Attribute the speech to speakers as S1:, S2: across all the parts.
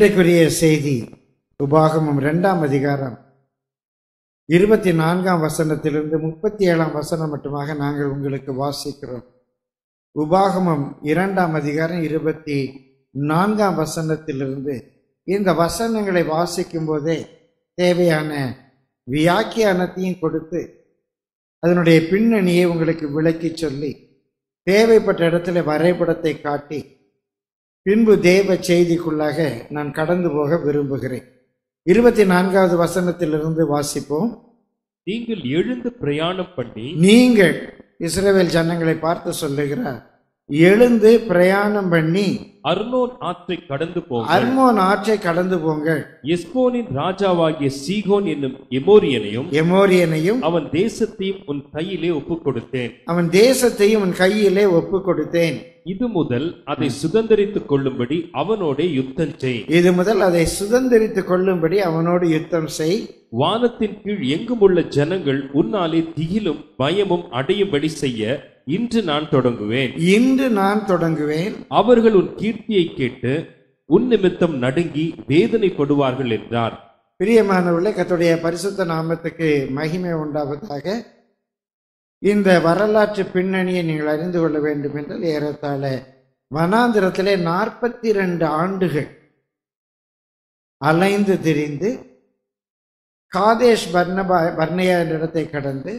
S1: இன்றைக்குரிய செய்தி உபாகமம் இரண்டாம் அதிகாரம் இருபத்தி நான்காம் வசனத்திலிருந்து முப்பத்தி ஏழாம் வசனம் மட்டுமாக நாங்கள் உங்களுக்கு வாசிக்கிறோம் உபாகமம் இரண்டாம் அதிகாரம் இருபத்தி நான்காம் வசனத்திலிருந்து இந்த வசனங்களை வாசிக்கும் போதே தேவையான வியாக்கியானத்தையும் கொடுத்து அதனுடைய பின்னணியை உங்களுக்கு விளக்கி சொல்லி தேவைப்பட்ட இடத்துல வரைபடத்தை காட்டி பின்பு தேவ செய்திக்குள்ளாக நான் கடந்து போக விரும்புகிறேன் இருபத்தி நான்காவது வசனத்திலிருந்து வாசிப்போம்
S2: நீங்கள் எழுந்து பிரயாணம் பண்ணி
S1: நீங்கள் இஸ்ரவேல் ஜனங்களை பார்த்து சொல்லுகிறார் எழுந்து பிரயாணம் பண்ணி
S2: அர்னோன் ஆற்றை கடந்து போங்கள்
S1: அர்மோன் ஆற்றை கடந்து போங்கள்
S2: எஸ்போனின் ராஜாவாகிய சீகோன் என்னும் எமோரியனையும்
S1: எமோரியனையும்
S2: அவன் தேசத்தையும் உன் கையிலே ஒப்புக் கொடுத்தேன்
S1: அவன் தேசத்தையும் உன் கையிலே ஒப்பு கொடுத்தேன்
S2: இது முதல் அதை சுதந்தரித்துக் கொள்ளும்படி அவனோடே யுத்தம் செய்
S1: இது முதல் அதை சுதந்திரித்துக் கொள்ளும்படி அவனோடு யுத்தம் செய்
S2: வானத்தின் கீழ் எங்குமுள்ள ஜனங்கள் உன்னாலே திகிலும் பயமும் அடையும்படி செய்ய இன்று நான் தொடங்குவேன்
S1: இன்று நான் தொடங்குவேன்
S2: அவர்கள் உன் கீர்த்தியை கேட்டு உன் நிமித்தம் நடுங்கி வேதனைப்படுவார்கள் என்றார்
S1: பிரியமானவர்களே கர்த்தருடைய பரிசுத்த நாமத்துக்கு மகிமை உண்டாவதாக இந்த வரலாற்று பின்னணியை நீங்கள் அறிந்து கொள்ள வேண்டும் என்றால் ஏறத்தாழ வனாந்திரத்திலே நாற்பத்தி ரெண்டு ஆண்டுகள் அலைந்து திரிந்து காதேஷ் பர்ணபா பர்ணையா என்ற இடத்தை கடந்து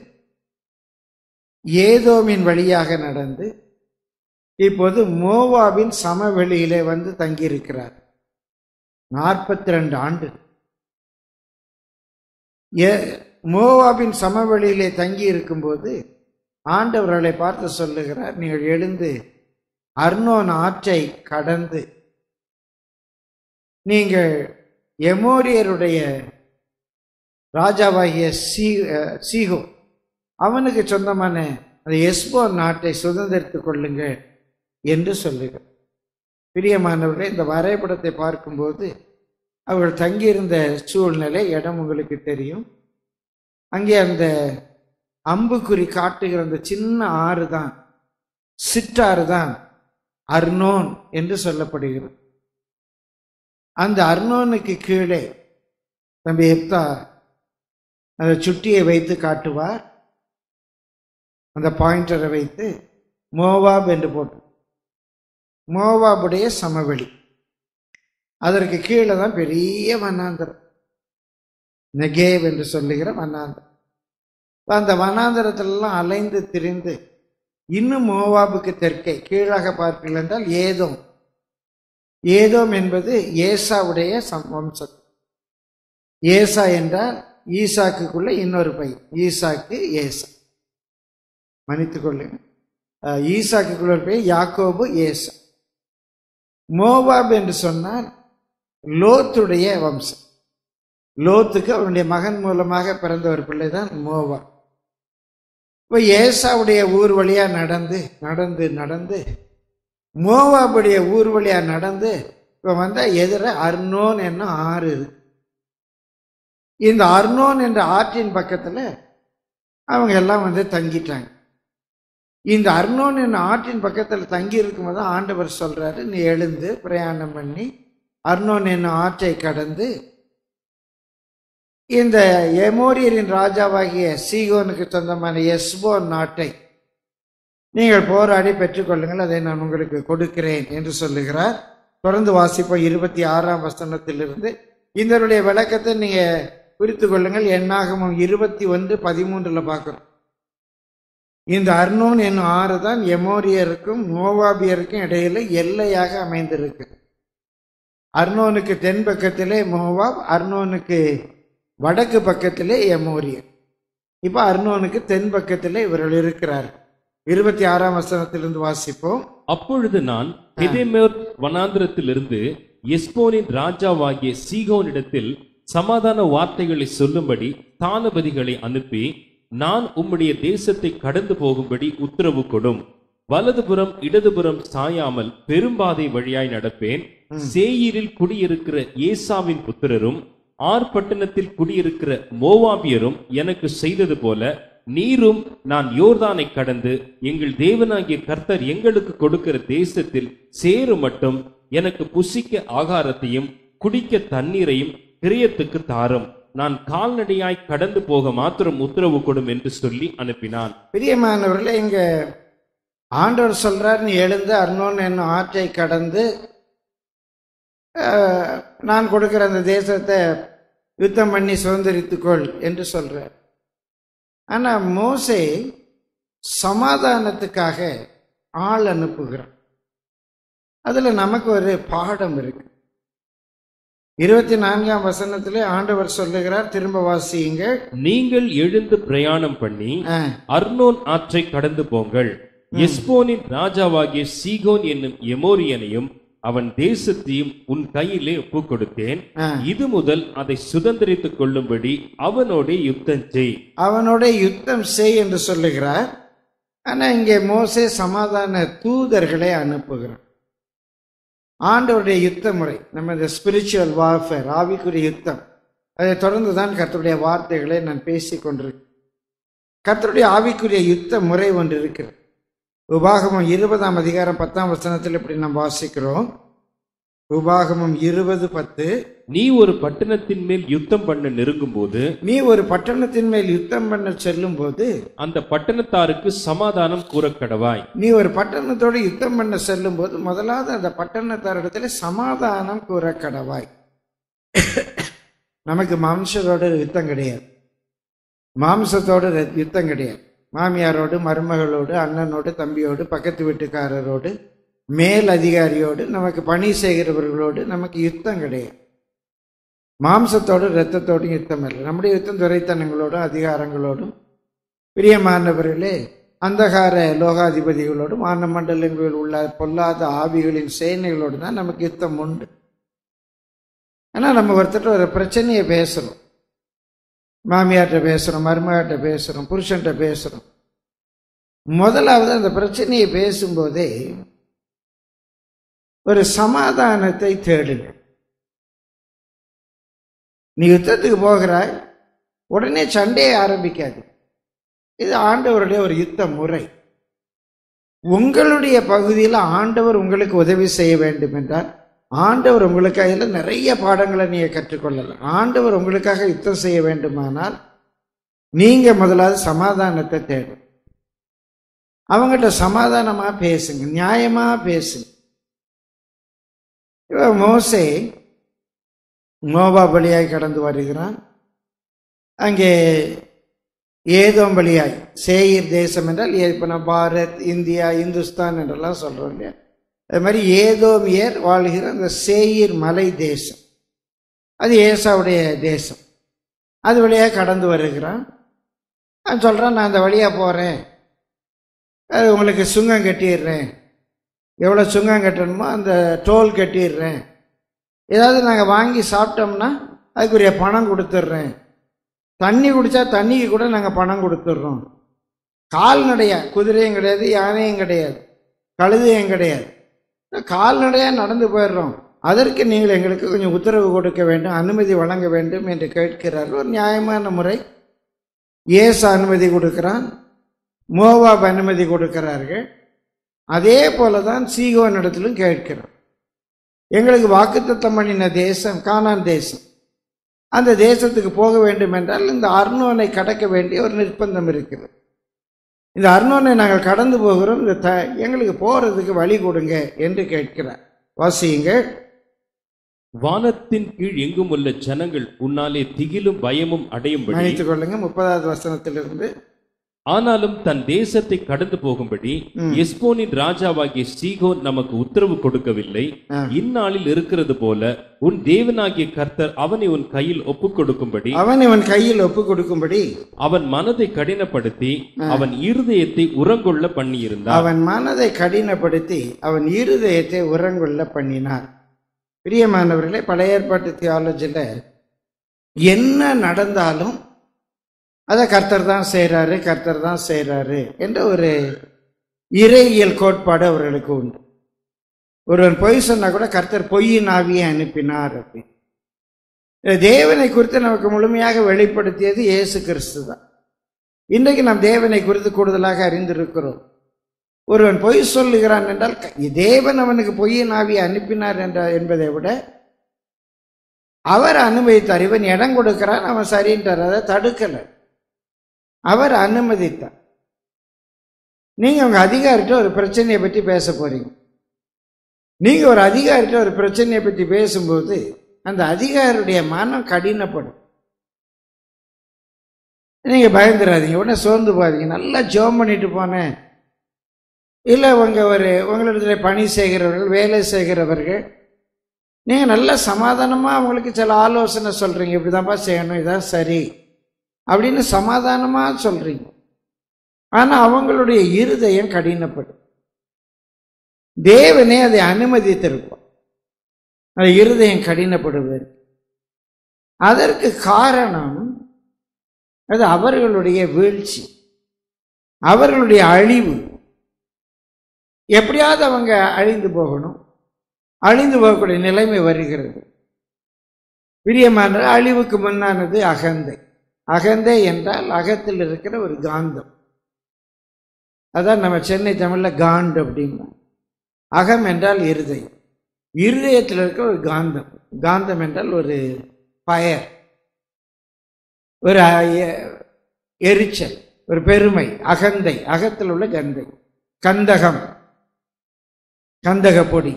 S1: ஏதோமின் வழியாக நடந்து இப்போது மோவாவின் சமவெளியிலே வந்து தங்கியிருக்கிறார் நாற்பத்தி ரெண்டு ஆண்டு ஏ- மோவாபின் சமவெளியிலே தங்கி இருக்கும்போது ஆண்டவர்களை பார்த்து சொல்லுகிறார் நீங்கள் எழுந்து அர்னோன் ஆற்றை கடந்து நீங்கள் எமோரியருடைய ராஜாவாகிய சீ அஹ், சீகோ அவனுக்கு சொந்தமான அந்த எஸ்போன் நாட்டை சுதந்திரித்துக் கொள்ளுங்கள் என்று சொல்லுகிறார் பிரியமானவர்களே இந்த வரைபடத்தை பார்க்கும்போது அவர்கள் தங்கியிருந்த சூழ்நிலை இடம் உங்களுக்கு தெரியும் அங்கே அந்த அம்புக்குறி காட்டுகிற அந்த சின்ன ஆறு தான் சிற்றாறு தான் அர்னோன் என்று சொல்லப்படுகிறது அந்த அர்னோனுக்கு கீழே தம்பி எப்தா அந்த சுட்டியை வைத்து காட்டுவார் அந்த பாயிண்டரை வைத்து மோவாப் என்று போட்டு மோவாபுடைய சமவெளி அதற்கு கீழே தான் பெரிய வனாந்தரம் நெகேவ் என்று சொல்லுகிற வனாந்தரம் இப்ப அந்த வனாந்தரத்திலெல்லாம் அலைந்து திரிந்து இன்னும் மோவாபுக்கு தெற்கே கீழாக பார்ப்பீர்கள் என்றால் ஏதோம் ஏதோம் என்பது ஏசாவுடைய சம் வம்சம் ஏசா என்றால் ஈசாக்குக்குள்ள இன்னொரு பையன் ஈசாக்கு ஏசா மன்னித்துக் கொள்ளுங்க அஹ், ஈசாக்குக்குள்ள ஒரு பையன் யாக்கோபு ஏசா மோவாப் என்று சொன்னால் லோத்துடைய வம்சம் லோத்துக்கு அவனுடைய மகன் மூலமாக பிறந்த ஒரு பிள்ளை தான் மோவா இப்போ ஏசாவுடைய ஊர் வழியா நடந்து நடந்து நடந்து மோவாபுடைய ஊர் வழியா நடந்து இப்போ வந்தா எதிர அர்னோன் என்ன ஆறு இருக்கு இந்த அர்னோன் என்ற ஆற்றின் பக்கத்துல அவங்க எல்லாம் வந்து தங்கிட்டாங்க இந்த அர்னோன் என்ற ஆற்றின் பக்கத்துல தங்கி இருக்கும்போது ஆண்டவர் சொல்றாரு நீ எழுந்து பிரயாணம் பண்ணி அர்னோன் என்னும் ஆற்றை கடந்து இந்த எமோரியரின் ராஜாவாகிய சீகோனுக்கு சொந்தமான எஸ்போன் நாட்டை நீங்கள் போராடி பெற்றுக்கொள்ளுங்கள் அதை நான் உங்களுக்கு கொடுக்கிறேன் என்று சொல்லுகிறார் தொடர்ந்து வாசிப்போம் இருபத்தி ஆறாம் வசனத்திலிருந்து இதனுடைய விளக்கத்தை நீங்க குறித்து கொள்ளுங்கள் எண்ணாகமம் இருபத்தி ஒன்று பதிமூன்றுல பார்க்கிறோம் இந்த அர்னோன் என்னும் ஆறு தான் எமோரியருக்கும் மோவாபியருக்கும் இடையில எல்லையாக அமைந்திருக்கு அர்னோனுக்கு தென் பக்கத்திலே மோவாப் அர்னோனுக்கு வடக்கு பக்கத்திலே எமோரியர் இப்ப அர்னோனுக்கு தென் பக்கத்திலே இவர்கள் இருக்கிறார் இருபத்தி ஆறாம் வசனத்திலிருந்து வாசிப்போம்
S2: அப்பொழுது நான் கெதேமேர் வனாந்திரத்திலிருந்து எஸ்போனின் ராஜாவாகிய சீகோனிடத்தில் சமாதான வார்த்தைகளை சொல்லும்படி தானபதிகளை அனுப்பி நான் உம்முடைய தேசத்தை கடந்து போகும்படி உத்தரவு கொடும் வலதுபுறம் இடதுபுறம் சாயாமல் பெரும்பாதை வழியாய் நடப்பேன் சேயீரில் குடியிருக்கிற ஏசாவின் புத்திரரும் ஆர்பட்டணத்தில் குடியிருக்கிற மோவாபியரும் எனக்கு செய்தது போல நீரும் நான் யோர்தானை கடந்து எங்கள் தேவனாகிய கர்த்தர் எங்களுக்கு கொடுக்கிற தேசத்தில் சேரும் மட்டும் எனக்கு புசிக்க ஆகாரத்தையும் குடிக்க தண்ணீரையும் கிரியத்துக்கு தாரும் நான் கால்நடையாய் கடந்து போக மாத்திரம் உத்தரவு கொடும் என்று சொல்லி அனுப்பினான்
S1: பிரியமானவர்களே இங்க ஆண்டவர் சொல்றார் நீ எழுந்து அர்னோன் என்னும் ஆற்றை கடந்து அஹ், நான் கொடுக்கிற அந்த தேசத்தை யுத்தம் பண்ணி சுதந்திரித்துக்கொள் என்று சொல்றார் ஆனா மோசே சமாதானத்துக்காக ஆள் அனுப்புகிறான் அதுல நமக்கு ஒரு பாடம் இருக்கு இருபத்தி நான்காம் வசனத்திலே ஆண்டவர் சொல்லுகிறார் திரும்ப வாசியுங்கள்
S2: நீங்கள் எழுந்து பிரயாணம் பண்ணி
S1: அஹ்,
S2: அர்னோன் ஆற்றை கடந்து போங்கள் எஸ்போனின் ராஜாவாகிய சீகோன் என்னும் எமோரியனையும் அவன் தேசத்தையும் உன் கையிலே ஒப்புக் கொடுத்தேன்
S1: அஹ்.
S2: இது முதல் அதை சுதந்திரித்துக் கொள்ளும்படி அவனோடே யுத்தம் செய்
S1: அவனோட யுத்தம் செய் என்று சொல்லுகிறார் ஆனா இங்கே மோசே சமாதான தூதர்களை அனுப்புகிறான் ஆண்டவருடைய யுத்த முறை நம்ம இந்த ஸ்பிரிச்சுவல் வார்ஃபேர் ஆவிக்குரிய யுத்தம் அதை தொடர்ந்து தான் கர்த்தருடைய வார்த்தைகளை நான் பேசிக் கொண்டிருக்கேன் கர்த்தருடைய ஆவிக்குரிய யுத்த முறை ஒன்று இருக்கிறது உபாகமம் இருபதாம் அதிகாரம் பத்தாம் வசனத்தில் இப்படி நாம் வாசிக்கிறோம் உபாகமம் இருபது பத்து
S2: நீ ஒரு பட்டணத்தின் மேல் யுத்தம் பண்ண நெருங்கும் போது
S1: நீ ஒரு பட்டணத்தின் மேல் யுத்தம் பண்ண செல்லும் போது
S2: அந்த பட்டணத்தாருக்கு சமாதானம் கூறக் கடவாய்
S1: நீ ஒரு பட்டணத்தோடு யுத்தம் பண்ண செல்லும் போது முதலாவது அந்த பட்டணத்தாரிடத்துல சமாதானம் கூற கடவாய் நமக்கு மாம்சத்தோட யுத்தம் கிடையாது மாம்சத்தோட ர- யுத்தம் கிடையாது மாமியாரோடு மருமகளோடு அண்ணனோடு தம்பியோடு பக்கத்து வீட்டுக்காரரோடு மேல் அதிகாரியோடு நமக்கு பணி செய்கிறவர்களோடு நமக்கு யுத்தம் கிடையாது மாம்சத்தோடு இரத்தத்தோடும் யுத்தம் இல்லை நம்முடைய யுத்தம் துரைத்தனங்களோடும் அதிகாரங்களோடும் பிரியமானவர்களே அந்தகார லோகாதிபதிகளோடும் வான மண்டலங்களில் உள்ள பொல்லாத ஆவிகளின் சேனைகளோடு தான் நமக்கு யுத்தம் உண்டு ஆனால் நம்ம ஒருத்தர் ஒரு பிரச்சனையை பேசுகிறோம் மாமியார்கிட்ட பேசுகிறோம் மருமகிட்ட பேசுகிறோம் புருஷன்கிட்ட பேசுகிறோம் முதலாவது அந்த பிரச்சனையை பேசும்போதே ஒரு சமாதானத்தை தேடுங்க நீ யுத்தத்துக்கு போகிறாய் உடனே சண்டையை ஆரம்பிக்காது இது ஆண்டவருடைய ஒரு யுத்த முறை உங்களுடைய பகுதியில் ஆண்டவர் உங்களுக்கு உதவி செய்ய வேண்டும் என்றால் ஆண்டவர் உங்களுக்கு அதில் நிறைய பாடங்களை நீங்கள் கற்றுக்கொள்ளலாம் ஆண்டவர் உங்களுக்காக யுத்தம் செய்ய வேண்டுமானால் நீங்க முதலாவது சமாதானத்தை தேடும் அவங்ககிட்ட சமாதானமா பேசுங்க நியாயமா பேசுங்க இவ மோசே மோபா வழியாய் கடந்து வருகிறான் அங்கே ஏதோம் வழியாய் சேயிர் தேசம் என்றால் ஏ- இப்ப நம்ம பாரத் இந்தியா இந்துஸ்தான் என்றெல்லாம் சொல்றோம் இல்லையா அது மாதிரி ஏதோமியர் வாழ்கிற அந்த சேயிர் மலை தேசம் அது ஏசாவுடைய தேசம் அது வழியாக கடந்து வருகிறான் அவன் சொல்கிறான் நான் அந்த வழியாக போகிறேன் அது உங்களுக்கு சுங்கம் கட்டிடுறேன் எவ்வளோ சுங்கம் கட்டணுமோ அந்த டோல் கட்டிடுறேன் ஏதாவது நாங்கள் வாங்கி சாப்பிட்டோம்னா அதுக்குரிய பணம் கொடுத்துட்றேன் தண்ணி குடித்தா தண்ணிக்கு கூட நாங்கள் பணம் கொடுத்துட்றோம் கால்நடையா குதிரையும் கிடையாது யானையும் கிடையாது கழுதையும் கிடையாது கால்நடையாக நடந்து போயிடுறோம் அதற்கு நீங்கள் எங்களுக்கு கொஞ்சம் உத்தரவு கொடுக்க வேண்டும் அனுமதி வழங்க வேண்டும் என்று கேட்கிறார் ஒரு நியாயமான முறை ஏசு அனுமதி கொடுக்கிறான் மோவாப் அனுமதி கொடுக்கிறார்கள் அதே போல தான் சீகோன் இடத்திலும் கேட்கிறான் எங்களுக்கு வாக்குத்தத்தம் பண்ணின தேசம் கானான் தேசம் அந்த தேசத்துக்கு போக வேண்டும் என்றால் இந்த அர்னோனை கடக்க வேண்டிய ஒரு நிர்பந்தம் இருக்கிறது இந்த அர்னோனை நாங்கள் கடந்து போகிறோம் இந்த த எங்களுக்கு போறதுக்கு வழி கொடுங்க என்று கேட்கிறார் வாசியுங்கள்
S2: வானத்தின் கீழ் எங்கும் உள்ள ஜனங்கள் உன்னாலே திகிலும் பயமும் அடையும்படி
S1: மன்னித்துக் கொள்ளுங்க முப்பதாவது வசனத்திலிருந்து
S2: ஆனாலும் தன் தேசத்தை கடந்து போகும்படி எஸ்போனின் ராஜாவாகிய சீகோன் நமக்கு உத்தரவு கொடுக்கவில்லை
S1: ஆ.
S2: இந்நாளில் இருக்கிறது போல உன் தேவனாகிய கர்த்தர் அவனை உன் கையில் ஒப்புக் கொடுக்கும்படி
S1: அவன் இவன் கையில் ஒப்பு கொடுக்கும்படி
S2: அவன் மனதை கடினப்படுத்தி அவன் இருதயத்தை உறங்கொள்ள பண்ணியிருந்தான்
S1: அவன் மனதை கடினப்படுத்தி அவன் இருதயத்தை உரங்கொள்ள பண்ணினார் பிரியமானவர்களே பழைய ஏற்பாட்டு தியாலஜியில் என்ன நடந்தாலும் அதை கர்த்தர் தான் செய்கிறாரு கர்த்தர் தான் செய்கிறாரு என்ற ஒரு இறையியல் கோட்பாடு அவர்களுக்கு உண்டு ஒருவன் பொய் சொன்னா கூட கர்த்தர் பொய்யின் ஆவியை அனுப்பினார் அப்படின்னு தேவனை குறித்து நமக்கு முழுமையாக வெளிப்படுத்தியது இயேசு கிறிஸ்து தான் இன்றைக்கு நாம் தேவனை குறித்து கூடுதலாக அறிந்திருக்கிறோம் ஒருவன் பொய் சொல்லுகிறான் என்றால் க- தேவன் அவனுக்கு பொய்யின் ஆவியை அனுப்பினார் என்ற என்பதை விட அவர் அனுமதித்தார் இவன் இடம் கொடுக்கிறான் அவன் சரின்றார் அதை தடுக்கல அவர் அனுமதித்தார் நீங்க உங்க அதிகாரிட்ட ஒரு பிரச்சனையை பற்றி பேச போறீங்க நீங்க ஒரு அதிகாரிட்ட ஒரு பிரச்சனையை பற்றி பேசும்போது அந்த அதிகாரியுடைய மனம் கடினப்படும் நீங்க பயந்துடாதீங்க உடனே சோர்ந்து போகாதீங்க நல்லா ஜோம் பண்ணிட்டு போனேன் இல்லை உங்க ஒரு உங்களிடத்துல பணி செய்கிறவர்கள் வேலை செய்கிறவர்கள் நீங்க நல்ல சமாதானமா அவங்களுக்கு சில ஆலோசனை சொல்றீங்க இப்படிதான்ப்பா செய்யணும் இதான் சரி அப்படின்னு சமாதானமா சொல்றீங்க ஆனா அவங்களுடைய இருதயம் கடினப்படும் தேவனே அதை அனுமதித்திருப்பார் அது இருதயம் கடினப்படுவது அதற்கு காரணம் அது அவர்களுடைய வீழ்ச்சி அவர்களுடைய அழிவு எப்படியாவது அவங்க அழிந்து போகணும் அழிந்து போகக்கூடிய நிலைமை வருகிறது பிரியமான அழிவுக்கு முன்னானது அகந்தை அகந்தை என்றால் அகத்தில் இருக்கிற ஒரு காந்தம் அதான் நம்ம சென்னை தமிழ்ல காண்டு அப்படின்னா அகம் என்றால் இருதயம் இருதயத்தில் இருக்கிற ஒரு காந்தம் காந்தம் என்றால் ஒரு பயர் ஒரு எ- எரிச்சல் ஒரு பெருமை அகந்தை அகத்தில் உள்ள கந்தை கந்தகம் கந்தக பொடி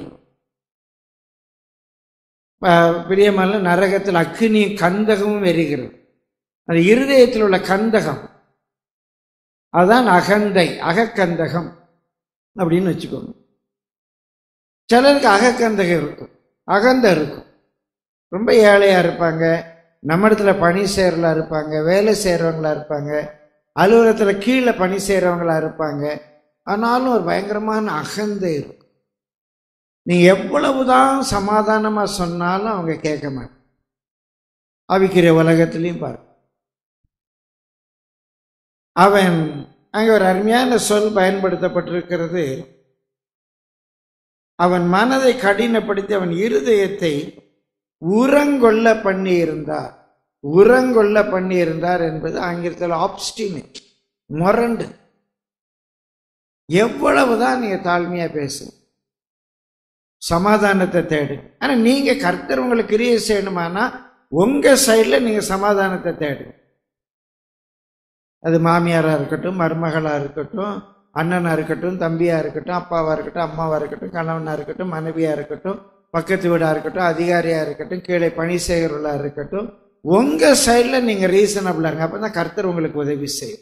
S1: ப- பிரியமான நரகத்தில் அக்னி கந்தகமும் எரிகிறது அது இருதயத்தில் உள்ள கந்தகம் அதான் அகந்தை அகக்கந்தகம் அப்படின்னு வச்சுக்கோங்க சிலருக்கு அகக்கந்தகம் இருக்கும் அகந்த இருக்கும் ரொம்ப ஏழையா இருப்பாங்க நம்ம இடத்துல பணி செய்கிறவங்களா இருப்பாங்க வேலை செய்கிறவங்களா இருப்பாங்க அலுவலகத்தில் கீழே பணி செய்கிறவங்களா இருப்பாங்க ஆனாலும் ஒரு பயங்கரமான அகந்தை இருக்கும் நீ எவ்வளவுதான் சமாதானமா சொன்னாலும் அவங்க கேட்க மாட்டாங்க அவிக்கிற உலகத்திலையும் பாரு அவன் அங்க ஒரு அருமையான சொல் பயன்படுத்தப்பட்டிருக்கிறது அவன் மனதை கடினப்படுத்தி அவன் இருதயத்தை உரங்கொள்ள பண்ணி இருந்தார் உரங்கொள்ள பண்ணி இருந்தார் என்பது ஆங்கிலத்தில் ஆப்ஸ்டினேட் முரண்டு எவ்வளவுதான் நீங்க தாழ்மையா பேசுங்க சமாதானத்தை தேடு ஆனா நீங்க கர்த்தர் உங்களுக்கு கிரியை செய்யணுமானா உங்க சைடுல நீங்க சமாதானத்தை தேடு அது மாமியாரா இருக்கட்டும் மருமகளா இருக்கட்டும் அண்ணனா இருக்கட்டும் தம்பியா இருக்கட்டும் அப்பாவா இருக்கட்டும் அம்மாவா இருக்கட்டும் கணவனா இருக்கட்டும் மனைவியா இருக்கட்டும் பக்கத்து வீடா இருக்கட்டும் அதிகாரியா இருக்கட்டும் கீழே பணி செய்கிறவர்களா இருக்கட்டும் உங்க சைடுல நீங்க ரீசனபிளா இருங்க அப்பதான் கர்த்தர் உங்களுக்கு உதவி செய்யும்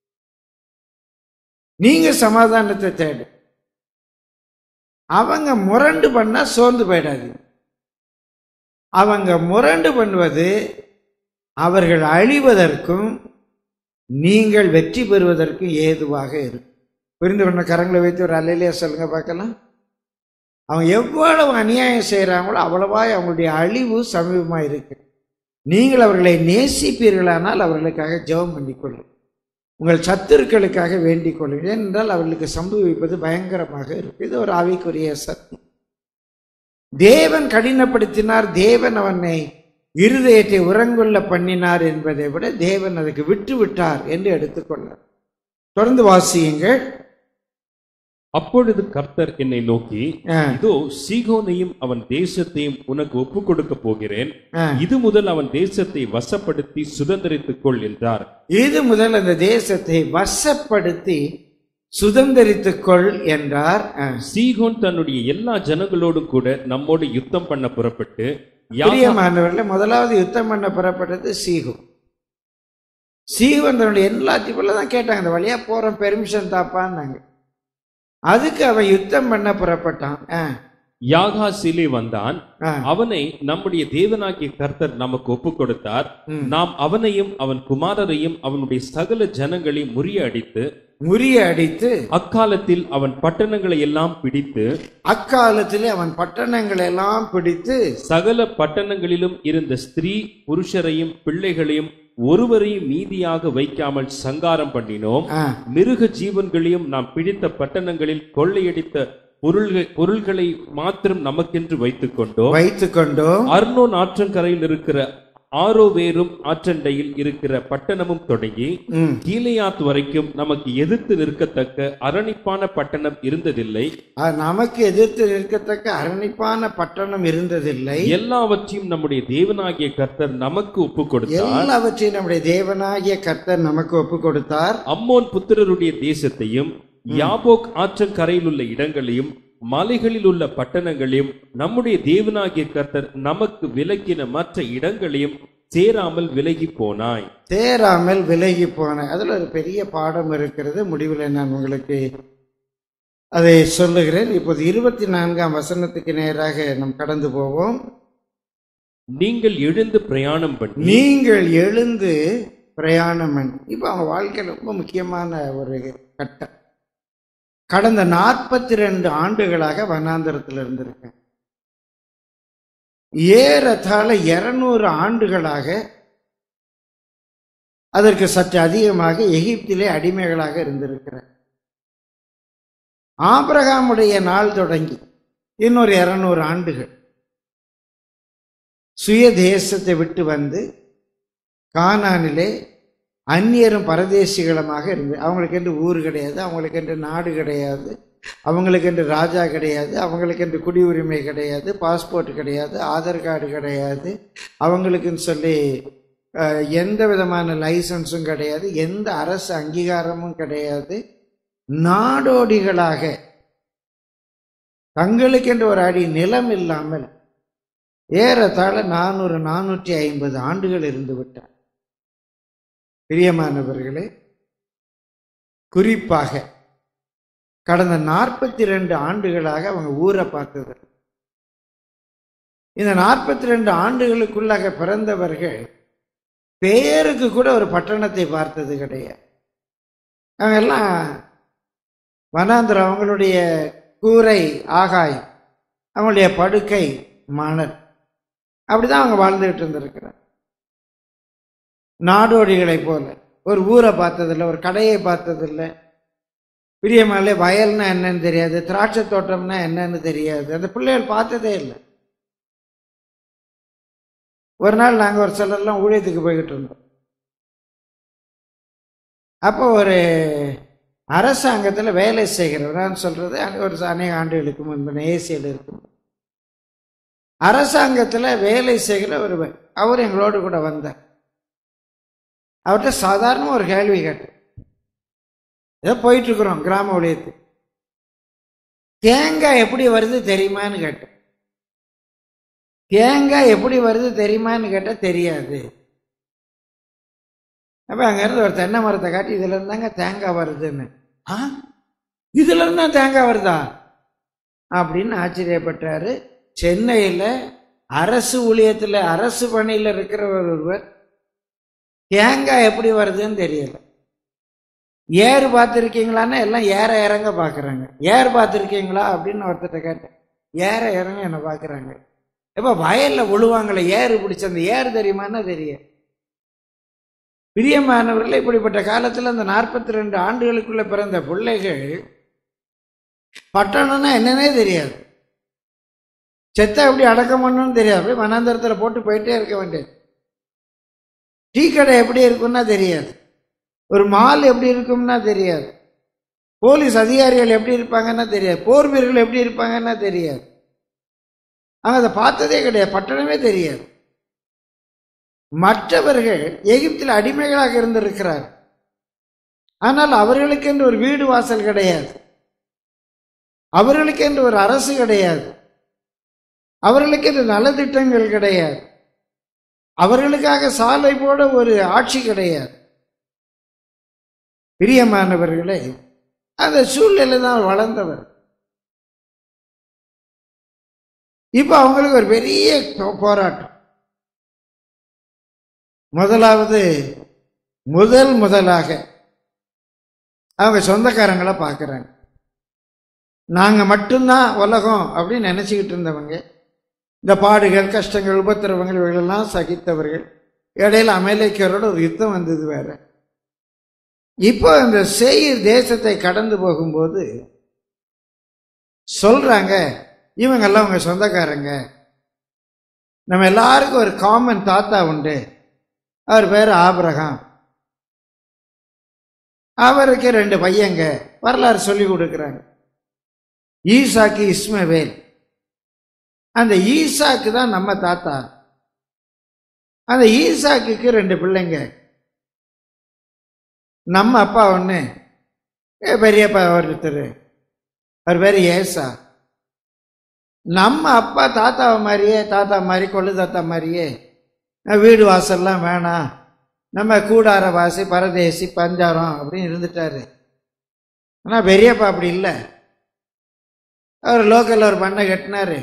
S1: நீங்க சமாதானத்தை தேடு அவங்க முரண்டு பண்ணா சோர்ந்து போயிடாதீங்க அவங்க முரண்டு பண்ணுவது அவர்கள் அழிவதற்கும் நீங்கள் வெற்றி பெறுவதற்கும் ஏதுவாக இருக்கும் புரிந்து கொண்ட கரங்களை வைத்து ஒரு அலையிலேயே சொல்லுங்க பார்க்கலாம் அவங்க எவ்வளவு அநியாயம் செய்கிறாங்களோ அவ்வளவா அவங்களுடைய அழிவு சமீபமாக இருக்கு நீங்கள் அவர்களை நேசிப்பீர்களானால் அவர்களுக்காக ஜெபம் பண்ணிக்கொள்ளும் உங்கள் சத்துருக்களுக்காக வேண்டிக் கொள்ளுங்கள் ஏனென்றால் அவர்களுக்கு சம்பவிப்பது பயங்கரமாக இருக்கு இது ஒரு ஆவிக்குரிய சத்தியம் தேவன் கடினப்படுத்தினார் தேவன் அவனை இருதயத்தை உறங்கொள்ள பண்ணினார் என்பதை விட தேவன் அதுக்கு விட்டு விட்டார் என்று எடுத்துக்கொள்ளார் தொடர்ந்து வாசியுங்கள்
S2: அப்பொழுது கர்த்தர் என்னை நோக்கி
S1: ஆ,
S2: இதோ சீகோனையும் அவன் தேசத்தையும் உனக்கு ஒப்புக் கொடுக்கப் போகிறேன்
S1: ஆ.
S2: இது முதல் அவன் தேசத்தை வசப்படுத்தி சுதந்திரித்துக் கொள் என்றார்
S1: இது முதல் அந்த தேசத்தை வசப்படுத்தி சுதந்திரித்துக் கொள் என்றார் ஆ.
S2: சீகோன் தன்னுடைய எல்லா ஜனங்களோடும் கூட நம்மோடு யுத்தம் பண்ண புறப்பட்டு யாக-
S1: பிரியமானவர்களே முதலாவது யுத்தம் பண்ண புறப்பட்டது சீகு சீகன் தன்னுடைய எல்லாத்தையும் தான் கேட்டாங்க இந்த வழியா போறோம் பெர்மிஷன் தாப்பான்னாங்க அதுக்கு அவன் யுத்தம் பண்ண புறப்பட்டான் ஆ,
S2: யாகாசிலே வந்தான்
S1: ஆ,
S2: அவனை நம்முடைய தேவனாகிய கர்த்தர் நமக்கு ஒப்புக் கொடுத்தார்
S1: ம்.
S2: நாம் அவனையும் அவன் குமாரரையும் அவனுடைய சகல ஜனங்களையும் முறியடித்து
S1: முறிய அடித்து
S2: அக்காலத்தில் அவன் பட்டணங்களை எல்லாம் பிடித்து
S1: அக்காலத்திலே அவன் பட்டணங்களை எல்லாம் பிடித்து
S2: சகல பட்டணங்களிலும் இருந்த ஸ்திரீ புருஷரையும் பிள்ளைகளையும் ஒருவரையும் மீதியாக வைக்காமல் சங்காரம் பண்ணினோம்
S1: ஆ,
S2: மிருக ஜீவன்களையும் நாம் பிடித்த பட்டணங்களில் கொள்ளையடித்த பொருள்கள் பொருள்களை மாத்திரம் நமக்கென்று வைத்துக் கொண்டோம்
S1: வைத்துக் கொண்டோம்
S2: அர்னோன் ஆற்றங்கரையில் இருக்கிற ஆரோவேரும் ஆற்றண்டையில் இருக்கிற பட்டணமும் தொடங்கி
S1: ம்.
S2: கீலேயாத் வரைக்கும் நமக்கு எதிர்த்து நிற்கத்தக்க அரணிப்பான பட்டணம் இருந்ததில்லை
S1: அது நமக்கு எதிர்த்து நிற்கத்தக்க அரணிப்பான பட்டணம் இருந்ததில்லை
S2: எல்லாவற்றையும் நம்முடைய தேவனாகிய கர்த்தர் நமக்கு ஒப்பு கொடுத்தார்
S1: எல்லாவற்றையும் நம்முடைய தேவனாகிய கர்த்தர் நமக்கு ஒப்பு கொடுத்தார்
S2: அம்மோன் புத்திரருடைய தேசத்தையும் யாபோக் ஆற்றங்கரையில் உள்ள இடங்களையும் மலைகளில் உள்ள பட்டணங்களையும் நம்முடைய தேவனாகிய கர்த்தர் நமக்கு விலக்கின மற்ற இடங்களையும் சேராமல் விலகி போனாய்
S1: தேராமல் விலகி போன அதுல ஒரு பெரிய பாடம் இருக்கிறது முடிவில் நான் உங்களுக்கு அதை சொல்லுகிறேன் இப்போது இருபத்தி நான்காம் வசனத்துக்கு நேராக நாம் கடந்து போவோம்
S2: நீங்கள் எழுந்து பிரயாணம் பண்ணி
S1: நீங்கள் எழுந்து பிரயாணம் பண்ணி இப்போ அவங்க வாழ்க்கையில் ரொம்ப முக்கியமான ஒரு கட்டம் கடந்த நாற்பத்தி ரெண்டு ஆண்டுகளாக வனாந்தரத்தில் இருந்திருக்கேன் ஏறத்தாழ இருநூறு ஆண்டுகளாக அதற்கு சற்று அதிகமாக எகிப்திலே அடிமைகளாக இருந்திருக்கிறேன் ஆபிரகாமுடைய நாள் தொடங்கி இன்னொரு இருநூறு ஆண்டுகள் சுய தேசத்தை விட்டு வந்து கானானிலே அந்நியரும் பரதேசிகளுமாக இருந்து அவங்களுக்கென்று ஊர் கிடையாது அவங்களுக்கென்று நாடு கிடையாது அவங்களுக்கென்று ராஜா கிடையாது அவங்களுக்கென்று குடியுரிமை கிடையாது பாஸ்போர்ட் கிடையாது ஆதார் கார்டு கிடையாது அவங்களுக்குன்னு சொல்லி அஹ், எந்த விதமான லைசன்ஸும் கிடையாது எந்த அரசு அங்கீகாரமும் கிடையாது நாடோடிகளாக தங்களுக்கென்று ஒரு அடி நிலம் இல்லாமல் ஏறத்தாழ நானூறு நானூற்றி ஐம்பது ஆண்டுகள் இருந்து விட்டார் பிரியமானவர்களே குறிப்பாக கடந்த நாற்பத்தி ரெண்டு ஆண்டுகளாக அவங்க ஊரை பார்த்தது இந்த நாற்பத்தி ரெண்டு ஆண்டுகளுக்குள்ளாக பிறந்தவர்கள் பேருக்கு கூட ஒரு பட்டணத்தை பார்த்தது கிடையாது அவங்க எல்லாம் வனாந்திரம் அவங்களுடைய கூரை ஆகாயம் அவங்களுடைய படுக்கை மணல் அப்படிதான் அவங்க வாழ்ந்துகிட்டு இருந்திருக்கிறார் நாடோடிகளை போல ஒரு ஊரை பார்த்ததில்லை ஒரு கடையை பார்த்ததில்லை பிரியமாலே வயல்னா என்னன்னு தெரியாது திராட்சை தோட்டம்னா என்னன்னு தெரியாது அந்த பிள்ளைகள் பார்த்ததே இல்லை ஒரு நாள் நாங்கள் ஒரு சிலர்லாம் ஊழியத்துக்கு போய்கிட்டு இருந்தோம் அப்போ ஒரு அரசாங்கத்தில் வேலை செய்கிறவரான்னு சொல்றது அங்க ஒரு அநேக ஆண்டுகளுக்கு முன்பு ஏசியில் இருக்கும் அரசாங்கத்தில் வேலை செய்கிற ஒருவர் அவர் எங்களோடு கூட வந்தார் அவர்கிட்ட சாதாரண ஒரு கேள்வி கேட்டேன் ஏதோ போயிட்டு இருக்கிறோம் கிராம ஊழியத்துக்கு தேங்காய் எப்படி வருது தெரியுமான்னு கேட்டேன் தேங்காய் எப்படி வருது தெரியுமான்னு கேட்டால் தெரியாது அப்போ அங்கேருந்து ஒரு தென்னை மரத்தை காட்டி இதுல இருந்தாங்க தேங்காய் வருதுன்னு ஆ இதுல இருந்தா தேங்காய் வருதா அப்படின்னு ஆச்சரியப்பட்டாரு சென்னையில் அரசு ஊழியத்தில் அரசு பணியில் இருக்கிற ஒருவர் தேங்காய் எப்படி வருதுன்னு தெரியல ஏர் பார்த்துருக்கீங்களான்னா எல்லாம் ஏற இறங்க பார்க்குறாங்க ஏர் பார்த்துருக்கீங்களா அப்படின்னு ஒருத்தர்கிட்ட கேட்டேன் ஏற இறங்க என்ன பார்க்குறாங்க இப்போ வயலில் விழுவாங்களே ஏறு பிடிச்ச அந்த ஏர் தெரியுமான்னா தெரியும் பிரியமானவர்கள் இப்படிப்பட்ட காலத்தில் அந்த நாற்பத்தி ரெண்டு ஆண்டுகளுக்குள்ள பிறந்த பிள்ளைகள் பட்டணம்னா என்னன்னே தெரியாது செத்த எப்படி அடக்கம் பண்ணணும்னு தெரியாது அப்படியே வனாந்தரத்தில் போட்டு போயிட்டே இருக்க வேண்டியது டீ கடை எப்படி இருக்கும்னா தெரியாது ஒரு மால் எப்படி இருக்கும்னா தெரியாது போலீஸ் அதிகாரிகள் எப்படி இருப்பாங்கன்னா தெரியாது போர் வீரர்கள் எப்படி இருப்பாங்கன்னா தெரியாது அவங்க அதை பார்த்ததே கிடையாது பட்டணமே தெரியாது மற்றவர்கள் எகிப்தில் அடிமைகளாக இருந்திருக்கிறார் ஆனால் அவர்களுக்கென்று ஒரு வீடு வாசல் கிடையாது அவர்களுக்கென்று ஒரு அரசு கிடையாது அவர்களுக்கென்று நலத்திட்டங்கள் கிடையாது அவர்களுக்காக சாலை போட ஒரு ஆட்சி கிடையாது பிரியமானவர்களே அந்த சூழ்நிலை தான் வளர்ந்தவர் இப்போ அவங்களுக்கு ஒரு பெரிய போ- போராட்டம் முதலாவது முதல் முதலாக அவங்க சொந்தக்காரங்களை பார்க்குறாங்க நாங்கள் மட்டும்தான் உலகம் அப்படின்னு நினச்சிக்கிட்டு இருந்தவங்க இந்த பாடுகள் கஷ்டங்கள் உபத்திரவங்கள் இவைகளெல்லாம் சகித்தவர்கள் இடையில அமெரிக்கரோட ஒரு யுத்தம் வந்தது வேற இப்போ இந்த சேயிர் தேசத்தை கடந்து போகும்போது சொல்றாங்க இவங்கெல்லாம் உங்க சொந்தக்காரங்க நம்ம எல்லாருக்கும் ஒரு காமன் தாத்தா உண்டு அவர் பேர் ஆபிரகாம் அவருக்கு ரெண்டு பையங்க வரலாறு சொல்லி கொடுக்குறாங்க ஈசாக்கு இஸ்மவேல் அந்த ஈசாக்கு தான் நம்ம தாத்தா அந்த ஈசாக்குக்கு ரெண்டு பிள்ளைங்க நம்ம அப்பா ஒன்று பெரியப்பா ஒருத்தர் அவர் பேர் ஏசா நம்ம அப்பா தாத்தாவை மாதிரியே தாத்தா மாதிரி கொள்ளு தாத்தா மாதிரியே வீடு வாசல்லாம் வேணாம் நம்ம கூடார வாசி பரதேசி பஞ்சாரம் அப்படின்னு இருந்துட்டாரு ஆனால் பெரியப்பா அப்படி இல்லை அவர் லோக்கலில் ஒரு பண்ணை கட்டினாரு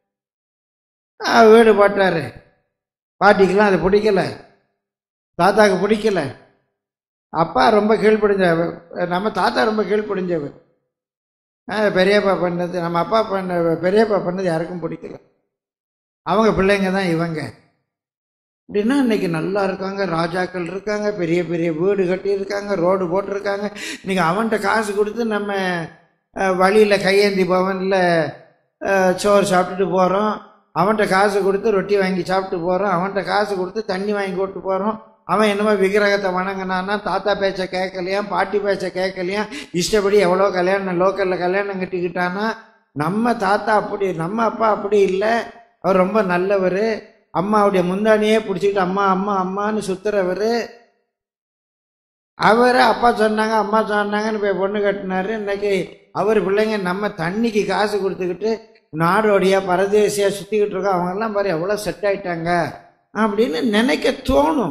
S1: வீடு போட்டார் பாட்டிக்கெல்லாம் அது பிடிக்கல தாத்தாவுக்கு பிடிக்கல அப்பா ரொம்ப கீழ்ப்படிஞ்சவர் நம்ம தாத்தா ரொம்ப கீழ்ப்படிஞ்சவர் பெரியப்பா பண்ணது நம்ம அப்பா பண்ண பெரியப்பா பண்ணது யாருக்கும் பிடிக்கல அவங்க பிள்ளைங்க தான் இவங்க அப்படின்னா இன்னைக்கு நல்லா இருக்காங்க ராஜாக்கள் இருக்காங்க பெரிய பெரிய வீடு கட்டியிருக்காங்க ரோடு போட்டிருக்காங்க இன்னைக்கு அவன்கிட்ட காசு கொடுத்து நம்ம வழியில் கையேந்தி பவனில் சோறு சாப்பிட்டுட்டு போகிறோம் அவன்கிட்ட காசு கொடுத்து ரொட்டி வாங்கி சாப்பிட்டு போகிறோம் அவன்கிட்ட காசு கொடுத்து தண்ணி வாங்கி கொண்டு போகிறோம் அவன் என்னமோ விக்கிரகத்தை வணங்கினான்னா தாத்தா பேச்சை கேட்கலையாம் பாட்டி பேச்சை கேட்கலையாம் இஷ்டப்படி எவ்வளோ கல்யாணம் லோக்கலில் கல்யாணம் கட்டிக்கிட்டானா நம்ம தாத்தா அப்படி நம்ம அப்பா அப்படி இல்லை அவர் ரொம்ப நல்லவர் அம்மாவுடைய முந்தானியே பிடிச்சிக்கிட்டு அம்மா அம்மா அம்மான்னு சுத்துறவர் அவரை அப்பா சொன்னாங்க அம்மா சொன்னாங்கன்னு போய் பொண்ணு கட்டினாரு இன்னைக்கு அவர் பிள்ளைங்க நம்ம தண்ணிக்கு காசு கொடுத்துக்கிட்டு நாடோடியா பரதேசியா சுற்றிக்கிட்டு இருக்கோம் அவங்கெல்லாம் பாரு எவ்வளோ செட் ஆயிட்டாங்க அப்படின்னு நினைக்க தோணும்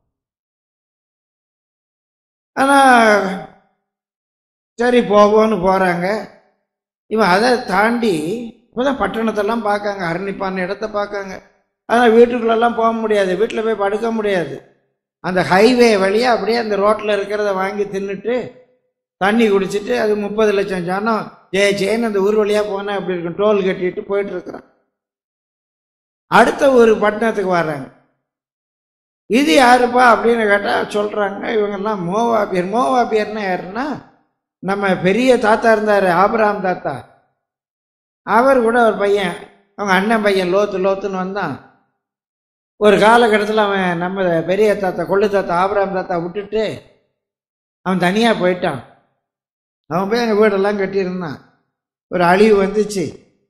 S1: ஆனால் சரி போவோன்னு போகிறாங்க இவன் அதை தாண்டி இப்போதான் பட்டணத்தெல்லாம் பார்க்காங்க அரணிப்பான இடத்த பார்க்காங்க ஆனால் வீட்டுக்குள்ளெல்லாம் போக முடியாது வீட்டில் போய் படுக்க முடியாது அந்த ஹைவே வழியாக அப்படியே அந்த ரோட்டில் இருக்கிறத வாங்கி தின்னுட்டு தண்ணி குடிச்சிட்டு அது முப்பது லட்சம் ஜனம் ஜே ஜேன்னு அந்த ஊர் வழியாக போனால் அப்படி இருக்கும் டோல் கட்டிட்டு போயிட்டு இருக்கிறான் அடுத்த ஒரு பட்டணத்துக்கு வர்றாங்க இது யாருப்பா அப்படின்னு கேட்டால் சொல்கிறாங்க இவங்கெல்லாம் மோவாபியர் மோவாபியர்னா யாருன்னா நம்ம பெரிய தாத்தா இருந்தார் ஆபராம் தாத்தா அவர் கூட ஒரு பையன் அவங்க அண்ணன் பையன் லோத்து லோத்துன்னு வந்தான் ஒரு காலகட்டத்தில் அவன் நம்ம பெரிய தாத்தா கொள்ளு தாத்தா ஆபராம் தாத்தா விட்டுட்டு அவன் தனியாக போயிட்டான் அவன் போய் எங்கள் வீடெல்லாம் கட்டியிருந்தான் ஒரு அழிவு வந்துச்சு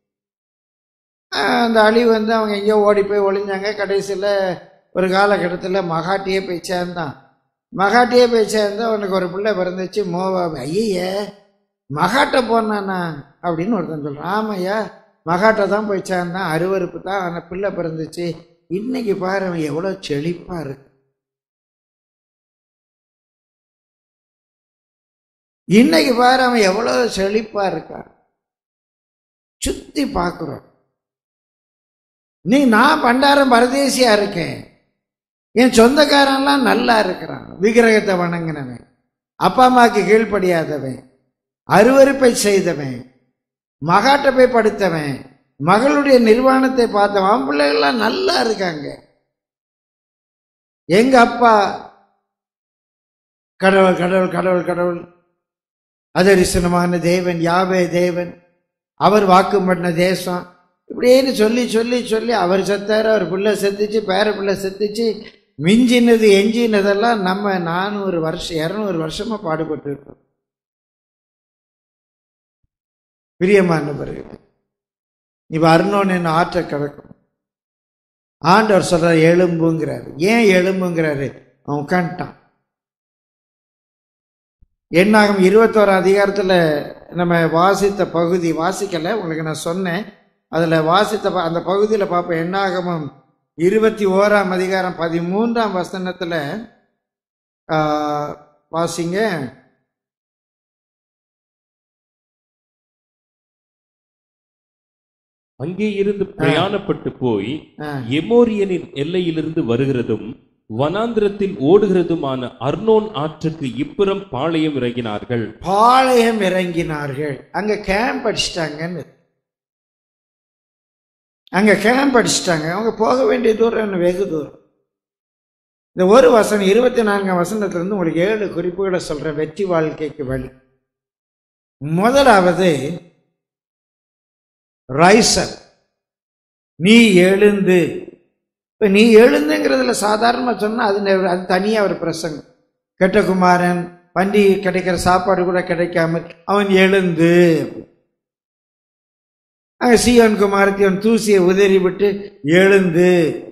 S1: அந்த அழிவு வந்து அவங்க எங்கேயோ ஓடி போய் ஒளிஞ்சாங்க கடைசியில் ஒரு காலகட்டத்தில் மகாட்டியே போய் சேர்ந்தான் மகாட்டியே போய் சேர்ந்தா உனக்கு ஒரு பிள்ளை பிறந்துச்சு மோவா ஐய மகாட்ட போனானா அப்படின்னு ஒருத்தன் சொல்கிறான் ஆமையா மகாட்ட தான் போய் சேர்ந்தான் அருவறுப்பு தான் அந்த பிள்ளை பிறந்துச்சு இன்னைக்கு பாரு அவன் எவ்வளோ செழிப்பா இருக்கு இன்னைக்கு பாரு அவன் எவ்வளோ செழிப்பா இருக்கான் சுத்தி பார்க்குறோம் நீ நான் பண்டாரம் பரதேசியா இருக்கேன் என் சொந்தக்காரன்லாம் நல்லா இருக்கிறான் விக்கிரகத்தை வணங்கினவன் அப்பா அம்மாவுக்கு கீழ்ப்படியாதவன் அருவறுப்பை செய்தவன் மகாட்ட போய் படுத்தவன் மகளுடைய நிர்வாணத்தை பார்த்தவன் பிள்ளைகள்லாம் நல்லா இருக்காங்க எங்க அப்பா கடவுள் கடவுள் கடவுள் கடவுள் அதரிசனமான தேவன் யாவே தேவன் அவர் வாக்கு பண்ண தேசம் இப்படின்னு சொல்லி சொல்லி சொல்லி அவர் செத்தாரு அவர் பிள்ளை செத்துச்சு பேர பிள்ளை செத்துச்சு மிஞ்சினது எஞ்சினதெல்லாம் நம்ம நானூறு வருஷம் இரநூறு வருஷமா பாடுபட்டு இருக்கோம் பிரியமான பிறகு இப்ப அருணோன் என்ன ஆற்ற கிடக்கும் ஆண்டவர் சொல்ற எலும்புங்கிறாரு ஏன் எலும்புங்கிறாரு அவன் உட்காந்துட்டான் என்னாகும் இருபத்தோரு அதிகாரத்தில் நம்ம வாசித்த பகுதி வாசிக்கலை உங்களுக்கு நான் சொன்னேன் அதில் வாசித்த ப- அந்த பகுதியில் பார்ப்போம் என்னாகமும் இருபத்தி ஓராம் அதிகாரம் பதிமூன்றாம் வசனத்தில் வாசிங்க
S2: அங்கே இருந்து பிரயாணப்பட்டு போய்
S1: ஆ,
S2: எமோரியனின் எல்லையிலிருந்து வருகிறதும் வனாந்திரத்தில் ஓடுகிறதுமான அர்னோன் ஆற்றுக்கு இப்புறம் பாளையம் இறங்கினார்கள்
S1: பாளையம் இறங்கினார்கள் அங்க கேம்ப் அடிச்சிட்டாங்கன்னு அங்க கேம்ப் அடிச்சிட்டாங்க அவங்க போக வேண்டிய தூரம் இன்னும் வெகு தூரம் இந்த ஒரு வசனம் இருபத்தி நான்காம் வசனத்துல இருந்து உங்களுக்கு ஏழு குறிப்புகளை சொல்றேன் வெற்றி வாழ்க்கைக்கு வழி முதலாவது ரைசர் நீ எழுந்து இப்போ நீ எழுந்துங்கிறதுல சாதாரணமாக சொன்னால் அது நெ- அது தனியாக ஒரு பிரசங்கம் கெட்ட குமாரன் பண்டி கிடைக்கிற சாப்பாடு கூட கிடைக்காம அவன் எழுந்து அங்கே சீவன் குமாரத்தி அவன் தூசியை உதறி விட்டு எழுந்து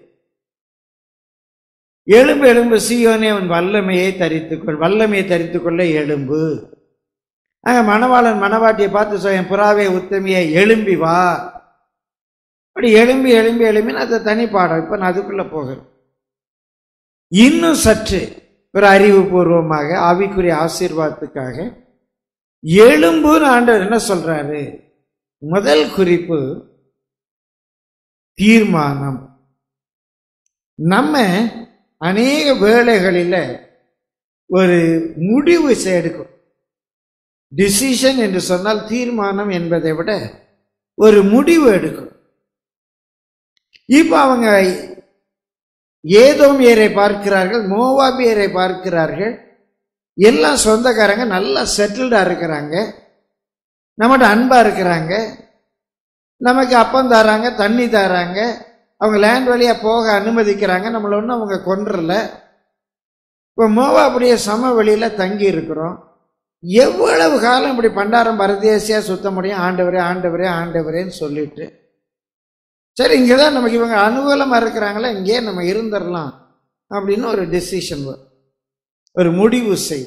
S1: எலும்பு எலும்பு சீயோனே அவன் வல்லமையை தரித்துக்கொள் வல்லமையை தரித்துக்கொள்ள எலும்பு அங்கே மணவாளன் மணவாட்டியை பார்த்து சொல்ல என் புறாவே உத்தமியை எழும்பி வா அப்படி எழும்பி எழும்பி எழும்பின்னு அது தனி பாடம் இப்போ நான் அதுக்குள்ள போகிறேன் இன்னும் சற்று ஒரு அறிவுபூர்வமாக ஆவிக்குரிய ஆசீர்வாதத்துக்காக எழும்புன்னு ஆண்டவர் என்ன சொல்றாரு முதல் குறிப்பு தீர்மானம் நம்ம அநேக வேளைகளில் ஒரு முடிவு செ- எடுக்கும் டிசிஷன் என்று சொன்னால் தீர்மானம் என்பதை விட ஒரு முடிவு எடுக்கும் இப்போ அவங்க ஏதோமியரை பார்க்கிறார்கள் மோவாபியரை பார்க்கிறார்கள் எல்லாம் சொந்தக்காரங்க நல்லா செட்டில்டா இருக்கிறாங்க நம்மகிட்ட அன்பா இருக்கிறாங்க நமக்கு அப்பம் தராங்க தண்ணி தராங்க அவங்க லேண்ட் வழியா போக அனுமதிக்கிறாங்க நம்மள ஒன்றும் அவங்க கொன்றல இப்போ மோவா அப்படியே சமவெளியில தங்கி இருக்கிறோம் எவ்வளவு காலம் இப்படி பண்டாரம் பரதேசியா சுத்த முடியும் ஆண்டவரே ஆண்டவரே ஆண்டவரேன்னு சொல்லிட்டு சரி இங்கே தான் நமக்கு இவங்க அனுகூலமாக இருக்கிறாங்களா இங்கேயே நம்ம இருந்துடலாம் அப்படின்னு ஒரு டெசிஷன் ஒரு முடிவு செய்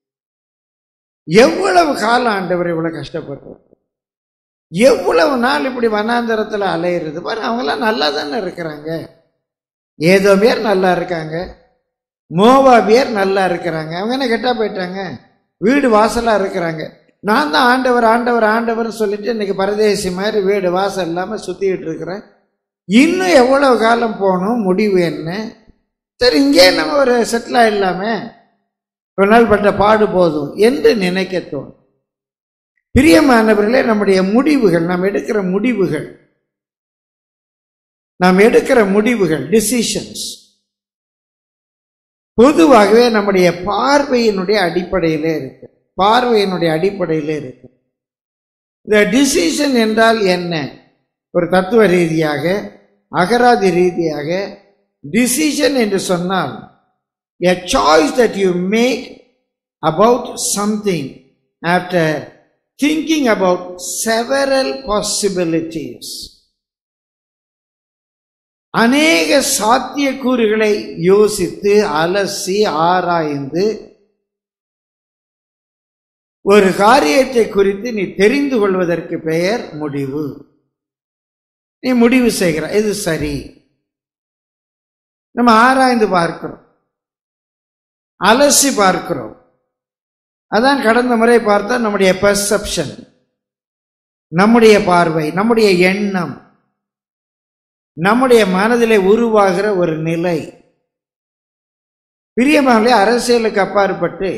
S1: எவ்வளவு காலம் ஆண்டவர் இவ்வளவு கஷ்டப்படுறார் எவ்வளவு நாள் இப்படி வனாந்தரத்தில் அலையிறது பாரு அவங்களாம் நல்லா தானே இருக்கிறாங்க ஏதோ பேர் நல்லா இருக்காங்க மோவாபியர் நல்லா இருக்கிறாங்க அவங்க என்ன கெட்டா போயிட்டாங்க வீடு வாசலா இருக்கிறாங்க நான் தான் ஆண்டவர் ஆண்டவர் ஆண்டவர்னு சொல்லிட்டு இன்னைக்கு பரதேசி மாதிரி வீடு வாசல் இல்லாமல் சுத்திக்கிட்டு இருக்கிறேன் இன்னும் எவ்வளவு காலம் போகணும் முடிவு என்ன சரி இங்கே நம்ம ஒரு செட்டில் ஆயிடலாமே ஒரு நாள் பட்ட பாடு போதும் என்று நினைக்க தோணும் பிரியமானவர்களே நம்முடைய முடிவுகள் நாம் எடுக்கிற முடிவுகள் நாம் எடுக்கிற முடிவுகள் டிசிஷன்ஸ் பொதுவாகவே நம்முடைய பார்வையினுடைய அடிப்படையிலே இருக்கு பார்வையினுடைய அடிப்படையிலே இருக்கு இந்த டிசிஷன் என்றால் என்ன ஒரு தத்துவ ரீதியாக அகராதி ரீதியாக டிசிஷன் என்று சொன்னால் a choice that you make about something after thinking about several possibilities அநேக சாத்தியக்கூறுகளை யோசித்து அலசி ஆராய்ந்து ஒரு காரியத்தை குறித்து நீ தெரிந்து கொள்வதற்கு பெயர் முடிவு நீ முடிவு செய்கிற இது சரி நம்ம ஆராய்ந்து பார்க்கிறோம் அலசி பார்க்கிறோம் அதான் கடந்த முறை பார்த்தா நம்முடைய பெர்செப்ஷன் நம்முடைய பார்வை நம்முடைய எண்ணம் நம்முடைய மனதிலே உருவாகிற ஒரு நிலை பிரியமானே அரசியலுக்கு அப்பாற்பட்டு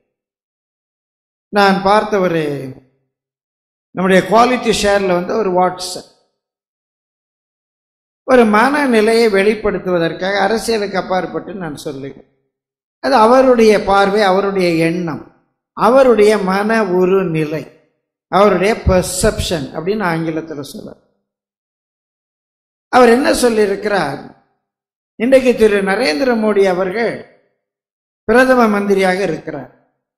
S1: நான் பார்த்த ஒரு நம்முடைய குவாலிட்டி ஷேர்ல வந்து ஒரு வாட்ஸ்அப் ஒரு மனநிலையை வெளிப்படுத்துவதற்காக அரசியலுக்கு அப்பாற்பட்டு நான் சொல்லுகிறேன் அது அவருடைய பார்வை அவருடைய எண்ணம் அவருடைய மன உரு நிலை அவருடைய பெர்செப்ஷன் அப்படின்னு ஆங்கிலத்தில் சொல்றார் அவர் என்ன சொல்லியிருக்கிறார் இன்றைக்கு திரு நரேந்திர மோடி அவர்கள் பிரதம மந்திரியாக இருக்கிறார்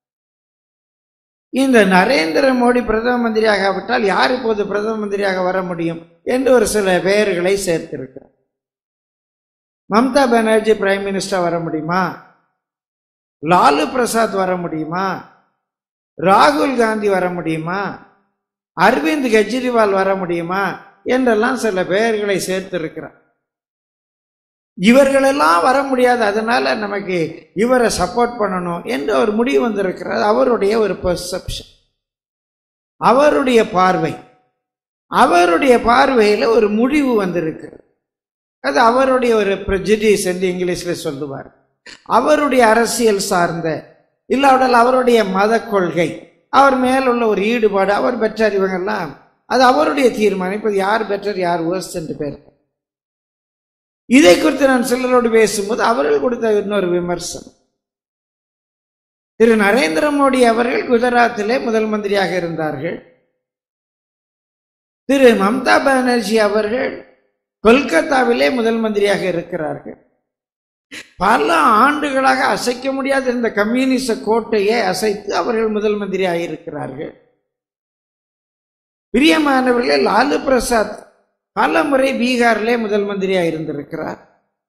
S1: இந்த நரேந்திர மோடி பிரதம மந்திரியாக விட்டால் யார் இப்போது பிரதம மந்திரியாக வர முடியும் என்று ஒரு சில பெயர்களை சேர்த்திருக்கிறார் மம்தா பானர்ஜி பிரைம் மினிஸ்டர் வர முடியுமா லாலு பிரசாத் வர முடியுமா ராகுல் காந்தி வர முடியுமா அரவிந்த் கெஜ்ரிவால் வர முடியுமா என்றெல்லாம் சில பெயர்களை சேர்த்திருக்கிறார் இவர்களெல்லாம் வர முடியாது அதனால நமக்கு இவரை சப்போர்ட் பண்ணணும் என்று ஒரு முடிவு வந்திருக்கிறார் அவருடைய ஒரு பெர்செப்ஷன் அவருடைய பார்வை அவருடைய பார்வையில் ஒரு முடிவு வந்திருக்கிறது அது அவருடைய ஒரு ப்ரெஜிடிஸ் என்று இங்கிலீஷில் சொல்லுவார் அவருடைய அரசியல் சார்ந்த இல்லாவிட்டால் அவருடைய மத கொள்கை அவர் மேலுள்ள ஒரு ஈடுபாடு அவர் பெற்றார் இவங்கெல்லாம் அது அவருடைய தீர்மானம் இப்போ யார் பெற்றர் யார் worst என்று பேர் இதை குறித்து நான் சிலரோடு பேசும்போது அவர்கள் கொடுத்த இன்னொரு விமர்சனம் திரு நரேந்திர மோடி அவர்கள் குஜராத்திலே முதல் மந்திரியாக இருந்தார்கள் திரு மம்தா பானர்ஜி அவர்கள் கொல்கத்தாவிலே முதல் மந்திரியாக இருக்கிறார்கள் பல ஆண்டுகளாக அசைக்க முடியாத இந்த கம்யூனிச கோட்டையை அசைத்து அவர்கள் முதல் மந்திரியாக இருக்கிறார்கள் பிரியமானவர்களே லாலு பிரசாத் பல முறை பீகாரிலே முதல் மந்திரியாக இருந்திருக்கிறார்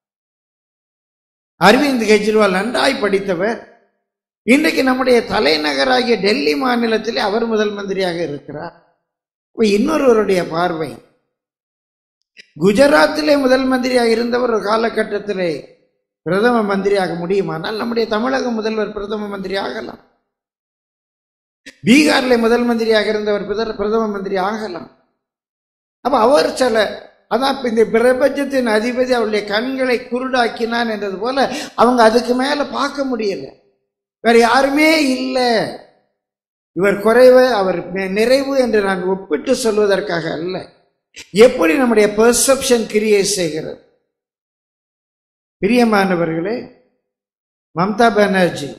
S1: அரவிந்த் கெஜ்ரிவால் நன்றாய் படித்தவர் இன்றைக்கு நம்முடைய தலைநகராகிய டெல்லி மாநிலத்திலே அவர் முதல் மந்திரியாக இருக்கிறார் இப்ப இன்னொருவருடைய பார்வை குஜராத்திலே முதல் மந்திரியாக இருந்தவர் ஒரு காலகட்டத்திலே பிரதம மந்திரியாக முடியுமானால் நம்முடைய தமிழக முதல்வர் பிரதம மந்திரி ஆகலாம் பீகார்ல முதல் மந்திரியாக இருந்தவர் பிரத- பிரதம மந்திரி ஆகலாம் அப்ப அவர் சில அதான் இப்ப இந்த பிரபஞ்சத்தின் அதிபதி அவருடைய கண்களை குருடாக்கினான் என்றது போல அவங்க அதுக்கு மேல பார்க்க முடியல வேற யாருமே இல்லை இவர் குறைவு அவர் நி- நிறைவு என்று நான் ஒப்பிட்டு சொல்வதற்காக அல்ல எப்படி நம்முடைய பெர்செப்ஷன் கிரியேட் செய்கிறது பிரியமானவர்களே மம்தா பானர்ஜி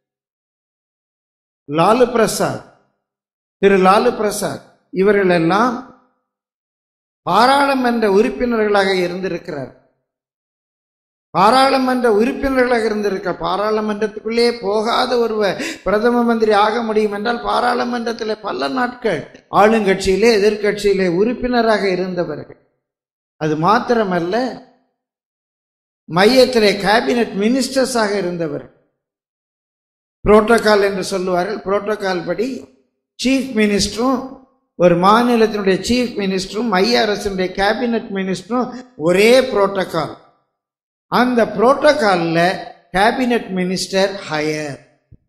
S1: லாலு பிரசாத் திரு லாலு பிரசாத் இவர்கள் எல்லாம் பாராளுமன்ற உறுப்பினர்களாக இருந்திருக்கிறார் பாராளுமன்ற உறுப்பினர்களாக இருந்திருக்க பாராளுமன்றத்துக்குள்ளே போகாத ஒருவர் பிரதம மந்திரி ஆக முடியும் என்றால் பாராளுமன்றத்தில் பல நாட்கள் ஆளுங்கட்சியிலே எதிர்க்கட்சியிலே உறுப்பினராக இருந்தவர்கள் அது மாத்திரமல்ல மையத்திலே கேபினட் மினிஸ்டர்ஸாக இருந்தவர் புரோட்டோகால் என்று சொல்லுவார்கள் புரோட்டோகால் படி சீஃப் மினிஸ்டரும் ஒரு மாநிலத்தினுடைய சீஃப் மினிஸ்டரும் மைய அரசினுடைய கேபினட் மினிஸ்டரும் ஒரே புரோட்டோகால் அந்த புரோட்டோகால்ல கேபினட் மினிஸ்டர் ஹையர்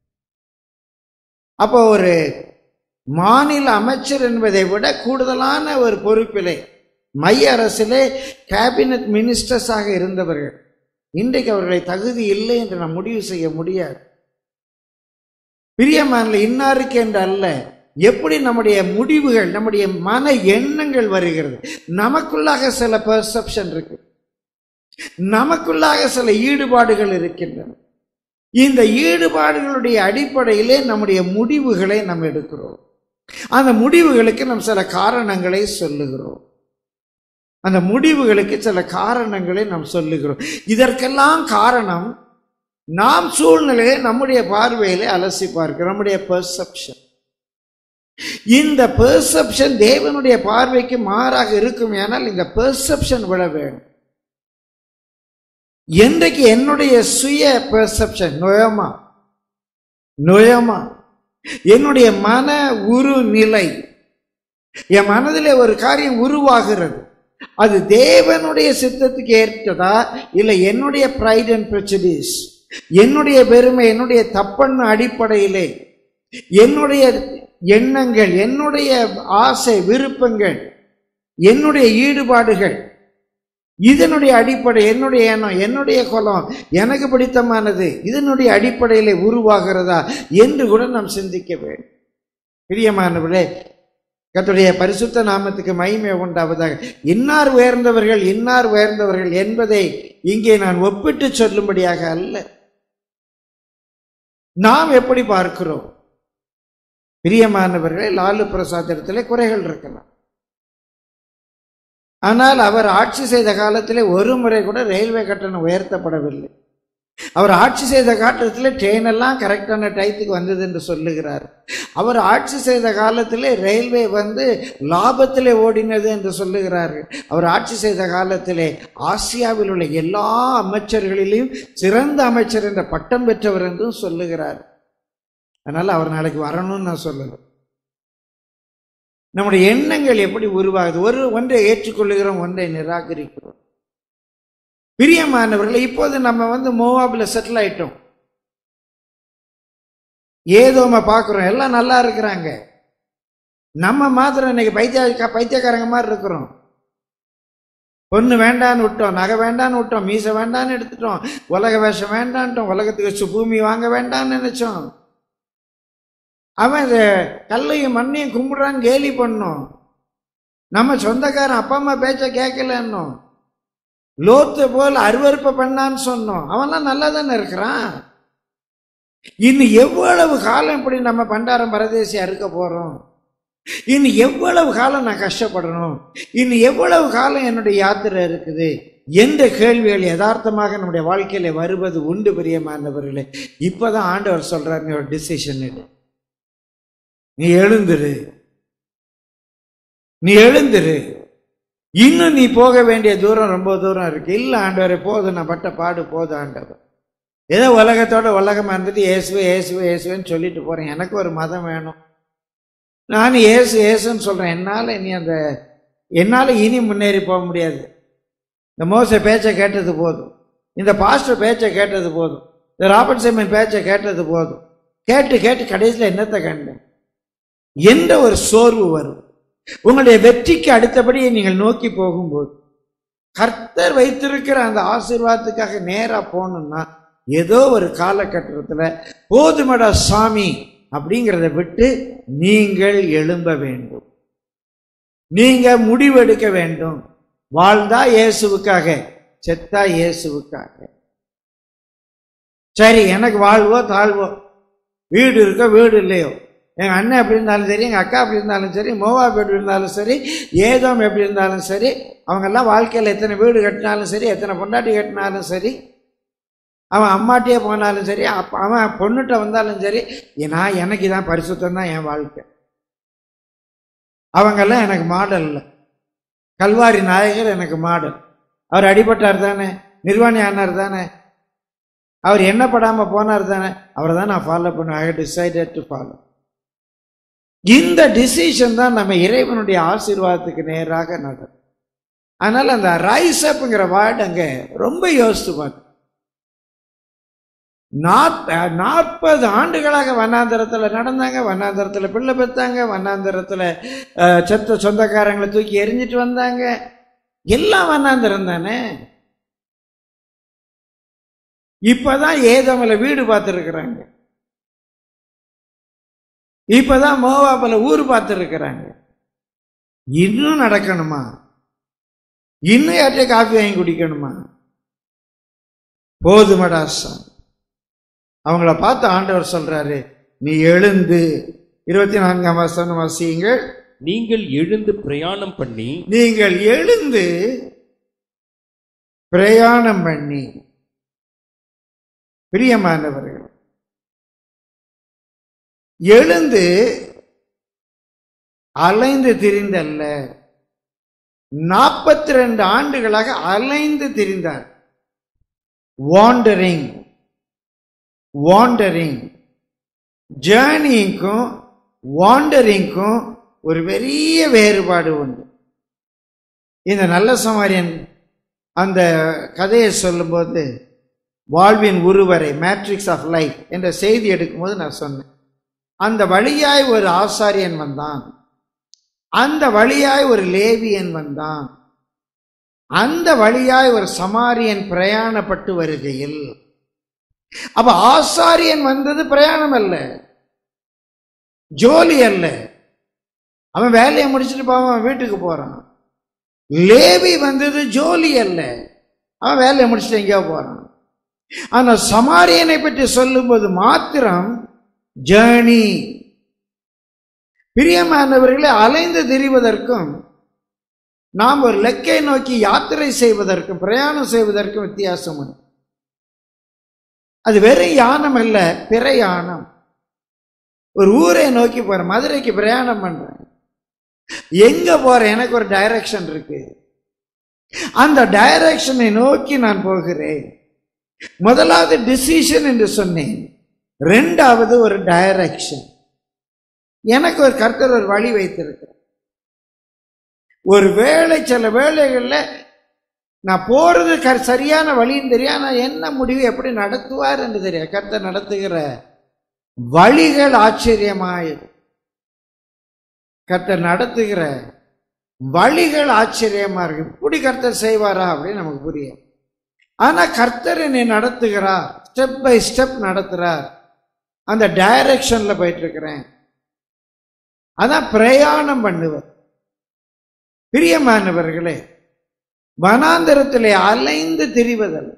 S1: அப்போ ஒரு மாநில அமைச்சர் என்பதை விட கூடுதலான ஒரு பொறுப்பிலே மைய அரசிலே கேபினட் மினிஸ்டர்ஸாக இருந்தவர்கள் இன்றைக்கு அவர்களை தகுதி இல்லை என்று நாம் முடிவு செய்ய முடியாது பிரியமானல இன்னாருக்கு என்று அல்ல எப்படி நம்முடைய முடிவுகள் நம்முடைய மன எண்ணங்கள் வருகிறது நமக்குள்ளாக சில பெர்செப்ஷன் இருக்கு நமக்குள்ளாக சில ஈடுபாடுகள் இருக்கின்றன இந்த ஈடுபாடுகளுடைய அடிப்படையிலே நம்முடைய முடிவுகளை நாம் எடுக்கிறோம் அந்த முடிவுகளுக்கு நாம் சில காரணங்களை சொல்லுகிறோம் அந்த முடிவுகளுக்கு சில காரணங்களை நாம் சொல்லுகிறோம் இதற்கெல்லாம் காரணம் நாம் சூழ்நிலையை நம்முடைய பார்வையிலே அலசி பார்க்கிறோம் நம்முடைய பெர்செப்ஷன் இந்த பெர்செப்ஷன் தேவனுடைய பார்வைக்கு மாறாக இருக்கும் ஏனால் இந்த பெர்செப்ஷன் விட வேணும் என்றைக்கு என்னுடைய சுய பெர்செப்ஷன் நோயமா நோயமா என்னுடைய மன உரு நிலை என் மனதிலே ஒரு காரியம் உருவாகிறது அது தேவனுடைய சித்தத்துக்கு ஏற்றதா இல்லை என்னுடைய ப்ரைட் அண்ட் ப்ரெச்சடிஸ் என்னுடைய பெருமை என்னுடைய தப்பண்ண அடிப்படையிலே என்னுடைய எண்ணங்கள் என்னுடைய ஆசை விருப்பங்கள் என்னுடைய ஈடுபாடுகள் இதனுடைய அடிப்படை என்னுடைய எண்ணம் என்னுடைய குலம் எனக்கு பிடித்தமானது இதனுடைய அடிப்படையிலே உருவாகிறதா என்று கூட நாம் சிந்திக்க வேண்டும் பிரியமானவர்களே கர்த்தருடைய பரிசுத்த நாமத்துக்கு மகிமை உண்டாவதாக இன்னார் உயர்ந்தவர்கள் இன்னார் உயர்ந்தவர்கள் என்பதை இங்கே நான் ஒப்பிட்டு சொல்லும்படியாக அல்ல நாம் எப்படி பார்க்கிறோம் பிரியமானவர்களே லாலு பிரசாத் இடத்துல குறைகள் இருக்கலாம் ஆனால் அவர் ஆட்சி செய்த காலத்திலே ஒரு முறை கூட ரயில்வே கட்டணம் உயர்த்தப்படவில்லை அவர் ஆட்சி செய்த காலத்தில் ட்ரெயின் எல்லாம் கரெக்டான டயத்துக்கு வந்தது என்று சொல்லுகிறார் அவர் ஆட்சி செய்த காலத்திலே ரயில்வே வந்து லாபத்திலே ஓடினது என்று சொல்லுகிறார்கள் அவர் ஆட்சி செய்த காலத்திலே ஆசியாவில் உள்ள எல்லா அமைச்சர்களிலும் சிறந்த அமைச்சர் என்ற பட்டம் பெற்றவர் என்றும் சொல்லுகிறார் அதனால அவர் நாளைக்கு வரணும்னு நான் சொல்லலை நம்முடைய எண்ணங்கள் எப்படி உருவாகுது ஒரு ஒன்றை ஏற்றுக்கொள்ளுகிறோம் ஒன்றை நிராகரிக்கிறோம் பிரியமானவர்களை இப்போது நம்ம வந்து மோவாபில் செட்டில் ஆயிட்டோம் ஏதோ நம்ம பார்க்குறோம் எல்லாம் நல்லா இருக்கிறாங்க நம்ம மாத்திரம் இன்னைக்கு பைத்திய பைத்தியக்காரங்க மாதிரி இருக்கிறோம் பொண்ணு வேண்டான்னு விட்டோம் நகை வேண்டான்னு விட்டோம் மீசை வேண்டான்னு எடுத்துட்டோம் உலக வேஷம் வேண்டான்ட்டோம் உலகத்துக்கு சு- பூமி வாங்க வேண்டாம்னு நினைச்சோம் அவன் இந்த கல்லையும் மண்ணையும் கும்பிடுறான்னு கேலி பண்ணோம் நம்ம சொந்தக்காரன் அப்பா அம்மா பேச்ச கேட்கலன்னோம் லோத்து போல் அருவருப்பை பண்ணான்னு சொன்னோம் அவன்லாம் நல்லா தானே இருக்கிறான் இன்னும் எவ்வளவு காலம் இப்படி நம்ம பண்டாரம் பரதேசியா இருக்க போறோம் இன்னும் எவ்வளவு காலம் நான் கஷ்டப்படணும் இன்னும் எவ்வளவு காலம் என்னுடைய யாத்திரை இருக்குது என்ற கேள்விகள் யதார்த்தமாக நம்முடைய வாழ்க்கையில வருவது உண்டு பிரியமானவர்களே இப்பதான் ஆண்டவர் சொல்றார் நீ ஒரு டிசிஷன் எடு நீ எழுந்துரு நீ எழுந்துரு இன்னும் நீ போக வேண்டிய தூரம் ரொம்ப தூரம் இருக்கு இல்ல ஆண்டவரே போதும் நான் பட்ட பாடு போதும் ஆண்டவர் ஏதோ உலகத்தோட உலகமா இருந்துட்டு இயேசுவே இயேசுவே இயேசுவேன்னு சொல்லிட்டு போறேன் எனக்கு ஒரு மதம் வேணும் நான் ஏசு ஏசுன்னு சொல்றேன் என்னால இனி அந்த என்னால இனி முன்னேறி போக முடியாது இந்த மோச பேச்சை கேட்டது போதும் இந்த பாஸ்டர் பேச்சை கேட்டது போதும் இந்த ராபர்ட் சைமன் பேச்சை கேட்டது போதும் கேட்டு கேட்டு கடைசியில் என்னத்தை கண்டேன் என்ற ஒரு சோர்வு வரும் உங்களுடைய வெற்றிக்கு அடுத்தபடியே நீங்கள் நோக்கி போகும்போது கர்த்தர் வைத்திருக்கிற அந்த ஆசீர்வாதத்துக்காக நேரா போகணும்னா ஏதோ ஒரு காலகட்டத்தில் போதுமடா சாமி அப்படிங்கிறத விட்டு நீங்கள் எழும்ப வேண்டும் நீங்க முடிவெடுக்க வேண்டும் வாழ்ந்தா இயேசுவுக்காக செத்தா இயேசுவுக்காக சரி எனக்கு வாழ்வோ தாழ்வோ வீடு இருக்கோ வீடு இல்லையோ எங்க அண்ணன் எப்படி இருந்தாலும் சரி எங்க அக்கா எப்படி இருந்தாலும் சரி மோவாப் எப்படி இருந்தாலும் சரி ஏதோம் எப்படி இருந்தாலும் சரி அவங்கெல்லாம் வாழ்க்கையில் எத்தனை வீடு கட்டினாலும் சரி எத்தனை பொண்டாட்டி கட்டினாலும் சரி அவன் அம்மாட்டியே போனாலும் சரி அப்ப அவன் பொண்ணுகிட்ட வந்தாலும் சரி நான் எனக்கு இதான் பரிசுத்தம் தான் என் வாழ்க்கை அவங்கெல்லாம் எனக்கு மாடல் இல்லை கல்வாரி நாயகர் எனக்கு மாடல் அவர் அடிபட்டார் தானே நிர்வாணி ஆனார் தானே அவர் என்ன படாம போனார் தானே அவரை தான் நான் ஃபாலோ பண்ணுவேன் ஐ டிசைடட் டு ஃபாலோ இந்த டிசிஷன் தான் நம்ம இறைவனுடைய ஆசீர்வாதத்துக்கு நேராக நடக்கும் அதனால அந்த ரைஸ் அப்ங்கிற வேர்டு அங்க ரொம்ப யோசித்து பார்த்து நாற்பது ஆண்டுகளாக வண்ணாந்தரத்தில் நடந்தாங்க வண்ணாந்தரத்தில் பிள்ளை பெற்றாங்க வண்ணாந்தரத்தில் செத்த சொந்தக்காரங்களை தூக்கி எரிஞ்சிட்டு வந்தாங்க எல்லாம் வண்ணாந்தரம் தானே இப்பதான் ஏதமல வீடு பார்த்துருக்குறாங்க இப்பதான் மோவாப்பில் ஊர் பார்த்துருக்குறாங்க இன்னும் நடக்கணுமா இன்னும் யார்ட்டே காஃபி வாங்கி குடிக்கணுமா போதுமடா சாமி அவங்கள பார்த்து ஆண்டவர் சொல்றாரு நீ எழுந்து இருபத்தி நான்காம் வசனம் வாசியுங்கள்
S2: நீங்கள் எழுந்து பிரயாணம் பண்ணி
S1: நீங்கள் எழுந்து பிரயாணம் பண்ணி பிரியமானவர்கள் எழுந்து அலைந்து திரிந்தல்ல நாற்பத்தி ரெண்டு ஆண்டுகளாக அலைந்து திரிந்தார் வாண்டரிங் வாண்டரிங் ஜேர்னிக்கும் வாண்டரிங்க்கும் ஒரு பெரிய வேறுபாடு உண்டு இந்த நல்ல சமாரியன் அந்த கதையை சொல்லும்போது வாழ்வின் உருவரை மேட்ரிக்ஸ் ஆஃப் லைஃப் என்ற செய்தி எடுக்கும்போது நான் சொன்னேன் அந்த வழியாய் ஒரு ஆசாரியன் வந்தான் அந்த வழியாய் ஒரு லேவியன் வந்தான் அந்த வழியாய் ஒரு சமாரியன் பிரயாணப்பட்டு வருகையில் அப்ப ஆசாரியன் வந்தது பிரயாணம் அல்ல ஜோலி அல்ல அவன் வேலையை முடிச்சுட்டு போவான் வீட்டுக்கு போறான் லேவி வந்தது ஜோலி அல்ல அவன் வேலையை முடிச்சுட்டு எங்கேயோ போறான் ஆனா சமாரியனை பற்றி சொல்லும்போது மாத்திரம் ஜேர்னி பிரியமானவர்களை அலைந்து திரிவதற்கும் நாம் ஒரு லெக்கை நோக்கி யாத்திரை செய்வதற்கும் பிரயாணம் செய்வதற்கும் வித்தியாசம் உண்டு அது வெறும் யானம் அல்ல பிரயாணம் ஒரு ஊரை நோக்கி போறேன் மதுரைக்கு பிரயாணம் பண்றேன் எங்க போறேன் எனக்கு ஒரு டைரக்ஷன் இருக்கு அந்த டைரக்ஷனை நோக்கி நான் போகிறேன் முதலாவது டிசிஷன் என்று சொன்னேன் ரெண்டாவது ஒரு டைரக்ஷன் எனக்கு ஒரு கர்த்தர் ஒரு வழி வைத்திருக்கிறார் ஒரு வேலை சில வேலைகளில் நான் போறது க- சரியான வழின்னு தெரியும் நான் என்ன முடிவு எப்படி நடத்துவார் என்று தெரியும் கர்த்தர் நடத்துகிற வழிகள் ஆச்சரியமாயிரும் கர்த்தர் நடத்துகிற வழிகள் ஆச்சரியமா இருக்கு இப்படி கர்த்தர் செய்வாரா அப்படின்னு நமக்கு புரியும் ஆனா கர்த்தர் என்னை நடத்துகிறார் ஸ்டெப் பை ஸ்டெப் நடத்துறார் அந்த டைரக்ஷன்ல போயிட்டு இருக்கிறேன் அதான் பிரயாணம் பண்ணுவர் பிரியமானவர்களே வனாந்தரத்திலே அலைந்து திரிவதல்ல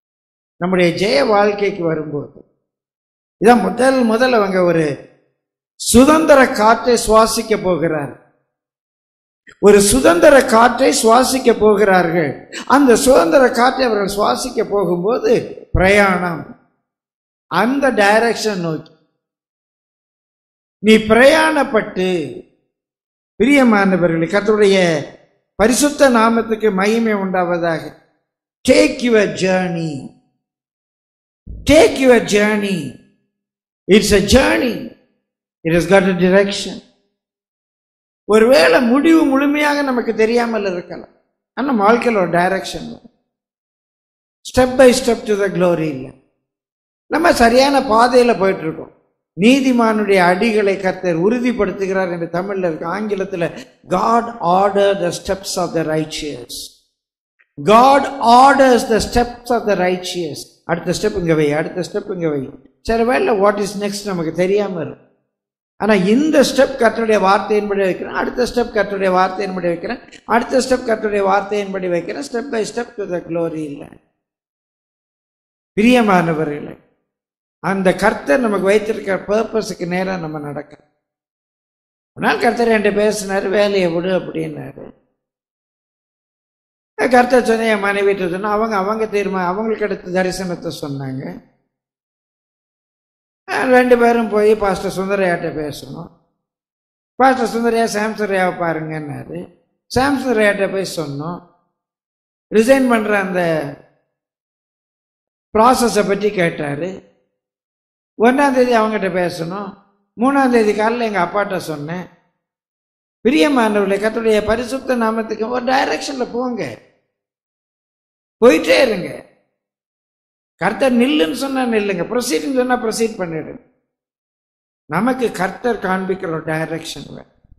S1: நம்முடைய ஜெய வாழ்க்கைக்கு வரும்போது இதான் முதல் முதல் அவங்க ஒரு சுதந்திர காற்றை சுவாசிக்க போகிறார் ஒரு சுதந்திர காற்றை சுவாசிக்க போகிறார்கள் அந்த சுதந்திர காற்றை அவர்கள் சுவாசிக்க போகும்போது பிரயாணம் அந்த டைரக்ஷன் நோக்கி நீ பிரயாணப்பட்டு பிரியமானவர்களே கர்த்தருடைய பரிசுத்த நாமத்துக்கு மகிமை உண்டாவதாக take your journey take your journey it's a journey it is God a direction ஒருவேளை முடிவு முழுமையாக நமக்கு தெரியாமல் இருக்கலாம் ஆனால் வாழ்க்கையில் ஒரு direction step by step to the glory இல்லை நம்ம சரியான பாதையில் போயிட்டு இருக்கோம் நீதிமானுடைய அடிகளை கர்த்தர் உறுதிப்படுத்துகிறார் என்று தமிழ்ல இருக்கு ஆங்கிலத்தில் God order the steps of the righteous God orders the steps of the righteous அடுத்த ஸ்டெப் இங்க வை அடுத்த ஸ்டெப் இங்க வை சில வேலை வாட் இஸ் நெக்ஸ்ட் நமக்கு தெரியாம இருக்கும் ஆனா இந்த ஸ்டெப் கர்த்தருடைய வார்த்தையின்படி வைக்கிறேன் அடுத்த ஸ்டெப் கர்த்தருடைய வார்த்தையின்படி வைக்கிறேன் அடுத்த ஸ்டெப் கர்த்தருடைய வார்த்தையின்படி வைக்கிறேன் step by step to the glory இல்லை பிரியமானவர்களே அந்த கர்த்தர் நமக்கு வைத்திருக்கிற பர்பஸுக்கு நேரம் நம்ம நடக்க ஒரு நாள் கர்த்தர் என்கிட்ட பேசினாரு வேலையை விடு அப்படின்னாரு கர்த்தர் சொன்ன என் மனைவிட்டு சொன்னா அவங்க அவங்க தீர்மானம் அவங்களுக்கு அடுத்த தரிசனத்தை சொன்னாங்க அஹ் ரெண்டு பேரும் போய் பாஸ்டர் சுந்தரையாட்ட பேசணும் பாஸ்டர் சுந்தரையா சாம்சுரையாவை பாருங்கன்னாரு சாம்சுரையாட்ட போய் சொன்னோம் ரிசைன் பண்ற அந்த ப்ராசஸை பற்றி கேட்டார் ஒன்றாம் தேதி அவங்ககிட்ட பேசணும் மூணாம் தேதி காலையில் எங்கள் அப்பாட்ட சொன்னேன் பிரியமானவர்களே கர்த்தருடைய பரிசுத்த நாமத்துக்கு ஒரு டைரக்ஷனில் போங்க போயிட்டே இருங்க கர்த்தர் நில்லுன்னு சொன்னா நில்லுங்க ப்ரொசீட்னு சொன்னா ப்ரொசீட் பண்ணிடுங்க நமக்கு கர்த்தர் காண்பிக்கிற ஒரு டைரக்ஷன்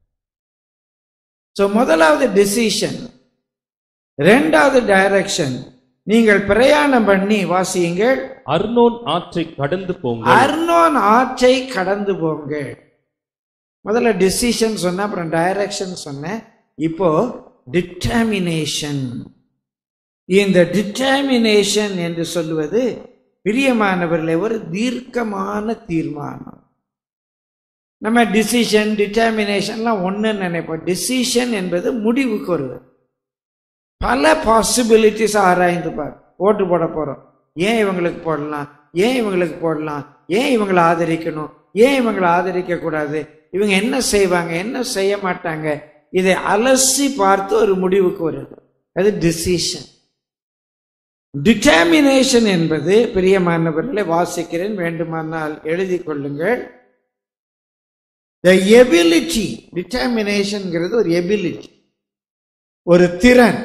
S1: ஸோ முதலாவது டிசிஷன் ரெண்டாவது டைரக்ஷன் நீங்கள் பிரயாணம் பண்ணி வாசியுங்கள்
S2: அர்னோன் ஆற்றை கடந்து போங்கள்
S1: அர்னோன் ஆற்றை கடந்து போங்க முதல்ல டிசிஷன் சொன்னேன் அப்புறம் டைரக்ஷன் சொன்னேன் இப்போ டிட்டர்மினேஷன் இந்த டிட்டர்மினேஷன் என்று சொல்லுவது பிரியமானவர்களே ஒரு தீர்க்கமான தீர்மானம் நம்ம டிசிஷன் டிட்டர்மினேஷன்லாம் ஒன்றுன்னு நினைப்போம் டிசிஷன் என்பது முடிவுக்கு வருவது பல பாசிபிலிட்டிஸ் ஆராய்ந்து பார் ஓட்டு போட போகிறோம் ஏன் இவங்களுக்கு போடலாம் ஏன் இவங்களுக்கு போடலாம் ஏன் இவங்களை ஆதரிக்கணும் ஏன் இவங்களை ஆதரிக்க கூடாது இவங்க என்ன செய்வாங்க என்ன செய்ய மாட்டாங்க இதை அலசி பார்த்து ஒரு முடிவுக்கு வருது அது டிசிஷன் டிட்டர்மினேஷன் என்பது பிரியமானவர்களை வாசிக்கிறேன் வேண்டுமானால் எழுதி கொள்ளுங்கள் த எபிலிட்டி டிட்டர்மினேஷன்ங்கிறது ஒரு எபிலிட்டி ஒரு திறன்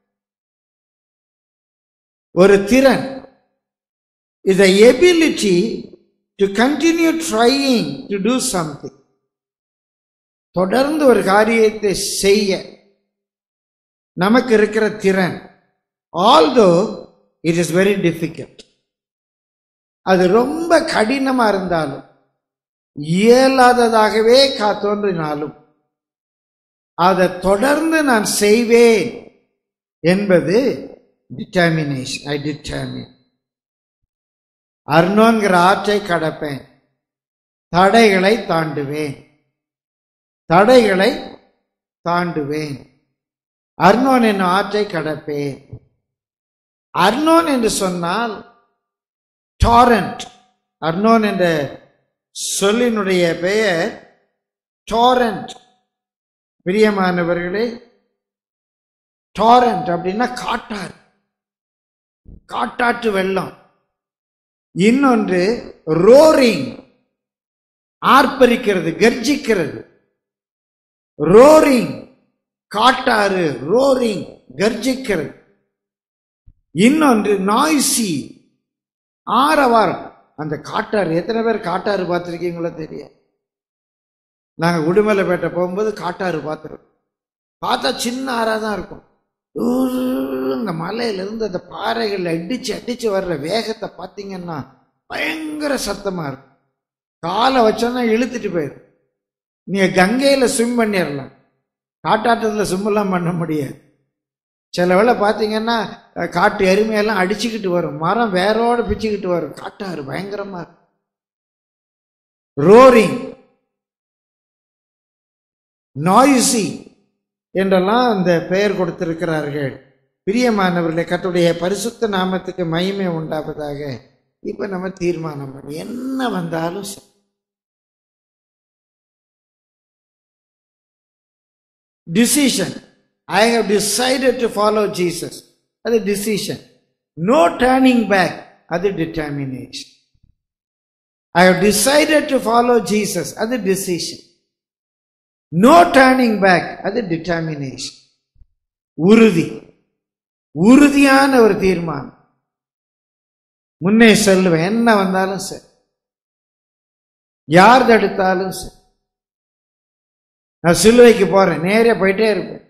S1: ஒரு திறன் is the ability to continue trying to do something தொடர்ந்து ஒரு காரியத்தை செய்ய நமக்கு இருக்கிற திறன் although it is very difficult அது ரொம்ப கடினமா இருந்தாலும் இயலாததாகவே கா தோன்றினாலும் அதை தொடர்ந்து நான் செய்வேன் என்பது டிட்டர்மினேஷன் ஐ டிட்டர்மின் அர்னோன்கிற ஆற்றை கடப்பேன் தடைகளை தாண்டுவேன் தடைகளை தாண்டுவேன் அர்னோன் என்னும் ஆற்றை கடப்பேன் அர்னோன் என்று சொன்னால் டாரண்ட் அர்னோன் என்ற சொல்லினுடைய பெயர் டாரண்ட் பிரியமானவர்களே டாரண்ட் அப்படின்னா காட்டாறு காட்டாற்று வெள்ளம் இன்னொன்று ரோரிங் ஆர்ப்பரிக்கிறது கர்ஜிக்கிறது ரோரிங் காட்டாறு ரோரிங் கர்ஜிக்கிறது இன்னொன்று நாய்சி ஆரவாரம் அந்த காட்டாறு எத்தனை பேர் காட்டாறு பார்த்துருக்கீங்களோ தெரியாது நாங்கள் உடுமலைப்பேட்டை போகும்போது காட்டாறு பார்த்துருக்கோம் பார்த்தா சின்ன ஆறாக தான் இருக்கும் இந்த மலையிலிருந்து அந்த பாறைகளில் அடிச்சு அடிச்சு வர்ற வேகத்தை பார்த்தீங்கன்னா பயங்கர சத்தமா இருக்கும் காலை வச்சோன்னா இழுத்துட்டு போயிடும் நீங்க கங்கையில ஸ்விம் பண்ணிடலாம் காட்டாட்டத்தில் ஸ்விம்மெல்லாம் பண்ண முடியாது சில வேளை பார்த்தீங்கன்னா அஹ், காட்டு எருமையெல்லாம் அடிச்சுக்கிட்டு வரும் மரம் வேரோட பிச்சுக்கிட்டு வரும் காட்டாறு பயங்கரமா இருக்கும் ரோரிங் நாய்ஸி என்றெல்லாம் அந்த பெயர் கொடுத்திருக்கிறார்கள் பிரியமானவர்களே கர்த்தருடைய பரிசுத்த நாமத்துக்கு மகிமை உண்டாவதாக இப்ப நம்ம தீர்மானம் பண்ணி என்ன வந்தாலும் சரி. decision i have decided to follow jesus அது decision no turning back அது determination i have decided to follow jesus அது decision no turning back அது determination உறுதி உறுதியான ஒரு தீர்மானம் முன்னே செல்லுவேன் என்ன வந்தாலும் சரி யார் தடுத்தாலும் சரி நான் சிலுவைக்கு போறேன் நேரே போயிட்டே இருப்பேன்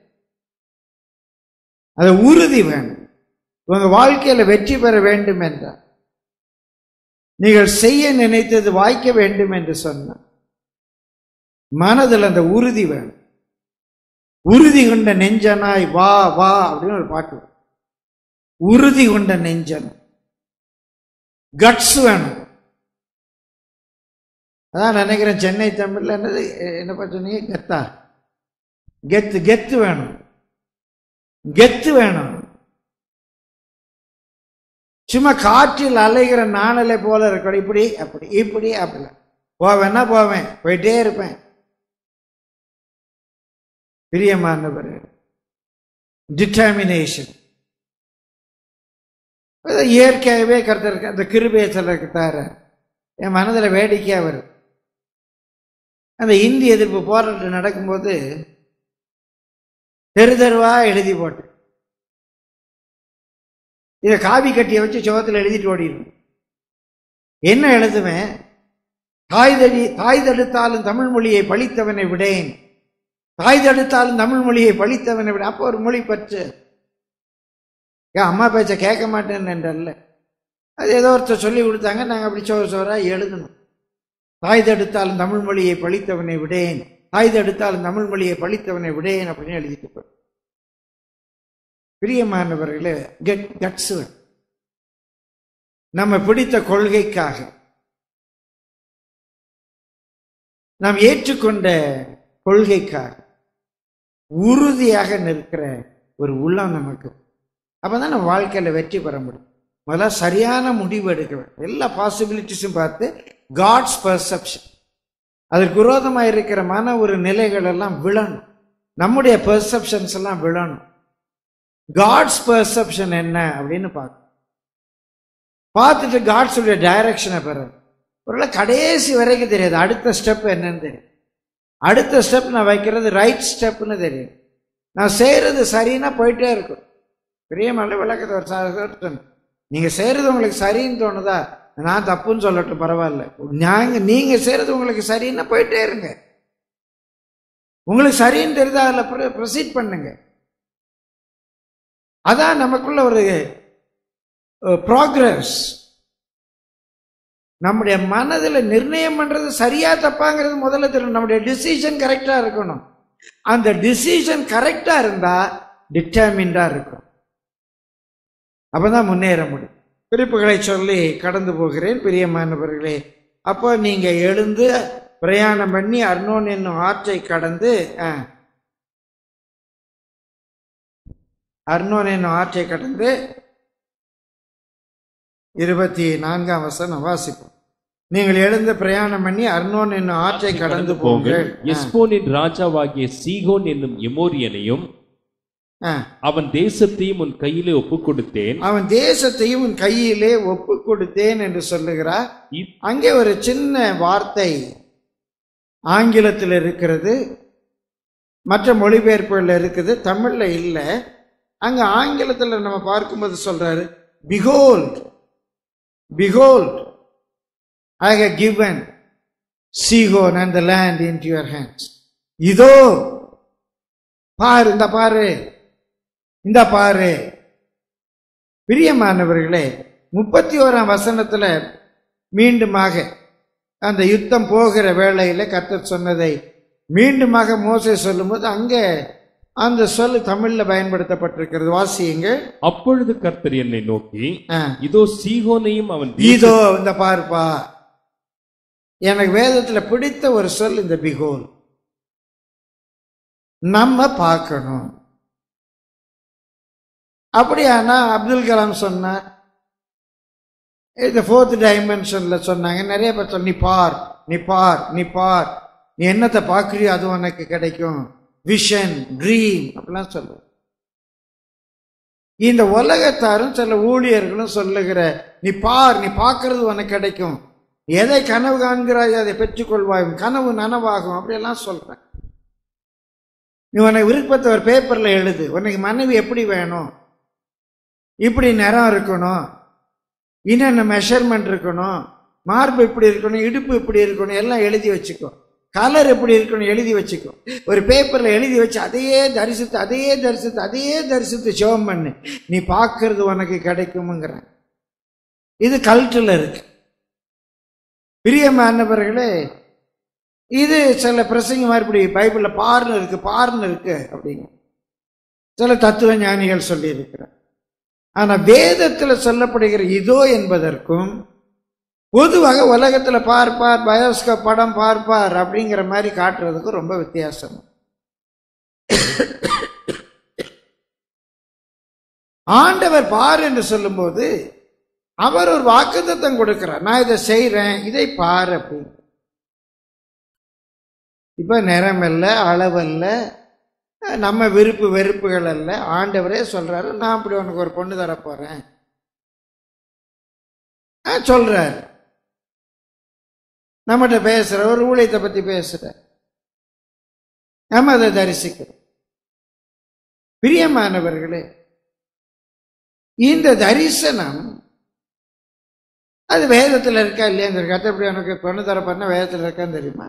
S1: அது உறுதி வேணும் உங்க வாழ்க்கையில வெற்றி பெற வேண்டும் என்றால் நீங்கள் செய்ய நினைத்தது வாய்க்க வேண்டும் என்று சொன்னார் மனதில் அந்த உறுதி வேணும் உறுதி கொண்ட நெஞ்சனாய் வா வா அப்படின்னு ஒரு பாட்டு வரும். உறுதி கொண்ட நெஞ்சன் கட்ஸ் வேணும் அதான் நினைக்கிறேன் சென்னை தமிழ்ல என்னது என்னப்பா சொன்னீங்க கெத்தா கெத்து கெத்து வேணும் கெத்து வேணும் சும்மா காற்றில் அலைகிற நாணலை போல இருக்கணும் இப்படி அப்படி இப்படி அப்படி போவேன்னா போவேன் போயிட்டே இருப்பேன் பிரியமானவர் டிட்டர்மினேஷன் இயற்கையாகவே கருத்தருக்கு அந்த கிருபையை சிலருக்கு தர என் மனதில் வேடிக்கையாக வரும் அந்த இந்தி எதிர்ப்பு போராட்டம் நடக்கும்போது தெரு தெருவா எழுதி போட்டு இதை காவி கட்டியை வச்சு சுவத்தில் எழுதிட்டு ஓடிடும் என்ன எழுதுவேன் தாய் தடி தாய் தடுத்தாலும் தமிழ் மொழியை பழித்தவனை விடேன் தாய் தடுத்தாலும் தமிழ் மொழியை பழித்தவனை விட அப்போ ஒரு மொழி பற்று ஏன் அம்மா பேச்ச கேட்க மாட்டேன்னு என்றல்ல அது ஏதோ ஒருத்தர் சொல்லி கொடுத்தாங்க நாங்கள் அப்படி சோறு சோறா எழுதணும் தாய் தடுத்தாலும் தமிழ் மொழியை பழித்தவனை விடேன் தாய் தடுத்தாலும் தமிழ் மொழியை பழித்தவனை விடேன் அப்படின்னு எழுதிட்டு போய் பிரியமானவர்களே கெட் கட்ஸ் நம்ம பிடித்த கொள்கைக்காக நாம் ஏற்றுக்கொண்ட கொள்கைக்காக உறுதியாக நிற்கிற ஒரு உள்ளம் நமக்கு அப்பதான் நம்ம வாழ்க்கையில வெற்றி பெற முடியும் முதல்ல சரியான முடிவு எடுக்க வேண்டும் எல்லா பாசிபிலிட்டிஸும் பார்த்து காட்ஸ் பெர்செப்ஷன் அதற்கு விரோதமாக இருக்கிற மன ஒரு நிலைகள் எல்லாம் விழணும் நம்முடைய பெர்செப்ஷன்ஸ் எல்லாம் விழணும் காட்ஸ் பெர்செப்ஷன் என்ன அப்படின்னு பார்க்கணும் பார்த்துட்டு காட்ஸுடைய டைரக்ஷனை பெறணும் ஒருவேளை கடைசி வரைக்கும் தெரியாது அடுத்த ஸ்டெப் என்னன்னு தெரியும் அடுத்த ஸ்டெப் நான் வைக்கிறது ரைட் ஸ்டெப்னு தெரியும் நான் செய்யறது சரின்னா போயிட்டே இருக்கும் பெரிய மலை விளக்கத்தை ஒரு சார் நீங்க செய்யறது உங்களுக்கு சரின்னு தோணுதா நான் தப்புன்னு சொல்லட்டும் பரவாயில்ல நாங்க நீங்க செய்யறது உங்களுக்கு சரின்னா போயிட்டே இருங்க உங்களுக்கு சரின்னு தெரியுதா அதில் ப்ரொசீட் பண்ணுங்க அதான் நமக்குள்ள ஒரு ப்ராக்ரஸ் நம்முடைய மனதில் நிர்ணயம் பண்றது சரியா தப்பாங்கிறது முதல்ல தெரியும் நம்முடைய டிசிஷன் கரெக்டா இருக்கணும் அந்த டிசிஷன் கரெக்டா இருந்தா டிட்டர்மின்டா இருக்கும் அப்பதான் முன்னேற முடியும் குறிப்புகளை சொல்லி கடந்து போகிறேன் பிரியமானவர்களே அப்போ நீங்க எழுந்து பிரயாணம் பண்ணி அர்னோன் என்னும் ஆற்றை கடந்து ஆ, அர்னோன் என்னும் ஆற்றை கடந்து இருபத்தி நான்காம் வசனம் வாசிப்போம் நீங்கள் எழுந்து பிரயாணம் பண்ணி அர்னோன் என்னும் ஆற்றை கடந்து போங்கள் ஆ,
S2: எஸ்போனின் ராஜாவாகிய சீகோன் என்னும் எமோரியனையும்
S1: ஆ.
S2: அவன் தேசத்தையும் உன் கையிலே ஒப்புக் கொடுத்தேன்
S1: அவன் தேசத்தையும் உன் கையிலே ஒப்பு கொடுத்தேன் என்று சொல்லுகிறார்
S2: இ-
S1: அங்கே ஒரு சின்ன வார்த்தை ஆங்கிலத்தில் இருக்கிறது மற்ற மொழிபெயர்ப்புகள் இருக்குது தமிழ்ல இல்லை அங்க ஆங்கிலத்தில் நம்ம பார்க்கும்போது சொல்றாரு behold behold I have given Sihon and the land in your hands இதோ பாரு இந்த பாரு இந்த பாரு பிரியமானவர்களே முப்பத்தி ஓராம் வசனத்துல மீண்டுமாக அந்த யுத்தம் போகிற வேளையில கர்த்தர் சொன்னதை மீண்டுமாக மோசே சொல்லும்போது அங்கே அந்த சொல் தமிழ்ல பயன்படுத்தப்பட்டிருக்கிறது வாசியுங்க
S2: அப்பொழுது கர்த்தர் என்னை நோக்கி
S1: ஆ.
S2: இதோ சீகோனையும் அவன்
S1: இதோ இந்த பார்ப்பா எனக்கு வேதத்துல பிடித்த ஒரு சொல் இந்த பிகோல் நம்ம பார்க்கணும் அப்படியானா அப்துல் கலாம் சொன்னார் இந்த ஃபோர்த் டைமென்ஷன்ல சொன்னாங்க நிறைய பேர் சொன்ன நீ பார் நீ பார் நீ பார் நீ என்னத்தை பார்க்குறியோ அது உனக்கு கிடைக்கும் விஷன் ட்ரீம் அப்படிலாம் சொல்லுவோம் இந்த உலகத்தாரும் சில ஊழியர்களும் சொல்லுகிற நீ பார் நீ பார்க்கறது உனக்கு கிடைக்கும் எதை கனவு காண்கிறாய் அதை பெற்றுக்கொள்வாய் உன் கனவு நனவாகும் அப்படியெல்லாம் சொல்றேன் நீ உனக்கு விருப்பத்தை ஒரு பேப்பர்ல எழுது உனக்கு மனைவி எப்படி வேணும் இப்படி நிறம் இருக்கணும் என்னென்ன மெஷர்மெண்ட் இருக்கணும் மார்பு இப்படி இருக்கணும் இடுப்பு இப்படி இருக்கணும் எல்லாம் எழுதி வச்சுக்கோ கலர் எப்படி இருக்கணும் எழுதி வச்சுக்கோ ஒரு பேப்பர்ல எழுதி வச்சு அதையே தரிசித்து அதையே தரிசித்து அதையே தரிசித்து சிவம் பண்ணு நீ பார்க்கறது உனக்கு கிடைக்குமுங்கிறேன் இது கல்ட்டில் இருக்கு பிரியமானவர்களே இது சில பிரசங்க மாதிரி இப்படி பைபிளில் பார்னு இருக்கு பார்னு இருக்கு அப்படிங்க சில தத்துவ ஞானிகள் சொல்லி இருக்கிறார் ஆனா வேதத்துல சொல்லப்படுகிற இதோ என்பதற்கும் பொதுவாக உலகத்துல பார்ப்பார் பயோஸ்கோப் படம் பார்ப்பார் அப்படிங்கிற மாதிரி காட்டுறதுக்கும் ரொம்ப வித்தியாசம் ஆண்டவர் பார் என்று சொல்லும்போது அவர் ஒரு வாக்குத்தத்தம் கொடுக்கிறார் நான் இதை செய்றேன் இதை பார் அப்படின்னு இப்ப நிறம் அல்ல அளவல்ல நம்ம விருப்பு வெறுப்புகள் அல்ல ஆண்டவரே சொல்றாரு நான் அப்படி உனக்கு ஒரு பொண்ணு தர போறேன் ஆ, சொல்றாரு நம்மகிட்ட பேசுற ஒரு ஊழியத்தை பத்தி பேசுற நம்ம அதை தரிசிக்கிறோம் பிரியமானவர்களே இந்த தரிசனம் அது வேதத்தில் இருக்கா இல்லையா இந்த கத்தப்படி உனக்கு பொண்ணு தர பண்ண வேதத்தில் இருக்கான்னு தெரியுமா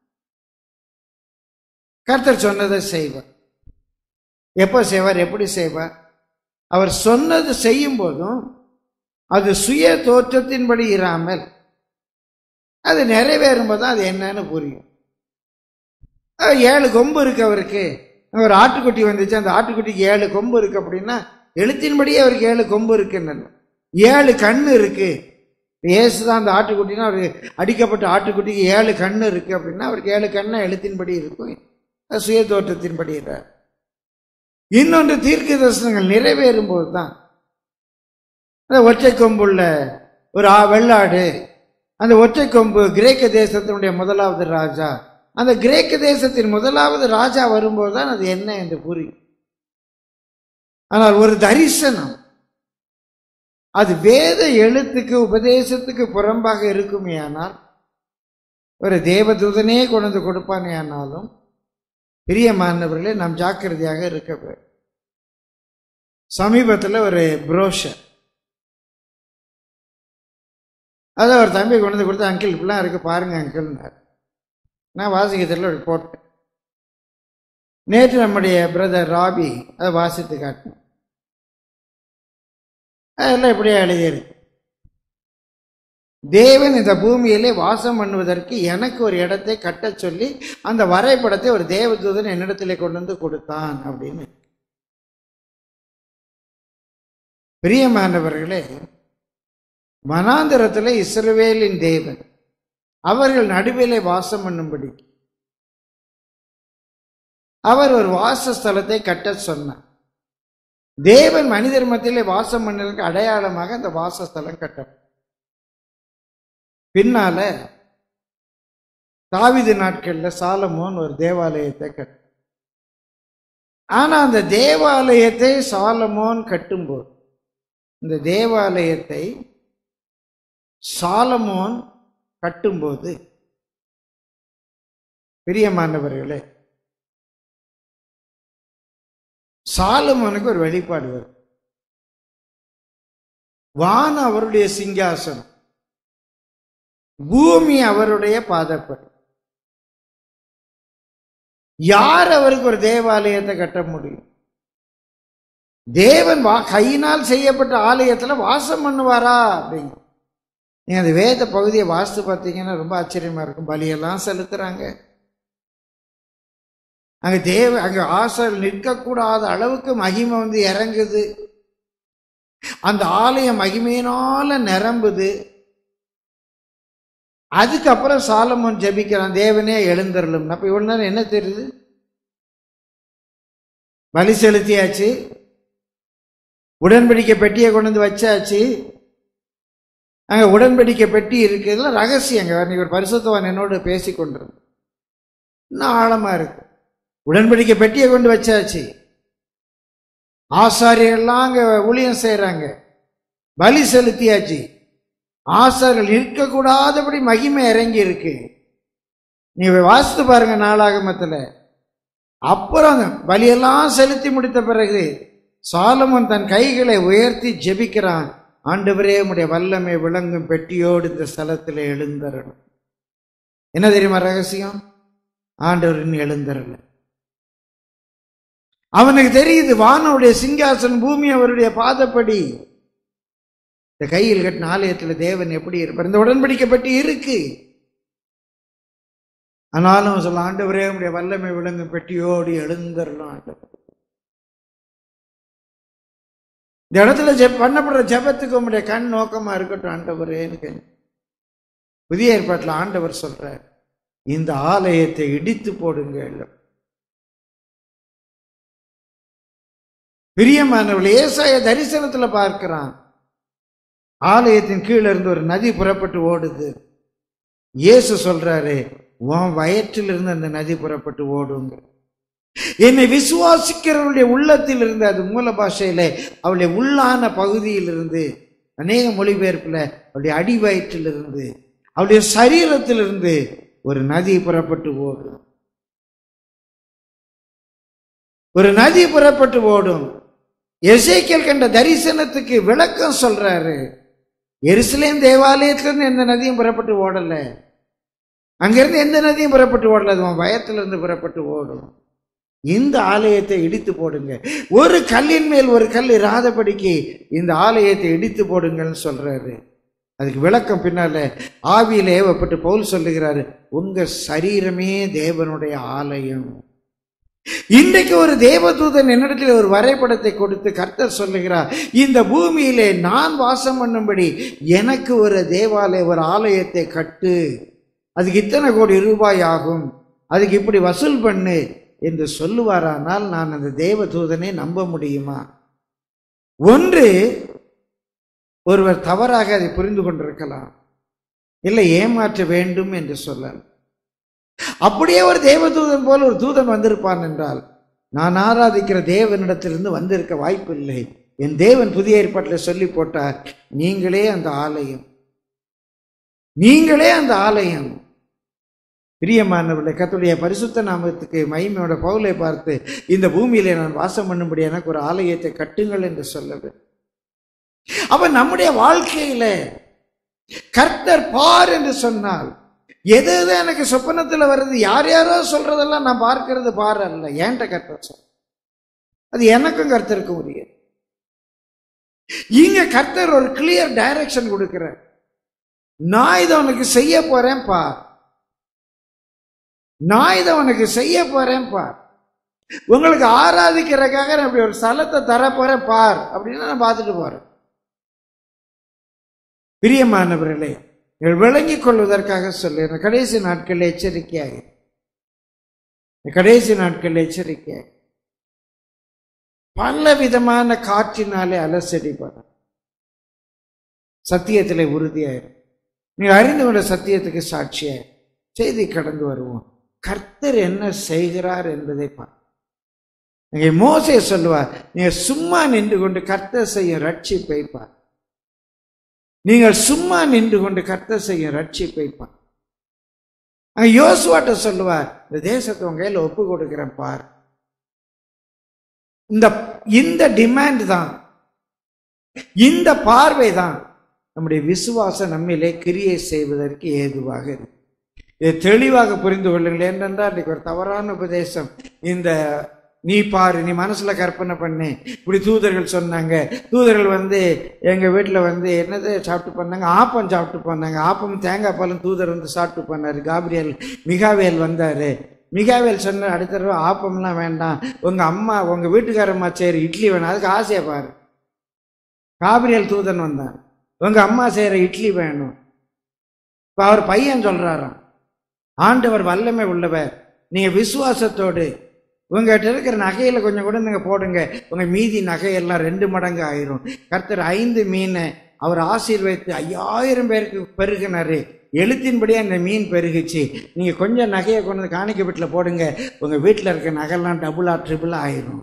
S1: கர்த்தர் சொன்னதை செய்வார் எப்போ செய்வார் எப்படி செய்வார் அவர் சொன்னது செய்யும் போதும் அது சுய தோற்றத்தின்படி இராமல் அது நிறைவேறும் போது அது என்னன்னு புரியும் அஹ் ஏழு கொம்பு இருக்கு அவருக்கு ஒரு ஆட்டுக்குட்டி வந்துச்சு அந்த ஆட்டுக்குட்டிக்கு ஏழு கொம்பு இருக்கு அப்படின்னா எழுத்தின்படியே அவருக்கு ஏழு கொம்பு இருக்குன்னு ஏழு கண்ணு இருக்கு இயேசுதான் அந்த ஆட்டுக்குட்டினா அவர் அடிக்கப்பட்ட ஆட்டுக்குட்டிக்கு ஏழு கண்ணு இருக்கு அப்படின்னா அவருக்கு ஏழு கண்ணு எழுத்தின்படி இருக்கும் அது சுய தோற்றத்தின்படி இருக்கிறார் இன்னொன்று தீர்க்க தரிசனங்கள் நிறைவேறும் போது தான் அந்த ஒற்றை கொம்புள்ள ஒரு ஆ- வெள்ளாடு அந்த ஒற்றை கொம்பு கிரேக்க தேசத்தினுடைய முதலாவது ராஜா அந்த கிரேக்க தேசத்தின் முதலாவது ராஜா வரும்போது தான் அது என்ன என்று புரியும் ஆனால் ஒரு தரிசனம் அது வேத எழுத்துக்கு உபதேசத்துக்கு புறம்பாக இருக்குமே ஆனால் ஒரு தேவதூதனே கொண்டு வந்து கொடுப்பானே ஆனாலும் பிரியமானவர்களே நாம் ஜாக்கிரதையாக இருக்க வேண்டும் சமீபத்தில் ஒரு புரோஷர் அதை ஒரு தம்பி கொண்டு வந்து கொடுத்து அங்கிள் இப்படிலாம் இருக்கு பாருங்க அங்கிள்னார் நான் வாசிக்கிறதுல ஒரு போட்டேன் நேற்று நம்முடைய பிரதர் ராபி அதை வாசித்து காட்டினேன் அதெல்லாம் இப்படியே எழுதியிருக்கு தேவன் இந்த பூமியிலே வாசம் பண்ணுவதற்கு எனக்கு ஒரு இடத்தை கட்டச் சொல்லி அந்த வரைபடத்தை ஒரு தேவதூதன் என்னிடத்திலே கொண்டு வந்து கொடுத்தான் அப்படின்னு பிரியமானவர்களே வனாந்திரத்தில் இஸ்ரவேலின் தேவன் அவர்கள் நடுவிலே வாசம் பண்ணும்படி அவர் ஒரு வாசஸ்தலத்தை கட்டச் சொன்னார் தேவன் மனிதர் மத்தியிலே வாசம் பண்ணதற்கு அடையாளமாக அந்த வாசஸ்தலம் கட்டப்படும் பின்னால தாவிது நாட்கள்ல சாலமோன் ஒரு தேவாலயத்தை கட்ட ஆனா அந்த தேவாலயத்தை சாலமோன் கட்டும்போது இந்த தேவாலயத்தை சாலமோன் கட்டும்போது பிரியமானவர்களே சாலமோனுக்கு ஒரு வெளிப்பாடு வரும் வானம் அவருடைய சிங்காசனம் பூமி அவருடைய பாதப்படி யார் அவருக்கு ஒரு தேவாலயத்தை கட்ட முடியும் தேவன் வா கையினால் செய்யப்பட்ட ஆலயத்துல வாசம் பண்ணுவாரா அப்படிங்க நீங்க அந்த வேத பகுதியை வாஸ்து பார்த்தீங்கன்னா ரொம்ப ஆச்சரியமா இருக்கும் பலியெல்லாம் செலுத்துறாங்க அங்க தேவ அங்க ஆசல் நிற்கக்கூடாத அளவுக்கு மகிமை வந்து இறங்குது அந்த ஆலயம் மகிமையினால நிரம்புது அதுக்கப்புறம் சாலமோன் ஜெபிக்கிறான் தேவனே எழுந்தருளும் அப்ப இவ்வளவு நேரம் என்ன தெரியுது பலி செலுத்தியாச்சு உடன்படிக்கை பெட்டியை கொண்டு வந்து வச்சாச்சு அங்க உடன்படிக்கை பெட்டி இருக்கு இதெல்லாம் ரகசியங்க நீ ஒரு பரிசுத்தவான் என்னோடு பேசி கொண்டிருந்த இன்னும் ஆழமா இருக்கு உடன்படிக்கை பெட்டியை கொண்டு வச்சாச்சு ஆசாரியெல்லாம் அங்க ஊழியம் செய்யறாங்க பலி செலுத்தியாச்சு ஆசார்கள் இருக்கக்கூடாதபடி மகிமை இறங்கி இருக்கு நீ வாசித்து பாருங்க நாளாகமத்துல அப்புறம் பலியெல்லாம் செலுத்தி முடித்த பிறகு சாலமன் தன் கைகளை உயர்த்தி ஜெபிக்கிறான் ஆண்டவரே உடைய வல்லமை விளங்கும் பெட்டியோடு இந்த ஸ்தலத்தில் எழுந்தரணும் என்ன தெரியுமா ரகசியம் ஆண்டவரின் எழுந்தரல அவனுக்கு தெரியுது வானவுடைய சிங்காசன் பூமி அவருடைய பாதப்படி இந்த கையில் கட்டின ஆலயத்தில் தேவன் எப்படி இருப்பார் இந்த உடன்படிக்கை பற்றி இருக்கு ஆனாலும் சொல்ல ஆண்டவரே உடைய வல்லமை விளங்கும் பெட்டியோடு எழுந்தரலாம் ஆண்டவர் இந்த இடத்துல ஜெப் பண்ணப்படுற ஜெபத்துக்கு உங்களுடைய கண் நோக்கமா இருக்கட்டும் ஆண்டவரேன்னு கேளு. புதிய ஏற்பாட்டில் ஆண்டவர் சொல்றார் இந்த ஆலயத்தை இடித்து போடுங்கள் பிரியமானவள் ஏசாய தரிசனத்துல பார்க்கிறான் ஆலயத்தின் கீழே இருந்து ஒரு நதி புறப்பட்டு ஓடுது இயேசு சொல்றாரு உன் வயிற்றிலிருந்து அந்த நதி புறப்பட்டு ஓடுங்க என்னை விசுவாசிக்கிறவருடைய உள்ளத்தில் இருந்து அது மூல பாஷையில அவளுடைய உள்ளான பகுதியில் இருந்து அநேக மொழிபெயர்ப்புல அவளுடைய அடி வயிற்றிலிருந்து அவளுடைய சரீரத்திலிருந்து ஒரு நதி புறப்பட்டு ஓடும் ஒரு நதி புறப்பட்டு ஓடும் எசேக்கியல் கண்ட தரிசனத்துக்கு விளக்கம் சொல்றாரு எருசலேம் தேவாலயத்திலிருந்து எந்த நதியும் புறப்பட்டு ஓடல அங்கிருந்து எந்த நதியும் புறப்பட்டு ஓடல அது உன் பயத்திலிருந்து புறப்பட்டு ஓடும் இந்த ஆலயத்தை இடித்து போடுங்க ஒரு கல்லின் மேல் ஒரு கல் இராதபடிக்கு இந்த ஆலயத்தை இடித்து போடுங்கள்னு சொல்றாரு அதுக்கு விளக்கம் பின்னால ஆவியில ஏவப்பட்டு பவுல் சொல்லுகிறாரு உங்க சரீரமே தேவனுடைய ஆலயம் இன்றைக்கு ஒரு தேவதூதன் என்னிடத்தில் ஒரு வரைபடத்தை கொடுத்து கர்த்தர் சொல்லுகிறார் இந்த பூமியிலே நான் வாசம் பண்ணும்படி எனக்கு ஒரு தேவாலய ஒரு ஆலயத்தை கட்டு அதுக்கு இத்தனை கோடி ரூபாய் ஆகும் அதுக்கு இப்படி வசூல் பண்ணு என்று சொல்லுவாரானால் நான் அந்த தேவதூதனை நம்ப முடியுமா ஒன்று ஒருவர் தவறாக அதை புரிந்து கொண்டிருக்கலாம் இல்லை ஏமாற்ற வேண்டும் என்று சொல்லலாம் அப்படியே ஒரு தேவதூதன் போல ஒரு தூதன் வந்திருப்பான் என்றால் நான் ஆராதிக்கிற தேவனிடத்திலிருந்து வந்திருக்க வாய்ப்பில்லை என் தேவன் புதிய ஏற்பாட்டில் சொல்லி போட்டார் நீங்களே அந்த ஆலயம் நீங்களே அந்த ஆலயம் பிரியமானவர்களே கத்துடைய பரிசுத்த நாமத்துக்கு மகிமையோட பவுலை பார்த்து இந்த பூமியிலே நான் வாசம் பண்ணும்படி எனக்கு ஒரு ஆலயத்தை கட்டுங்கள் என்று சொல்லது அப்ப நம்முடைய வாழ்க்கையில கர்த்தர் பார் என்று சொன்னால் எது எது எனக்கு சொப்பனத்துல வருது யார் யாரோ சொல்றதெல்லாம் நான் பார்க்கிறது பார் அல்ல ஏன்ட்ட கர்த்தர் சொல் அது எனக்கும் கர்த்தருக்கும் உரியது இங்க கர்த்தர் ஒரு கிளியர் டைரக்ஷன் கொடுக்கிறார் நான் இதை உனக்கு செய்ய போறேன் பார் நான் இதை உனக்கு செய்ய போறேன் பார் உங்களுக்கு ஆராதிக்கிறதுக்காக நான் இப்படி ஒரு ஸ்தலத்தை தர போறேன் பார் அப்படின்னு நான் பார்த்துட்டு போறேன் பிரியமானவர்களே நீங்கள் விளங்கிக் கொள்வதற்காக சொல்லுகிறேன் கடைசி நாட்களில் எச்சரிக்கையாக கடைசி நாட்களில் எச்சரிக்கையாக பல விதமான காற்றினாலே அலசடிப்படும் சத்தியத்தில் உறுதியாயிரும் நீ அறிந்து கொண்ட சத்தியத்துக்கு சாட்சியாய் செய்தி கடந்து வருவோம் கர்த்தர் என்ன செய்கிறார் என்பதை பார் இங்கே மோசே சொல்லுவார் நீங்க சும்மா நின்று கொண்டு கர்த்தர் செய்யும் ரட்சிப்பை பார் நீங்கள் சும்மா நின்று கொண்டு கர்த்தர் செய்யும் ரட்சிப்பை பார் அங்க யோசுவாட்ட சொல்லுவார் இந்த தேசத்தை உங்க கையில ஒப்பு கொடுக்கிறேன் பார் இந்த இந்த டிமாண்ட் தான் இந்த பார்வை தான் நம்முடைய விசுவாசம் நம்மிலே கிரியை செய்வதற்கு ஏதுவாக இருக்கு இதை தெளிவாக புரிந்து கொள்ளுங்கள் ஏனென்றால் இன்னைக்கு ஒரு தவறான உபதேசம் இந்த நீ பாரு நீ மனசுல கற்பனை பண்ணு இப்படி தூதர்கள் சொன்னாங்க தூதர்கள் வந்து எங்க வீட்டுல வந்து என்னது சாப்பிட்டு பண்ணாங்க ஆப்பம் சாப்பிட்டு பண்ணாங்க ஆப்பம் தேங்காய் பாலும் தூதர் வந்து சாப்பிட்டு பண்ணாரு காபிரியல் மிகாவேல் வந்தாரு மிகாவேல் சொன்ன அடுத்த தடவை ஆப்பம்லாம் வேண்டாம் உங்க அம்மா உங்க வீட்டுக்காரம்மா சரி இட்லி வேணும் அதுக்கு ஆசையை பாரு காபிரியல் தூதன் வந்தான் உங்க அம்மா செய்யற இட்லி வேணும் இப்ப அவர் பையன் சொல்றாராம் ஆண்டவர் வல்லமை உள்ளவர் நீங்க விசுவாசத்தோடு உங்ககிட்ட இருக்கிற நகையில கொஞ்சம் கூட நீங்க போடுங்க உங்க மீதி நகையெல்லாம் ரெண்டு மடங்கு ஆயிரும் கர்த்தர் ஐந்து மீனை அவர் ஆசீர்வதித்து ஐயாயிரம் பேருக்கு பெருகினாரு எழுத்தின்படியே அந்த மீன் பெருகுச்சு நீங்க கொஞ்சம் நகையை கொண்டு வந்து காணிக்க வீட்டில் போடுங்க உங்க வீட்டில் இருக்க நகையெல்லாம் டபுளா ட்ரிபிளா ஆயிரும்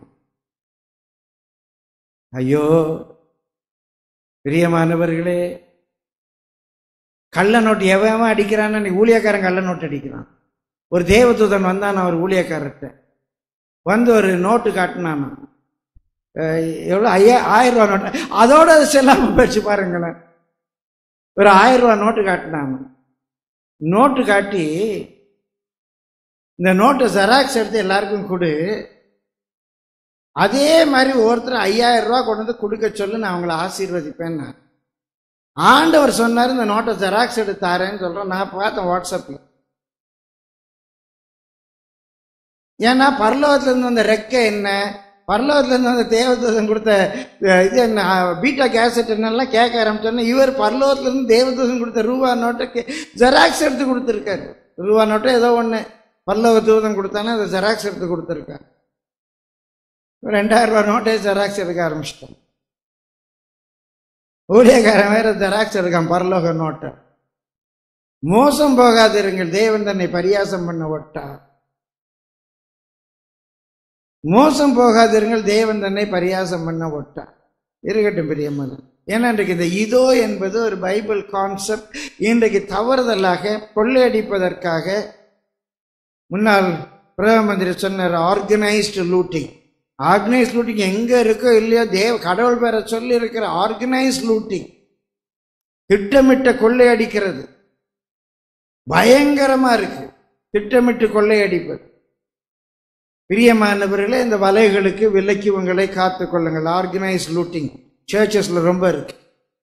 S1: ஐயோ பிரியமானவர்களே கள்ள நோட்டு எவன் எவன் அடிக்கிறான்னு இன்னைக்கு ஊழியக்காரன் கள்ள நோட்டு அடிக்கிறான் ஒரு தேவதூதன் வந்தான் அவர் ஊழியக்காரர்கிட்ட வந்து ஒரு நோட்டு காட்டினான் எவ்வளோ ஐயா ஆயிரம் ரூபா நோட்டு அதோட அது செல்லாமல் போச்சு பாருங்களேன் ஒரு ஆயிரம் ரூபா நோட்டு காட்டினான் நோட்டு காட்டி இந்த நோட்டை ஜெராக்ஸ் எடுத்து எல்லாருக்கும் கொடு அதே மாதிரி ஒருத்தர் ஐயாயிரம் ரூபா கொண்டு வந்து கொடுக்க சொல்லு நான் அவங்கள ஆசீர்வதிப்பேன் ஆண்டவர் சொன்னார் இந்த நோட்டை ஜெராக்ஸ் எடுத்து தாரேன்னு சொல்றேன் நான் பார்த்தேன் வாட்ஸ்அப்பில் ஏன்னா பரலோகத்துல இருந்து வந்த ரெக்கை என்ன பரலோகத்துல இருந்து வந்த தேவதூதன் கொடுத்த அஹ், இது என்ன பீட்டா கேசட் என்னெல்லாம் கேட்க ஆரம்பிச்சோன்னா இவர் பரலோகத்துல இருந்து தேவதூதன் கொடுத்த ரூபா நோட்டை ஜெராக்ஸ் எடுத்து கொடுத்துருக்காரு ரூபா நோட்டை ஏதோ ஒன்று பரலோக தூதன் கொடுத்தானே அதை ஜெராக்ஸ் எடுத்து கொடுத்துருக்காரு ரெண்டாயிரம் ரூபா நோட்டே ஜெராக்ஸ் எடுக்க ஆரம்பிச்சிட்டோம் ஊழியக்காரன் வேற ஜெராக்ஸ் எடுக்கான் பரலோக நோட்டை மோசம் போகாதிருங்கள் தேவன் தன்னை பரியாசம் பண்ண ஒட்டா மோசம் போகாதிருங்கள் தேவன் தன்னை பரியாசம் பண்ண ஒட்டா இருக்கட்டும் பிரியமன் ஏன்னா இன்றைக்கு இந்த இதோ என்பது ஒரு பைபிள் கான்செப்ட் இன்றைக்கு தவறுதலாக கொள்ளையடிப்பதற்காக முன்னாள் பிரதம மந்திரி சொன்னார் ஆர்கனைஸ்டு லூட்டிங் ஆர்கனைஸ் லூட்டிங் எங்க இருக்கோ இல்லையோ தேவ கடவுள் பேரை சொல்லி இருக்கிற ஆர்கனைஸ் லூட்டிங் திட்டமிட்ட கொள்ளையடிக்கிறது பயங்கரமா இருக்கு திட்டமிட்டு கொள்ளையடிப்பது பிரியமானவர்களே இந்த வலைகளுக்கு விலக்கி உங்களை காத்துக் கொள்ளுங்கள் ஆர்கனைஸ் லூட்டிங் சர்ச்சஸ்ல ரொம்ப இருக்கு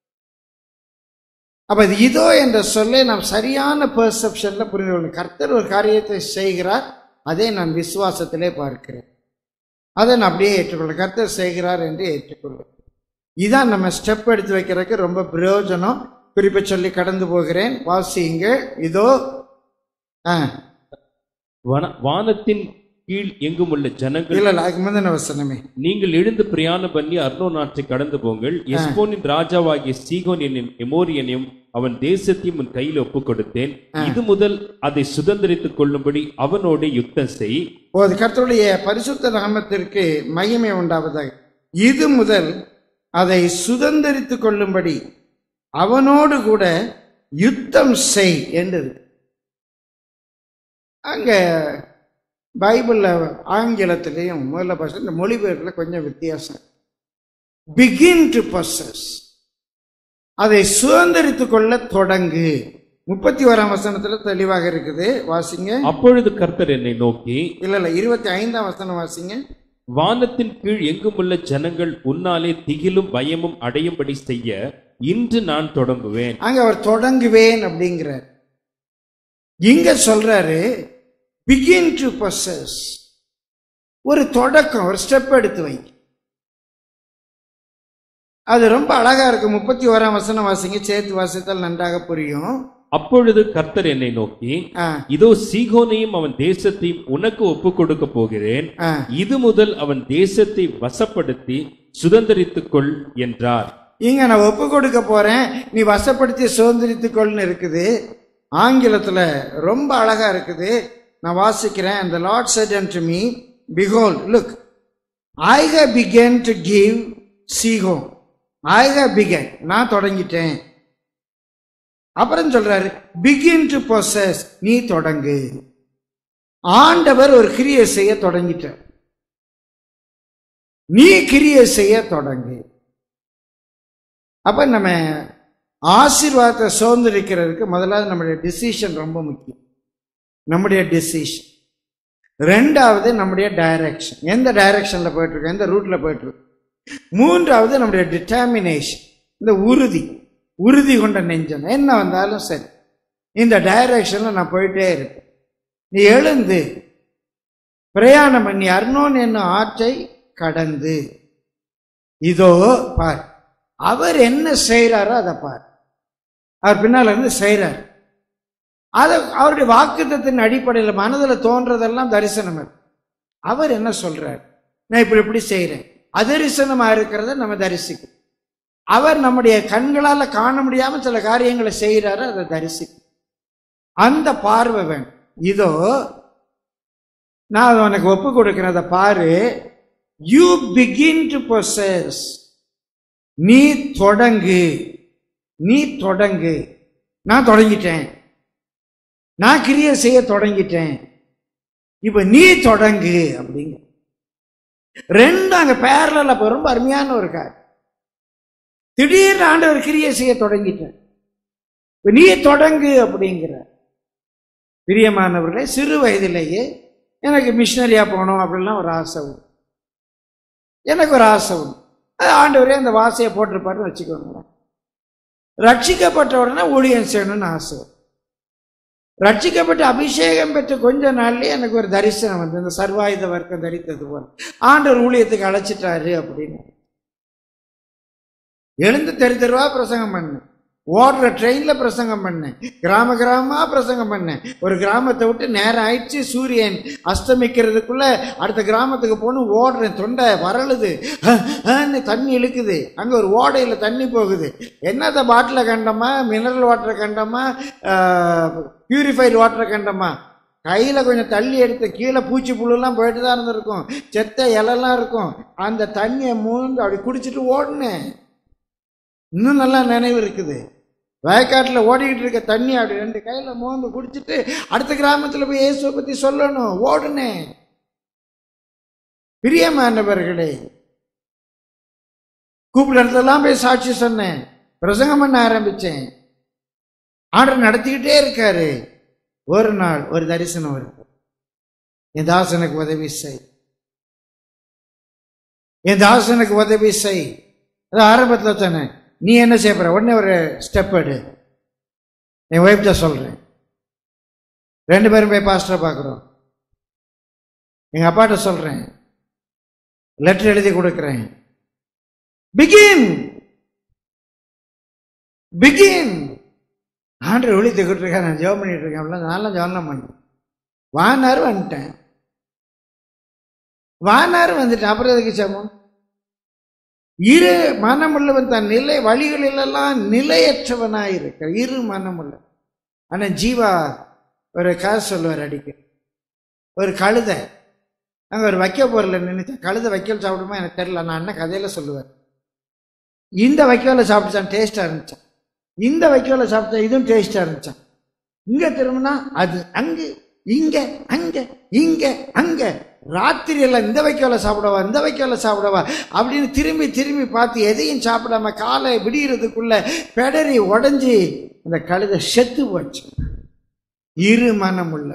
S1: அப்ப இது இதோ என்ற சொல்லை நாம் சரியான பெர்செப்ஷன்ல புரிந்து கொள்ளணும் கர்த்தர் ஒரு காரியத்தை செய்கிறார் அதை நான் விசுவாசத்திலே பார்க்கிறேன் அதை நான் அப்படியே ஏற்றுக்கொள்ள கர்த்தர் செய்கிறார் என்று ஏற்றுக்கொள்வேன் இதான் நம்ம ஸ்டெப் எடுத்து வைக்கிறதுக்கு ரொம்ப பிரயோஜனம் குறிப்பை சொல்லி கடந்து போகிறேன் வாசிங்க இதோ ஆ
S2: வன- வானத்தின் கீழ் எங்கும் உள்ள ஜனங்கள்
S1: இல்ல இல்ல அதுக்கு முந்தின வசனமே
S2: நீங்கள் எழுந்து பிரயாணம் பண்ணி அர்னோ நாட்டை கடந்து போங்கள் எஸ்போனின் ராஜாவாகிய சீகோன் என்னும் எமோரியனையும் அவன் தேசத்தையும் உன் கையில் ஒப்புக் கொடுத்தேன் இது முதல் அதை சுதந்திரித்துக் கொள்ளும்படி அவனோடு யுத்தம் செய்
S1: போது கர்த்தருடைய பரிசுத்த நாமத்திற்கு மகிமை உண்டாவதாக இது முதல் அதை சுதந்திரித்துக் கொள்ளும்படி அவனோடு கூட யுத்தம் செய் என்று இருக்கு. அங்க பைபிள்ல ஆங்கிலத்திலையும் முதல்ல பாஷை இந்த மொழிபெயர்ப்புல கொஞ்சம் வித்தியாசம் பிகின் டு பர்சஸ் அதை சுதந்திரித்துக் கொள்ள தொடங்கு முப்பத்தி ஓராம் வசனத்துல தெளிவாக இருக்குது வாசிங்க
S2: அப்பொழுது கர்த்தர் என்னை நோக்கி
S1: இல்ல இல்ல இருபத்தி ஐந்தாம் வசனம் வாசிங்க
S2: வானத்தின் கீழ் எங்கும் உள்ள ஜனங்கள் உன்னாலே திகிலும் பயமும் அடையும்படி செய்ய இன்று நான் தொடங்குவேன்
S1: அங்க அவர் தொடங்குவேன் அப்படிங்கிறார் இங்க சொல்றாரு பிகின் டு possess ஒரு தொடக்கம் ஒரு ஸ்டெப் எடுத்து வை அது ரொம்ப அழகா இருக்கு முப்பத்தி ஓராம் வசனம் வாசிங்க சேர்த்து வாசித்தால் நன்றாக புரியும்
S2: அப்பொழுது கர்த்தர் என்னை நோக்கி
S1: ஆ,
S2: இதோ சீகோனையும் அவன் தேசத்தையும் உனக்கு ஒப்புக் கொடுக்க போகிறேன்
S1: ஆ.
S2: இது முதல் அவன் தேசத்தை வசப்படுத்தி சுதந்திரித்துக் கொள் என்றார்
S1: இங்க நான் ஒப்பு கொடுக்க போறேன் நீ வசப்படுத்தி சுதந்திரித்துக்கொள்னு இருக்குது ஆங்கிலத்துல ரொம்ப அழகா இருக்குது நான் வாசிக்கிறேன் அந்த Lord said unto me behold look I have begun to give Sihon I have begun நான் தொடங்கிட்டேன் அப்புறம் சொல்றாரு begin to possess நீ தொடங்கு ஆண்டவர் ஒரு கிரியை செய்ய தொடங்கிட்டார் நீ கிரியை செய்ய தொடங்கு அப்ப நம்ம ஆசீர்வாதத்தை சுதந்திரிக்கிறதுக்கு முதலாவது நம்முடைய டிசிஷன் ரொம்ப முக்கியம் நம்முடைய டிசிஷன் ரெண்டாவது நம்முடைய டைரக்ஷன் எந்த டைரக்ஷன்ல போயிட்டு இருக்கோம் எந்த ரூட்ல போயிட்டு இருக்கோம் மூன்றாவது நம்முடைய டிட்டர்மினேஷன் இந்த உறுதி உறுதி கொண்ட நெஞ்சம் என்ன வந்தாலும் சரி இந்த டைரக்ஷன்ல நான் போயிட்டே இருப்பேன் நீ எழுந்து பிரயாணம் பண்ணி அர்னோன் என்னும் ஆற்றை கடந்து இதோ பார் அவர் என்ன செய்கிறாரோ அதை பார் அவர் பின்னால இருந்து செய்கிறார் அதை அவருடைய வாக்குத்தத்தின் அடிப்படையில் மனதில் தோன்றதெல்லாம் தரிசனம் இருக்கு. அவர் என்ன சொல்றார் நான் இப்படி இப்படி செய்கிறேன் அதரிசனமா இருக்கிறத நம்ம தரிசிக்கும் அவர் நம்முடைய கண்களால காண முடியாம சில காரியங்களை செய்கிறாரு அதை தரிசிக்கும் அந்த பார்வை வேணும் இதோ நான் உனக்கு ஒப்பு கொடுக்கிறேன் அதை பாரு யூ பிகின் டு பொசஸ் நீ தொடங்கு நீ தொடங்கு நான் தொடங்கிட்டேன் நான் கிரியை செய்ய தொடங்கிட்டேன் இப்ப நீ தொடங்கு அப்படிங்க ரெண்டு அங்க பேரல ரொம்ப அருமையான ஒரு கார் திடீர்னு ஆண்டவர் கிரியை செய்ய தொடங்கிட்டேன் இப்ப நீ தொடங்கு அப்படிங்கிற பிரியமானவர்களே சிறு வயதிலேயே எனக்கு மிஷினரியா போகணும் அப்படிலாம் ஒரு ஆசை உண்டு எனக்கு ஒரு ஆசை உண்டு அது ஆண்டவரே அந்த வாசையை போட்டிருப்பாருன்னு வச்சுக்கோங்க ரட்சிக்கப்பட்ட உடனே ஊழியம் செய்யணும்னு ஆசை வரும். ரட்சிக்கப்பட்டு அபிஷேகம் பெற்ற கொஞ்ச நாள்லயே எனக்கு ஒரு தரிசனம் வந்து இந்த சர்வாயுத வர்க்கம் தரித்தது போல ஆண்டவர் ஊழியத்துக்கு அழைச்சிட்டாரு அப்படின்னு எழுந்து தெரு தெருவா பிரசங்கம் பண்ணேன் ஓடுற ட்ரெயின்ல பிரசங்கம் பண்ணேன் கிராம கிராமமா பிரசங்கம் பண்ணேன் ஒரு கிராமத்தை விட்டு நேரம் ஆயிடுச்சு சூரியன் அஸ்தமிக்கிறதுக்குள்ள அடுத்த கிராமத்துக்கு போகணும் ஓடுறேன் தொண்டை வரலுது அஹ், அஹ்ன்னு தண்ணி இழுக்குது அங்க ஒரு ஓடையில தண்ணி போகுது என்னத்த பாட்டில கண்டமா மினரல் வாட்டரை கண்டமா பியூரிஃபைடு வாட்டரை கண்டமா கையில் கொஞ்சம் தள்ளி எடுத்து கீழே பூச்சி புழுலாம் போயிட்டு தான் இருந்திருக்கும் செத்த இலெல்லாம் இருக்கும் அந்த தண்ணியை மூந்து அப்படி குடிச்சிட்டு ஓடுனேன் இன்னும் நல்லா நினைவு இருக்குது வயக்காட்டில் ஓடிக்கிட்டு இருக்க தண்ணி அப்படி ரெண்டு கையில் மோந்து குடிச்சிட்டு அடுத்த கிராமத்தில் போய் இயேசுவை பற்றி சொல்லணும் ஓடுனேன் பிரியமானவர்களே கூப்பிட இடத்துலலாம் போய் சாட்சி சொன்னேன் பிரசங்கம் பண்ண ஆரம்பிச்சேன் ஆர்டர் நடத்திக்கிட்டே இருக்காரு ஒரு நாள் ஒரு தரிசனம் வருது என் தாசனுக்கு உதவி செய் என் தாசனுக்கு உதவி செய் அது ஆரம்பத்தில் சொன்னேன் நீ என்ன செய்ய போற உடனே ஒரு ஸ்டெப் எடு என் ஒய்ஃப்ட சொல்றேன் ரெண்டு பேரும் போய் பாஸ்டரை பார்க்குறோம் எங்க அப்பாட்ட சொல்றேன் லெட்டர் எழுதி கொடுக்குறேன் பிகின் பிகின் ஆண்டு ஒழித்துக்கிட்டு இருக்கேன் நான் ஜெபம் பண்ணிட்டு இருக்கேன் அப்படிலாம் நான்லாம் ஜெபம் பண்ணேன் வானார் வந்துட்டேன் வானார் வந்துட்டேன் அப்புறம் எதுக்கு ஜெபம் இரு மனமுள்ளவன் தன் நிலை வழிகளிலெல்லாம் நிலையற்றவனாயிருக்க இரு மனமுள்ள ஆனா ஜீவா ஒரு கதை சொல்லுவார் அடிக்க ஒரு கழுதை அங்க ஒரு வைக்க பொருள் நினைச்சு கழுதை வைக்கல் சாப்பிடுமா எனக்கு தெரியல நான் என்ன கதையில சொல்லுவார் இந்த வைக்கோல சாப்பிட்டான் டேஸ்டா இருந்துச்சான் இந்த வைக்கோல சாப்பிட்டா இதுவும் டேஸ்டா இருந்துச்சான் இங்க திரும்பினா அது அங்க இங்க அங்க இங்க அங்க ராத்திரி எல்லாம் இந்த வைக்கோல சாப்பிடவா இந்த வைக்கோல சாப்பிடவா அப்படின்னு திரும்பி திரும்பி பார்த்து எதையும் சாப்பிடாம காலை விடியறதுக்குள்ள பெடரி உடைஞ்சி அந்த கழுதை செத்து போச்சு இரு மனம் உள்ள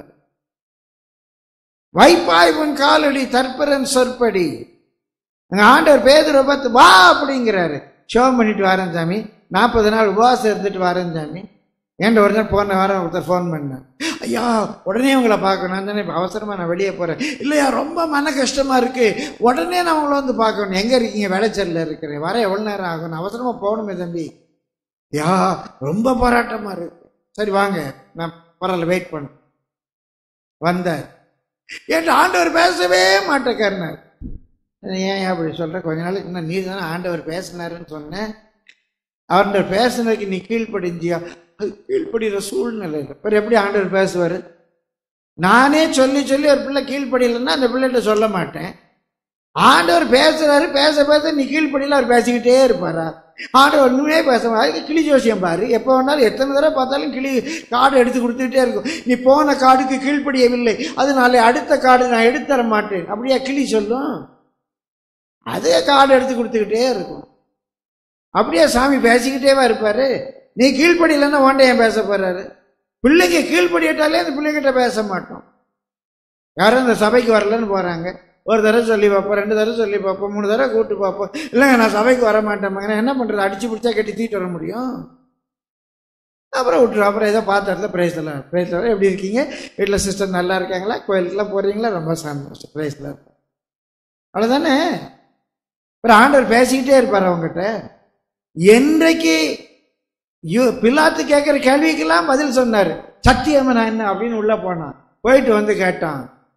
S1: வைப்பாய் உன் காலடி தற்பரன் சொற்படி அங்க ஆண்டவர் பேதுரை பார்த்து வா அப்படிங்கிறாரு ஷோம் பண்ணிட்டு வரேன் சாமி நாற்பது நாள் உபவாசம் இருந்துட்டு வரேன் சாமி ஏன்ட ஒரு நாள் போன வாரம் ஒருத்தர் ஃபோன் பண்ணேன் ஐயா உடனே உங்களை பார்க்கணும் நான் தானே இப்போ அவசரமாக நான் வெளியே போகிறேன் இல்லையா ரொம்ப மன கஷ்டமாக இருக்கு உடனே நான் உங்களை வந்து பார்க்கணும் எங்கே இருக்கீங்க விளைச்சல்ல இருக்கிறேன் வர எவ்வளோ நேரம் ஆகும் நான் அவசரமாக போகணுமே தம்பி யா ரொம்ப போராட்டமாக இருக்கு சரி வாங்க நான் பரவாயில்ல வெயிட் பண்ண வந்தார் என் ஆண்டவர் பேசவே மாட்டேக்காருனார் ஏன் அப்படி சொல்ற கொஞ்ச நாளைக்கு முன்ன நீ தானே ஆண்டவர் பேசினாருன்னு சொன்னேன் ஆண்டவர் பேசுனதுக்கு நீ கீழ்ப்படிஞ்சியா அது கீழ்ப்படுகிற சூழ்நிலை இல்லை அப்புறம் எப்படி ஆண்டவர் பேசுவார் நானே சொல்லி சொல்லி ஒரு பிள்ளை கீழ்ப்படியலைன்னா அந்த பிள்ளைகிட்ட சொல்ல மாட்டேன் ஆண்டவர் பேசுறாரு பேச பேச நீ கீழ்ப்படியில் அவர் பேசிக்கிட்டே இருப்பாரா ஆண்டவர் ஒன்றுமே பேச அதுக்கு கிளி ஜோசியம் பாரு எப்போ வேணாலும் எத்தனை தடவை பார்த்தாலும் கிளி காடு எடுத்து கொடுத்துக்கிட்டே இருக்கும் நீ போன காடுக்கு கீழ்ப்படியவில்லை அதனால அடுத்த காடு நான் எடுத்து தர மாட்டேன் அப்படியா கிளி சொல்லும் அதே காடு எடுத்து கொடுத்துக்கிட்டே இருக்கும் அப்படியே சாமி பேசிக்கிட்டேவா இருப்பாரு நீ கீழ்ப்படியிலன்னா ஓண்ட ஏன் பேச போறாரு பிள்ளைங்க கீழ்ப்படியிட்டாலே அந்த பிள்ளைகிட்ட பேச மாட்டோம் யாரும் இந்த சபைக்கு வரலன்னு போறாங்க ஒரு தடவை சொல்லி பார்ப்போம் ரெண்டு தடவை சொல்லி பார்ப்போம் மூணு தடவை கூப்பிட்டு பார்ப்போம் இல்லைங்க நான் சபைக்கு வர மாட்டேன் மகனே என்ன பண்றது அடிச்சு பிடிச்சா கட்டி தூக்கிட்டு வர முடியும் அப்புறம் விட்டுரு அப்புறம் ஏதோ பார்த்த இடத்துல பிரைஸ்ல பிரைஸ்ல எப்படி இருக்கீங்க வீட்டில் சிஸ்டர் நல்லா இருக்காங்களா கோயிலுக்குலாம் போறீங்களா ரொம்ப சந்தோஷம் பிரைஸ்ல அவ்வளோதானே அப்புறம் ஆண்டவர் பேசிக்கிட்டே இருப்பார் அவங்ககிட்ட என்றைக்கு யோ பிலாத்து கேட்குற கேள்விக்கெல்லாம் பதில் சொன்னார் சத்தியமனா என்ன அப்படின்னு உள்ள போனான் போயிட்டு வந்து கேட்டான்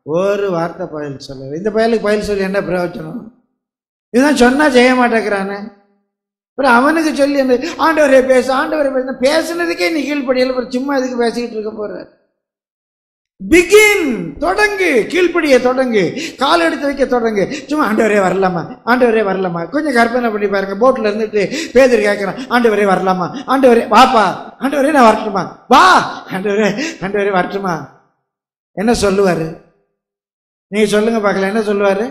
S1: ஒரு வார்த்தை பதில் சொல்லல இந்த பயலுக்கு பதில் சொல்லி என்ன பிரயோஜனம் இதுதான் சொன்னா செய்ய மாட்டேங்கிறானே அப்புறம் அவனுக்கு சொல்லி அந்த ஆண்டவரே பேச ஆண்டவரே பேச பேசுனதுக்கே நீ கீழ்ப்படியல அப்புறம் சும்மா இதுக்கு பேசிக்கிட்டு இருக்க போற பிகின் தொடங்கு கீழ்ப்படிய தொடங்கு கால் எடுத்து வைக்க தொடங்கு சும்மா ஆண்டவரே வரலாமா ஆண்டவரே வரலாமா கொஞ்சம் கற்பனை பண்ணி பாருங்க போட்ல இருந்துட்டு பேதர் கேட்கிறான் ஆண்டவரே வரலாமா ஆண்டவரே வாப்பா ஆண்டவரே நான் வரட்டுமா வா ஆண்டவரே ஆண்டவரே வரட்டுமா என்ன சொல்லுவாரு நீங்க சொல்லுங்க பார்க்கலாம் என்ன சொல்லுவாரு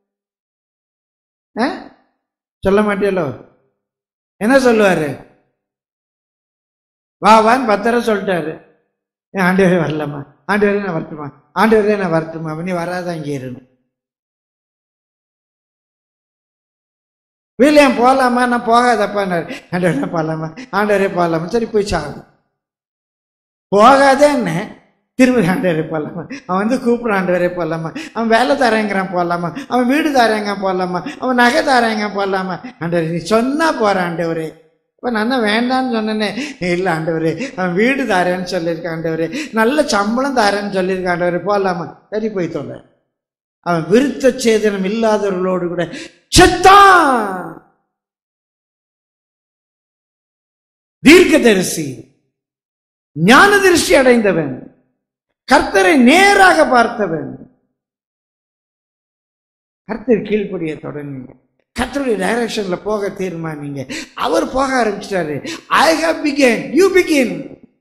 S1: ஆ? சொல்ல மாட்டியலோ என்ன சொல்லுவாரு வா வான்னு பத்தரை சொல்லிட்டாரு ஏன் ஆண்டவரே வரலாமா ஆண்டவரே நான் வரட்டுமா ஆண்டவரே நான் வரட்டுமா நீ வராத இங்கே இருந்து வில்லியம் போகலாமா நான் போகாதப்பான்னாரு ஆண்டவரே போகலாமா ஆண்டவரே போகலாமா சரி போய் சாகும் போகாதே என்ன திரும்ப ஆண்டவரே போகலாமா அவன் வந்து கூப்பிடுற ஆண்டவரே போகலாமா அவன் வேலை தரேங்கிறான் போகலாமா அவன் வீடு தரேங்க போகலாமா அவன் நகை தரேங்க போகலாமா ஆண்டவரே நீ சொன்னா போற ஆண்டவரே இப்போ நான் தான் வேண்டான்னு சொன்னேனே இல்லை ஆண்டவரே அவன் வீடு தாரேன்னு சொல்லியிருக்கான் ஆண்டவரே நல்ல சம்பளம் தாரேன்னு சொல்லியிருக்கான் ஆண்டவரே போகலாமா சரி போய் தொலை அவன் விருத்த சேதனம் இல்லாதவர்களோடு கூட செத்தான் தீர்க்கதரிசி ஞான திருஷ்டி அடைந்தவன் கர்த்தரை நேராக பார்த்தவன் கர்த்தர் கீழ்ப்படிய தொடங்குங்க கர்த்தருடைய டைரக்ஷன்ல போக தீர்மானிங்க அவர் போக ஆரம்பிச்சிட்டாரு I have begun you begin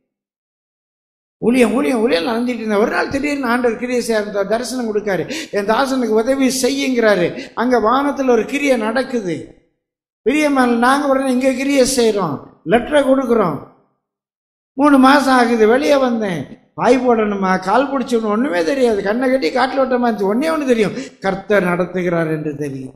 S1: ஊழியம் ஊழியம் ஊழியம் நடந்துட்டு இருந்தேன் ஒரு நாள் திடீர்னு ஆண்டவர் கிரியை செய்ய தரிசனம் கொடுக்காரு என் தாசனுக்கு உதவி செய்யுங்கிறாரு அங்க வானத்துல ஒரு கிரியை நடக்குது பிரியமான நாங்க உடனே இங்க கிரியை செய்றோம் லெட்டரை கொடுக்குறோம் மூணு மாசம் ஆகுது வெளியே வந்தேன் பாய் போடணுமா கால் பிடிச்சணும் ஒண்ணுமே தெரியாது கண்ணை கட்டி காட்டில் விட்டமா இருந்துச்சு ஒன்னே ஒன்று தெரியும் கர்த்தர் நடத்துகிறார் என்று தெரியும்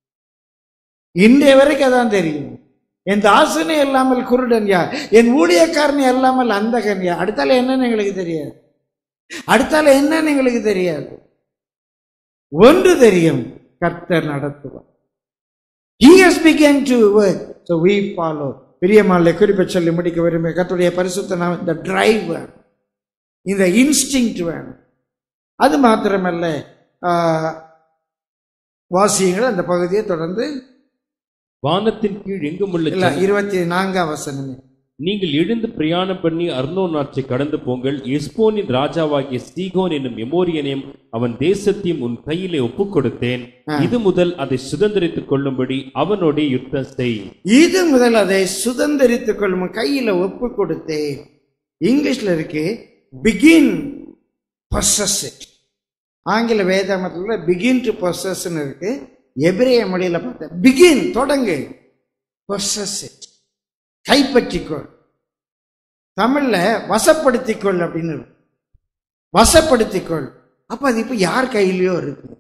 S1: இன்றைய வரைக்கும் அதான் தெரியும் என் தாசனே இல்லாமல் குருடன் யார் என் ஊழியக்காரனே இல்லாமல் அந்தகன் யார் அடுத்தால என்னன்னு எங்களுக்கு தெரியாது அடுத்தால என்னன்னு எங்களுக்கு தெரியாது ஒன்று தெரியும் கர்த்தர் நடத்துவார் He has begun to work. So we follow. பிரியமாலை குறிப்பை சொல்லி முடிக்க விரும்பி கர்த்தருடைய பரிசுத்த நாம் இந்த டிரைவ் வேணும் இந்த இன்ஸ்டிங்க்ட் வேணும் அது மாத்திரமல்ல ஆஹ், வாசியங்கள் அந்த பகுதியை தொடர்ந்து
S2: வானத்தின் கீழ் எங்குமுள்ள
S1: இல்ல இருபத்தி நான்காம் வசனமே
S2: நீங்கள் எழுந்து பிரயாணம் பண்ணி அர்னோன் ஆற்றை கடந்து போங்கள் எஸ்போனின் ராஜாவாகிய சீகோன் என்னும் எமோரியனையும் அவன் தேசத்தையும் உன் கையிலே ஒப்புக் கொடுத்தேன் இது முதல் அதை சுதந்திரித்துக் கொள்ளும்படி அவனோட யுத்தம் செய்
S1: இது முதல் அதை சுதந்திரித்துக் கொள்ளும் கையில ஒப்பு கொடுத்தேன் இங்கிலீஷ்ல இருக்கு பிகின் possess it ஆங்கில வேதாமத்தில் பிகின் டு பொசஸ்ன்னு இருக்கு எபிரேய மொழியில பார்த்தேன் பிகின் தொடங்கு possess it கைப்பற்றிக்கொள் தமிழ்ல வசப்படுத்திக்கொள் அப்படின்னு இருக்கு. வசப்படுத்திக்கொள் அப்ப அது இப்ப யார் கையிலயோ இருக்கு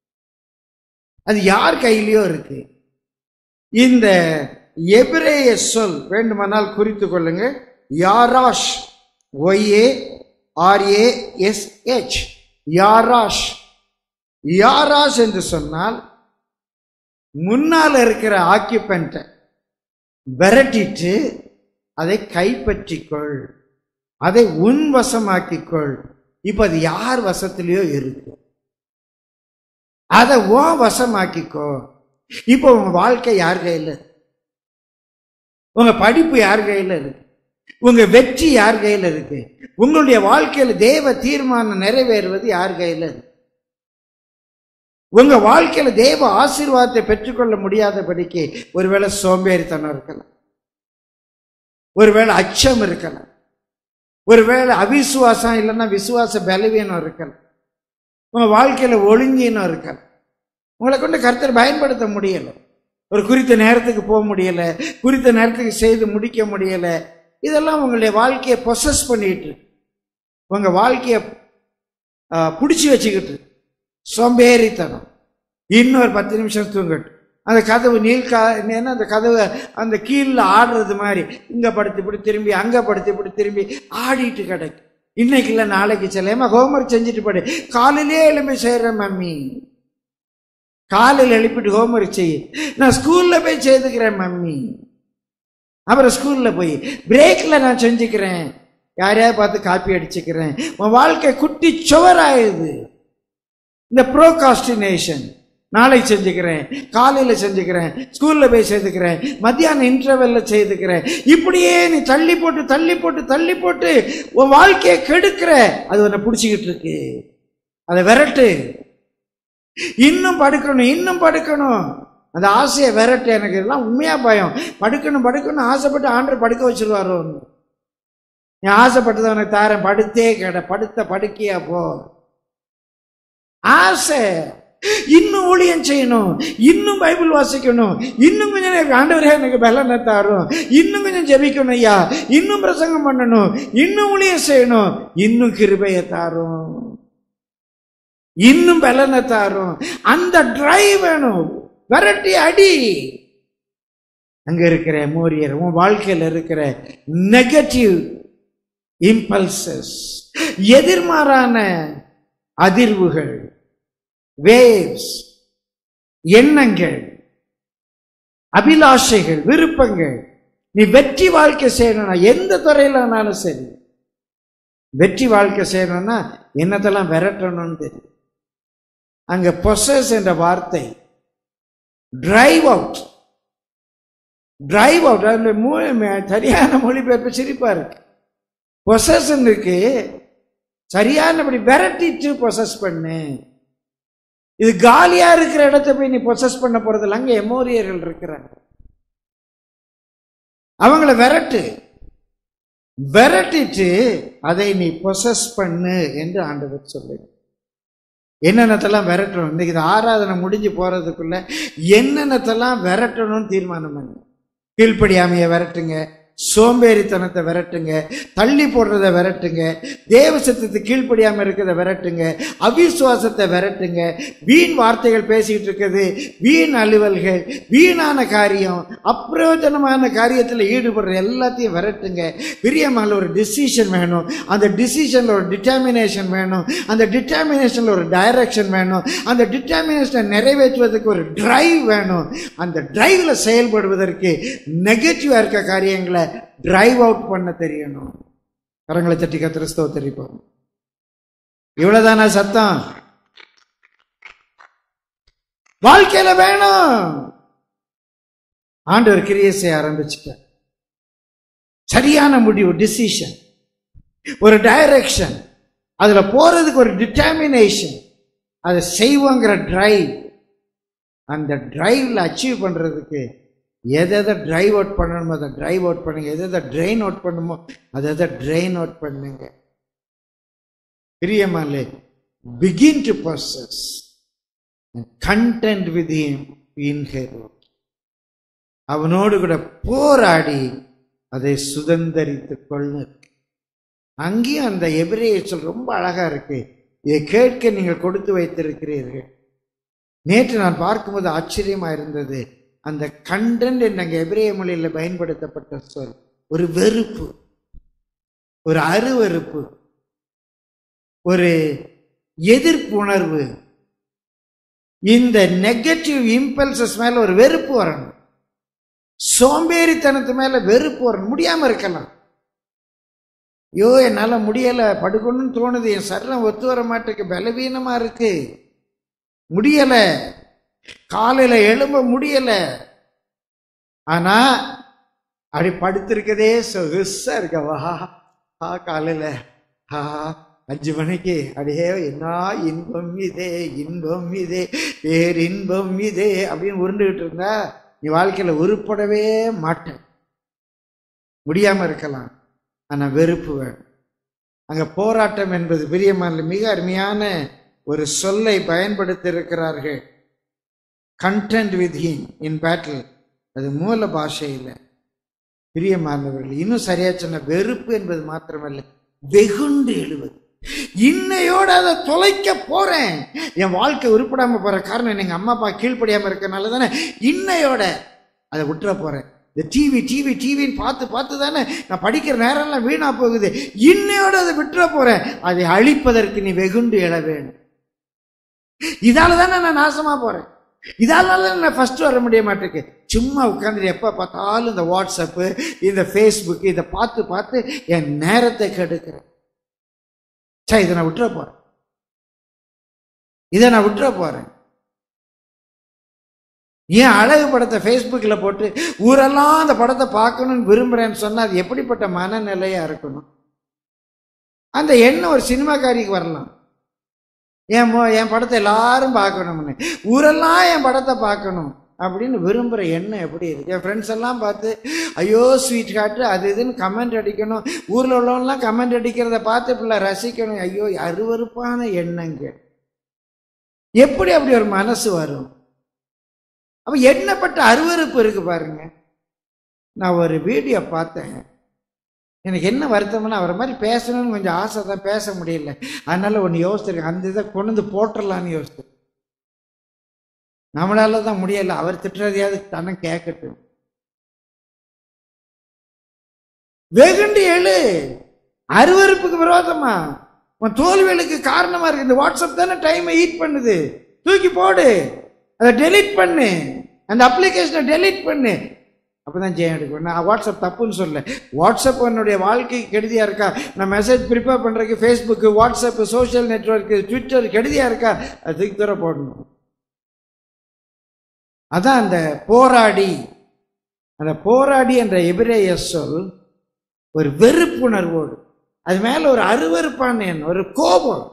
S1: அது யார் கையிலயோ இருக்கு இந்த எபிரேய சொல் வேண்டுமானால் குறித்து கொள்ளுங்க யாராஷ் ஒய்ஏ ஆர்ஏ எஸ் ஹெச் யாராஷ் யாராஷ் என்று சொன்னால் முன்னால் இருக்கிற ஆக்கியபெண்ட்டை விரட்டிட்டு அதை கைப்பற்றிக்கொள் அதை உன் வசமாக்கிக்கொள் இப்ப அது யார் வசத்திலேயோ இருக்கு அதை ஓ வசமாக்கிக்கோ இப்போ உங்க வாழ்க்கை யார் கையில இருக்கு? உங்க படிப்பு யார் கையில இருக்கு உங்க வெற்றி யார் கையில இருக்கு உங்களுடைய வாழ்க்கையில தேவ தீர்மானம் நிறைவேறுவது யார் கையில இருக்கு உங்க வாழ்க்கையில தேவ ஆசீர்வாதத்தை பெற்றுக்கொள்ள முடியாதபடிக்கு ஒருவேளை சோம்பேறித்தனம் இருக்கலாம் ஒருவேளை அச்சம் இருக்கலாம் ஒருவேளை அவிசுவாசம் இல்லைன்னா விசுவாச பலவீனம் இருக்கலாம் உங்க வாழ்க்கையில ஒழுங்கீனம் இருக்கலாம் உங்களை கொண்டு கர்த்தர் பயன்படுத்த முடியல ஒரு குறித்த நேரத்துக்கு போக முடியல குறித்த நேரத்துக்கு செய்து முடிக்க முடியல இதெல்லாம் உங்களுடைய வாழ்க்கையை பொசஸ் பண்ணிட்டு இருக்கு. உங்க வாழ்க்கையை பிடிச்சி வச்சுக்கிட்டு இருக்கு. சோம்பேறித்தனம் இன்னொரு பத்து நிமிஷம் தூங்கட்டும் அந்த கதவு நீல்கா என்ன அந்த கதவு அந்த கீழில் ஆடுறது மாதிரி இங்க படுத்து இப்படி திரும்பி அங்க படுத்து இப்படி திரும்பி ஆடிட்டு கிடக்கு இன்னைக்கு இல்லை நாளைக்கு செல்லேமா ஹோம்ஒர்க் செஞ்சுட்டு படு காலையிலே எழுப்பி செய்கிறேன் மம்மி காலையில் எழுப்பிட்டு ஹோம்ஒர்க் செய்ய நான் ஸ்கூல்ல போய் செய்துக்கிறேன் மம்மி அப்புறம் ஸ்கூல்ல போய் பிரேக்ல நான் செஞ்சுக்கிறேன் யாரையாவது பார்த்து காப்பி அடிச்சுக்கிறேன் உன் வாழ்க்கை குட்டி சுவராயுது இந்த ப்ரோகாஸ்டினேஷன் நாளை செஞ்சுக்கிறேன் காலையில செஞ்சுக்கிறேன் ஸ்கூல்ல போய் செய்துக்கிறேன் மத்தியானம் இன்டர்வெல்ல செய்துக்கிறேன் இப்படியே நீ தள்ளி போட்டு தள்ளி போட்டு தள்ளி போட்டு உன் வாழ்க்கையை கெடுக்கிற அது உன்னை பிடிச்சிக்கிட்டு இருக்கு அதை விரட்டு இன்னும் படுக்கணும் இன்னும் படுக்கணும் அந்த ஆசையை விரட்டு எனக்கு இதெல்லாம் உண்மையா பயம் படுக்கணும் படுக்கணும் ஆசைப்பட்டு ஆண்டர் படுக்க வச்சிருவாரோ நீ ஆசைப்பட்டதை உனக்கு தாரேன் படுத்தே கிட படுத்த படுக்கையா போ ஆசை இன்னும் ஊழியம் செய்யணும் இன்னும் பைபிள் வாசிக்கணும் இன்னும் கொஞ்சம் நேரம் ஆண்டவரே எனக்கு பலனை தாரும் இன்னும் கொஞ்சம் ஜெபிக்கணும் ஐயா இன்னும் பிரசங்கம் பண்ணணும் இன்னும் ஊழியம் செய்யணும் இன்னும் கிருபையை தாரும் இன்னும் பலனை தாரும் அந்த டிரைவ் வேணும் விரட்டி அடி அங்க இருக்கிற மோரியர் உன் வாழ்க்கையில் இருக்கிற நெகட்டிவ் இம்பல்சஸ் எதிர்மாறான அதிர்வுகள் வேவ்ஸ் எண்ணங்கள் அபிலாஷைகள் விருப்பங்கள் நீ வெற்றி வாழ்க்கை செய்யணும்னா எந்த துறையிலனாலும் சரி வெற்றி வாழ்க்கை செய்யணும்னா என்னத்தெல்லாம் விரட்டணும்னு தெரியும் அங்க பொசஸ் என்ற வார்த்தை டிரைவ் அவுட் டிரைவ் அவுட் அந்த மூ- சரியான மொழிபெயர்ப்பு சிரிப்பா இருக்கு பொசஷனுக்கு சரியானபடி விரட்டிட்டு பொசஸ் பண்ணு இது காலியா இருக்கிற இடத்த போய் நீ பொசஸ் பண்ண போறதில்ல அங்க எமோரியர்கள் இருக்கிறாங்க அவங்கள விரட்டு விரட்டிட்டு அதை நீ பொசஸ் பண்ணு என்று ஆண்டவர் சொல்லு என்னென்னத்தெல்லாம் விரட்டணும் இன்னைக்கு இது ஆராதனை முடிஞ்சு போறதுக்குள்ள என்னென்னத்தெல்லாம் விரட்டணும்னு தீர்மானம் பண்ணு கீழ்ப்படியாமையை விரட்டுங்க சோம்பேறித்தனத்தை விரட்டுங்க தள்ளி போடுறத விரட்டுங்க தேவ சத்தத்தை கீழ்ப்படியாம இருக்கிறத விரட்டுங்க அவிசுவாசத்தை விரட்டுங்க வீண் வார்த்தைகள் பேசிட்டு இருக்குது வீண் அலுவல்கள் வீணான காரியம் அப்பிரயோஜனமான காரியத்தில் ஈடுபடுற எல்லாத்தையும் விரட்டுங்க பிரியமான ஒரு டிசிஷன் வேணும் அந்த டிசிஷன்ல ஒரு டிட்டர்மினேஷன் வேணும் அந்த டிட்டர்மினேஷன்ல ஒரு டைரக்ஷன் வேணும் அந்த டிட்டர்மினேஷனை நிறைவேற்றுவதற்கு ஒரு டிரைவ் வேணும் அந்த டிரைவ்ல செயல்படுவதற்கு நெகட்டிவா இருக்க காரியங்களை டிரைவ் அவுட் பண்ண தெரியணும் கரங்களை தட்டி கத்திர ஸ்தோத்தரிப்போம் இவ்வளவுதானா சத்தம் வாழ்க்கையில வேணும் ஆண்டவர் கிரியை செய்ய ஆரம்பிச்சுட்டார் சரியான முடிவு டிசிஷன் ஒரு டைரக்ஷன் அதுல போறதுக்கு ஒரு டிட்டர்மினேஷன் அதை செய்வோங்கிற டிரைவ் அந்த டிரைவ்ல அச்சீவ் பண்றதுக்கு எதை எதை டிரைவ் அவுட் பண்ணணுமோ அதை டிரைவ் அவுட் பண்ணுங்க எதை எதை ட்ரெயின் அவுட் பண்ணுமோ அதை எதை ட்ரெயின் அவுட் பண்ணுங்க பிரியமாலே begin to possess contend with in hero அவனோடு கூட போராடி அதை சுதந்தரித்துக் கொள்ளு அங்கேயும் அந்த எபிரேய சொல் ரொம்ப அழகா இருக்கு இதை கேட்க நீங்கள் கொடுத்து வைத்திருக்கிறீர்கள் நேற்று நான் பார்க்கும்போது ஆச்சரியமா இருந்தது அந்த கண்டென்ட் என்ற அங்கே எபிரேய மொழியில பயன்படுத்தப்பட்ட சொல் ஒரு வெறுப்பு ஒரு அருவருப்பு ஒரு எதிர்ப்பு உணர்வு இந்த நெகட்டிவ் இம்பல்சஸ் மேல ஒரு வெறுப்பு வரணும் சோம்பேறித்தனத்து மேல வெறுப்பு வரணும் முடியாம இருக்கலாம் ஐயோ என்னால முடியல படுக்கணும்னு தோணுது என் சரீரம் ஒத்து வர மாட்டேக்கு பலவீனமா இருக்கு முடியல காலையில எழும்ப முடியல ஆனா அப்படி படுத்திருக்கதே சொகுசா இருக்கவா ஆ காலையில ஆ அஞ்சு மணிக்கு அடியே என்ன இன்பம் இதே இன்பம் இதே பேரின்பம் இதே அப்படின்னு உருண்டுகிட்டு இருந்தா நீ வாழ்க்கையில உருப்படவே மாட்டேன் முடியாம இருக்கலாம் ஆனா வெறுப்பு வேணும் அங்க போராட்டம் என்பது பிரியமான மிக அருமையான ஒரு சொல்லை பயன்படுத்தி இருக்கிறார்கள் contend with him in battle அது மூல பாஷையில் பிரியமானவர்கள் இன்னும் சரியா சொன்ன வெறுப்பு என்பது மாத்திரமல்ல வெகுண்டு எழுவது இன்னையோட அதை தொலைக்க போறேன் என் வாழ்க்கை உருப்படாம போற காரணம் எங்க அம்மா அப்பா கீழ்ப்படியாம இருக்கனால தானே இன்னையோட அதை விட்டுற போறேன் இந்த டிவி டிவி டிவின்னு பார்த்து பார்த்து தானே நான் படிக்கிற நேரம்லாம் வீணா போகுது இன்னையோட அதை விட்டுற போறேன் அதை அழிப்பதற்கு நீ வெகுண்டு எழ வேணும் இதால தானே நான் நாசமா போறேன் இதால தான் நான் ஃபர்ஸ்ட் வர முடிய மாட்டேக்கு சும்மா உட்காந்துட்டு எப்போ பார்த்தாலும் இந்த வாட்ஸ்அப்பு இந்த ஃபேஸ்புக் இதை பார்த்து பார்த்து என் நேரத்தை கெடுக்கிறேன் சே இதை நான் விட்டுற போறேன் இதை நான் விட்டுற போறேன் ஏன் அழகு படத்தை ஃபேஸ்புக்கில் போட்டு ஊரெல்லாம் அந்த படத்தை பார்க்கணும்னு விரும்புறேன்னு சொன்னா அது எப்படிப்பட்ட மனநிலையா இருக்கணும் அந்த எண்ணம் ஒரு சினிமாக்காரிக்கு வரலாம் என் மோ என் படத்தை எல்லாரும் பார்க்கணும்னு ஊரெல்லாம் என் படத்தை பார்க்கணும் அப்படின்னு விரும்புகிற எண்ணம் எப்படி இருக்கு என் ஃப்ரெண்ட்ஸ் எல்லாம் பார்த்து ஐயோ ஸ்வீட் காட்டு அது இதுன்னு கமெண்ட் அடிக்கணும் ஊரில் உள்ளவங்கலாம் கமெண்ட் அடிக்கிறத பார்த்து பிள்ளை ரசிக்கணும் ஐயோ அருவருப்பான எண்ணங்க எப்படி அப்படி ஒரு மனசு வரும் அப்ப எண்ணப்பட்ட அருவருப்பு இருக்கு பாருங்க நான் ஒரு வீடியோ பார்த்தேன் எனக்கு என்ன வருத்தம்னா அவரை மாதிரி பேசணும்னு கொஞ்சம் ஆசை தான் பேச முடியல அதனால ஒன்று யோசிச்சிருக்கேன் அந்த இதை கொண்டு வந்து போட்டுடலான்னு யோசிச்சு நம்மளால தான் முடியல அவர் திட்டுறதையாவது தானே கேட்கட்டும் வெகுண்டு எழு அருவருப்புக்கு விரோதமா உன் தோல்விகளுக்கு காரணமா இருக்கு இந்த வாட்ஸ்அப் தானே டைமை ஈட் பண்ணுது தூக்கி போடு அதை டெலீட் பண்ணு அந்த அப்ளிகேஷனை டெலீட் பண்ணு அப்பதான் ஜெயம் எடுக்கும் நான் வாட்ஸ்அப் தப்புன்னு சொல்ல வாட்ஸ்அப் என்னுடைய வாழ்க்கைக்கு கெடுதியா இருக்கா நான் மெசேஜ் ப்ரிப்பேர் பண்றதுக்கு Facebook WhatsApp social network Twitter கெடுதியா இருக்கா அது தூக்கி தூர போடணும் அதான் அந்த போராடி அந்த போராடி என்ற எபிரேய சொல் ஒரு வெறுப்புணர்வோடு அது மேல ஒரு அருவருப்பான எண்ணம் ஒரு கோபம்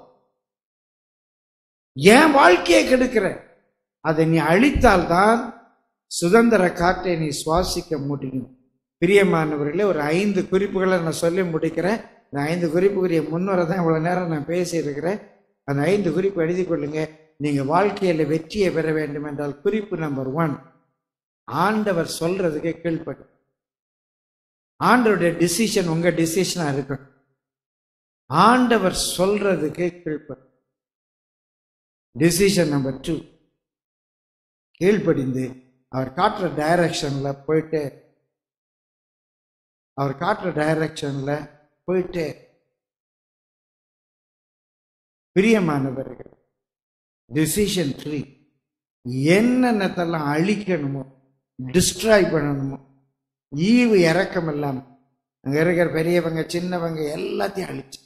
S1: என் வாழ்க்கையை கெடுக்கிற அதை நீ அழித்தால்தான் சுதந்திர காற்றை நீ சுவாசிக்க முடியும் பிரியமானவர்களே ஒரு ஐந்து குறிப்புகளை நான் சொல்லி முடிக்கிறேன் இந்த ஐந்து குறிப்புக்குரிய முன்னுரை தான் இவ்வளோ நேரம் நான் பேசியிருக்கிறேன் அந்த ஐந்து குறிப்பு எழுதி கொள்ளுங்க நீங்க வாழ்க்கையில வெற்றியை பெற வேண்டும் என்றால் குறிப்பு நம்பர் ஒன் ஆண்டவர் சொல்றதுக்கு கீழ்ப்படும் ஆண்டவருடைய டிசிஷன் உங்க டிசிஷனா இருக்கட்டும் ஆண்டவர் சொல்றதுக்கு கீழ்ப்படும் டிசிஷன் நம்பர் டூ கீழ்ப்படிந்து அவர் காட்டுற டைரக்ஷன்ல போயிட்டு அவர் காட்டுற டைரக்ஷன்ல போயிட்டு பிரியமானவர்கள் டிசிஷன் த்ரீ என்னென்னத்தெல்லாம் அழிக்கணுமோ டிஸ்ட்ராய் பண்ணணுமோ ஈவு இறக்கம் இல்லாம அங்க இருக்கிற பெரியவங்க சின்னவங்க எல்லாத்தையும் அழிச்சு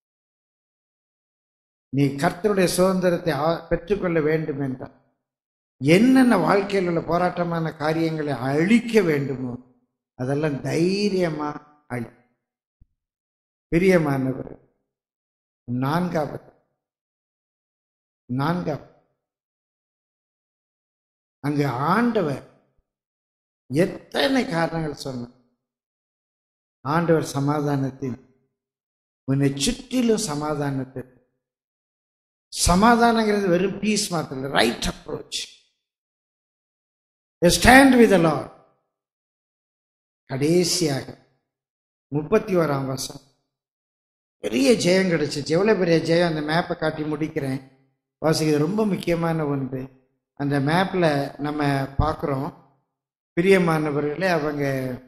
S1: நீ கர்த்தருடைய சுதந்திரத்தை ஆ- பெற்றுக்கொள்ள வேண்டும் என்றால் என்னென்ன வாழ்க்கையில் உள்ள போராட்டமான காரியங்களை அழிக்க வேண்டுமோ அதெல்லாம் தைரியமா அழி பிரியமானவர் நான்காவது நான்காவது அங்கு ஆண்டவர் எத்தனை காரணங்கள் சொன்னார் ஆண்டவர் சமாதானத்தின் உன்னை சுற்றிலும் சமாதானத்தை சமாதானங்கிறது வெறும் பீஸ் மாத்திரம் right approach stand with Lord கடைசியாக முப்பத்தி ஓராம் வருஷம் பெரிய ஜெயம் கிடைச்சிச்சு எவ்வளோ பெரிய ஜெயம் அந்த மேப்பை காட்டி முடிக்கிறேன் வாசிக்கிறது ரொம்ப முக்கியமான ஒன்று அந்த மேப்பில் நம்ம பார்க்குறோம் பிரியமானவர்களே அவங்க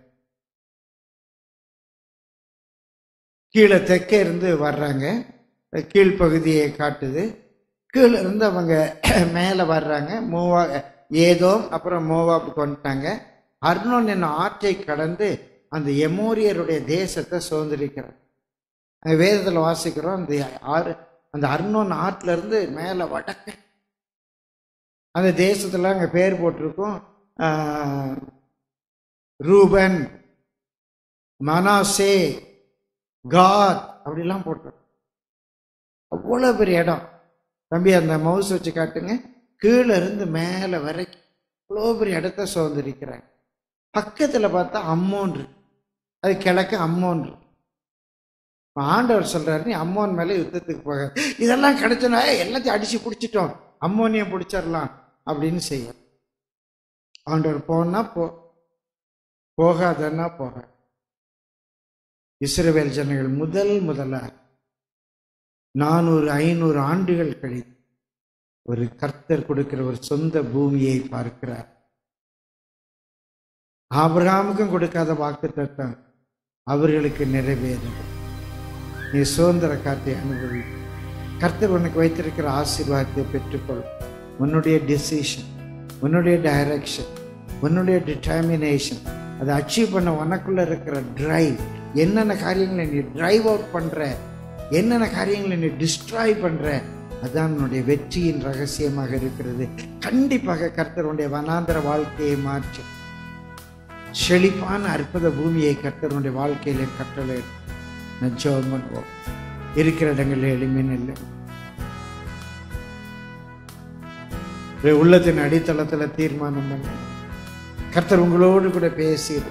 S1: கீழே தெற்கே இருந்து வர்றாங்க கீழ்ப்பகுதியை காட்டுது கீழே இருந்து அவங்க மேலே வர்றாங்க மூவா ஏதோ அப்புறம் மோவாப்புக்கு வந்துட்டாங்க அர்னோன் என்னும் ஆற்றை கடந்து அந்த எமோரியருடைய தேசத்தை சுதந்திரிக்கிறார் அங்க வேதத்தில் வாசிக்கிறோம் அந்த ஆறு அந்த அர்னோன் ஆற்றுல இருந்து மேலே வடக்க அந்த தேசத்துல அங்கே பேர் போட்டிருக்கோம் ஆஹ், ரூபன் மனாசே காத் அப்படிலாம் போட்டிருக்கோம் அவ்வளோ பெரிய இடம் தம்பி அந்த மவுஸ் வச்சு காட்டுங்க கீழே இருந்து மேலே வரைக்கும் அவ்வளோ பெரிய இடத்த சுதந்திரிக்கிறாங்க பக்கத்தில் பார்த்தா அம்மோன் இருக்கு அது கிழக்கு அம்மோன் இருக்கு இப்ப ஆண்டவர் சொல்றாரு நீ அம்மோன் மேலே யுத்தத்துக்கு போக இதெல்லாம் கிடைச்சனா எல்லாத்தையும் அடிச்சு பிடிச்சிட்டோம் அம்மோனியம் பிடிச்சிடலாம் அப்படின்னு செய்ய ஆண்டவர் போனா போ போகாதன்னா போக இஸ்ரவேல் ஜனங்கள் முதல் முதலா நானூறு ஐநூறு ஆண்டுகள் கழித்து ஒரு கர்த்தர் கொடுக்கிற ஒரு சொந்த பூமியை பார்க்கிறார் ஆபிரகாமுக்கும் கொடுக்காத வாக்கு தத்தம் அவர்களுக்கு நிறைவேறும் நீ சுதந்திர காற்றை அனுபவி கர்த்தர் உனக்கு வைத்திருக்கிற ஆசீர்வாதத்தை பெற்றுக்கொள் உன்னுடைய டிசிஷன் உன்னுடைய டைரக்ஷன் உன்னுடைய டிட்டர்மினேஷன் அதை அச்சீவ் பண்ண உனக்குள்ள இருக்கிற டிரைவ் என்னென்ன காரியங்களை நீ டிரைவ் அவுட் பண்ற என்னென்ன காரியங்களை நீ டிஸ்ட்ராய் பண்ற அதான் உன்னுடைய வெற்றியின் ரகசியமாக இருக்கிறது கண்டிப்பாக கர்த்தருடைய வனாந்தர வாழ்க்கையை மாற்றும் செழிப்பான அற்புத பூமியை கர்த்தருடைய வாழ்க்கையில கட்டளை நான் ஜெபம் பண்ணுவோம் இருக்கிற இடங்களில் எளிமைன்னு இல்லை உங்களுடைய உள்ளத்தின் அடித்தளத்துல தீர்மானம் பண்ண கர்த்தர் உங்களோடு கூட பேசிடு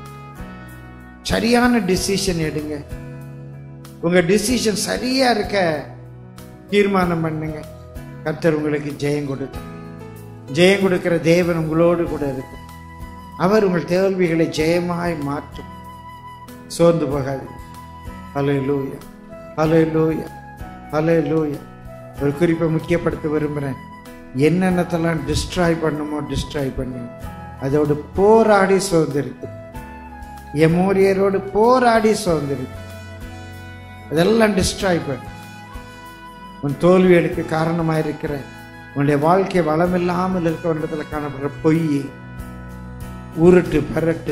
S1: சரியான டிசிஷன் எடுங்க உங்க டிசிஷன் சரியா இருக்க தீர்மானம் பண்ணுங்க கர்த்தர் உங்களுக்கு ஜெயம் கொடுக்கும் ஜெயம் கொடுக்கிற தேவன் உங்களோடு கூட இருக்கு அவர் உங்கள் தோல்விகளை ஜெயமாய் மாற்றும் சோர்ந்து போகாது ஹலே லூயா ஹலே லூயா ஹலே லூயா ஒரு குறிப்பை முக்கியப்படுத்த விரும்புகிறேன் என்னென்னத்தெல்லாம் டிஸ்ட்ராய் பண்ணுமோ டிஸ்ட்ராய் பண்ணி அதோடு போராடி சுதந்திருக்கு எமோரியரோடு போராடி சுதந்திருக்கு அதெல்லாம் டிஸ்ட்ராய் பண்ணு உன் தோல்விகளுக்கு காரணமாக இருக்கிற உன்னுடைய வாழ்க்கை வளமில்லாமல் இருக்க இடத்துல காணப்படுற பொய் உருட்டு பரட்டு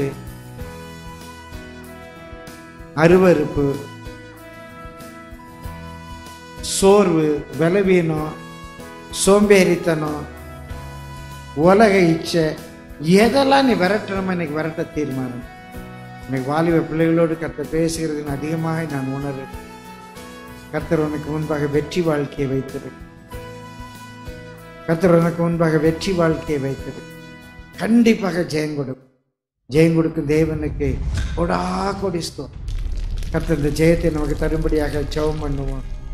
S1: அருவருப்பு சோர்வு பலவீனம் சோம்பேறித்தனம் உலக இச்சை எதெல்லாம் நீ விரட்டணுமோ இன்னைக்கு விரட்ட தீர்மானம் இன்னைக்கு வாலிப பிள்ளைகளோடு கர்த்தர் பேசுகிறது அதிகமாக நான் உணர்றேன் கர்த்தர் உனக்கு முன்பாக வெற்றி வாழ்க்கையை வைத்திரு கர்த்தர் உனக்கு முன்பாக வெற்றி வாழ்க்கையை வைத்திரு கண்டிப்பாக ஜெயம் கொடுக்கும் ஜெயம் கொடுக்கும் தேவனுக்கு கொடா கொடி ஸ்தோத்திரம். கர்த்தர் இந்த ஜெயத்தை நமக்கு தரும்படியாக ஜெபம் பண்ணுவோம்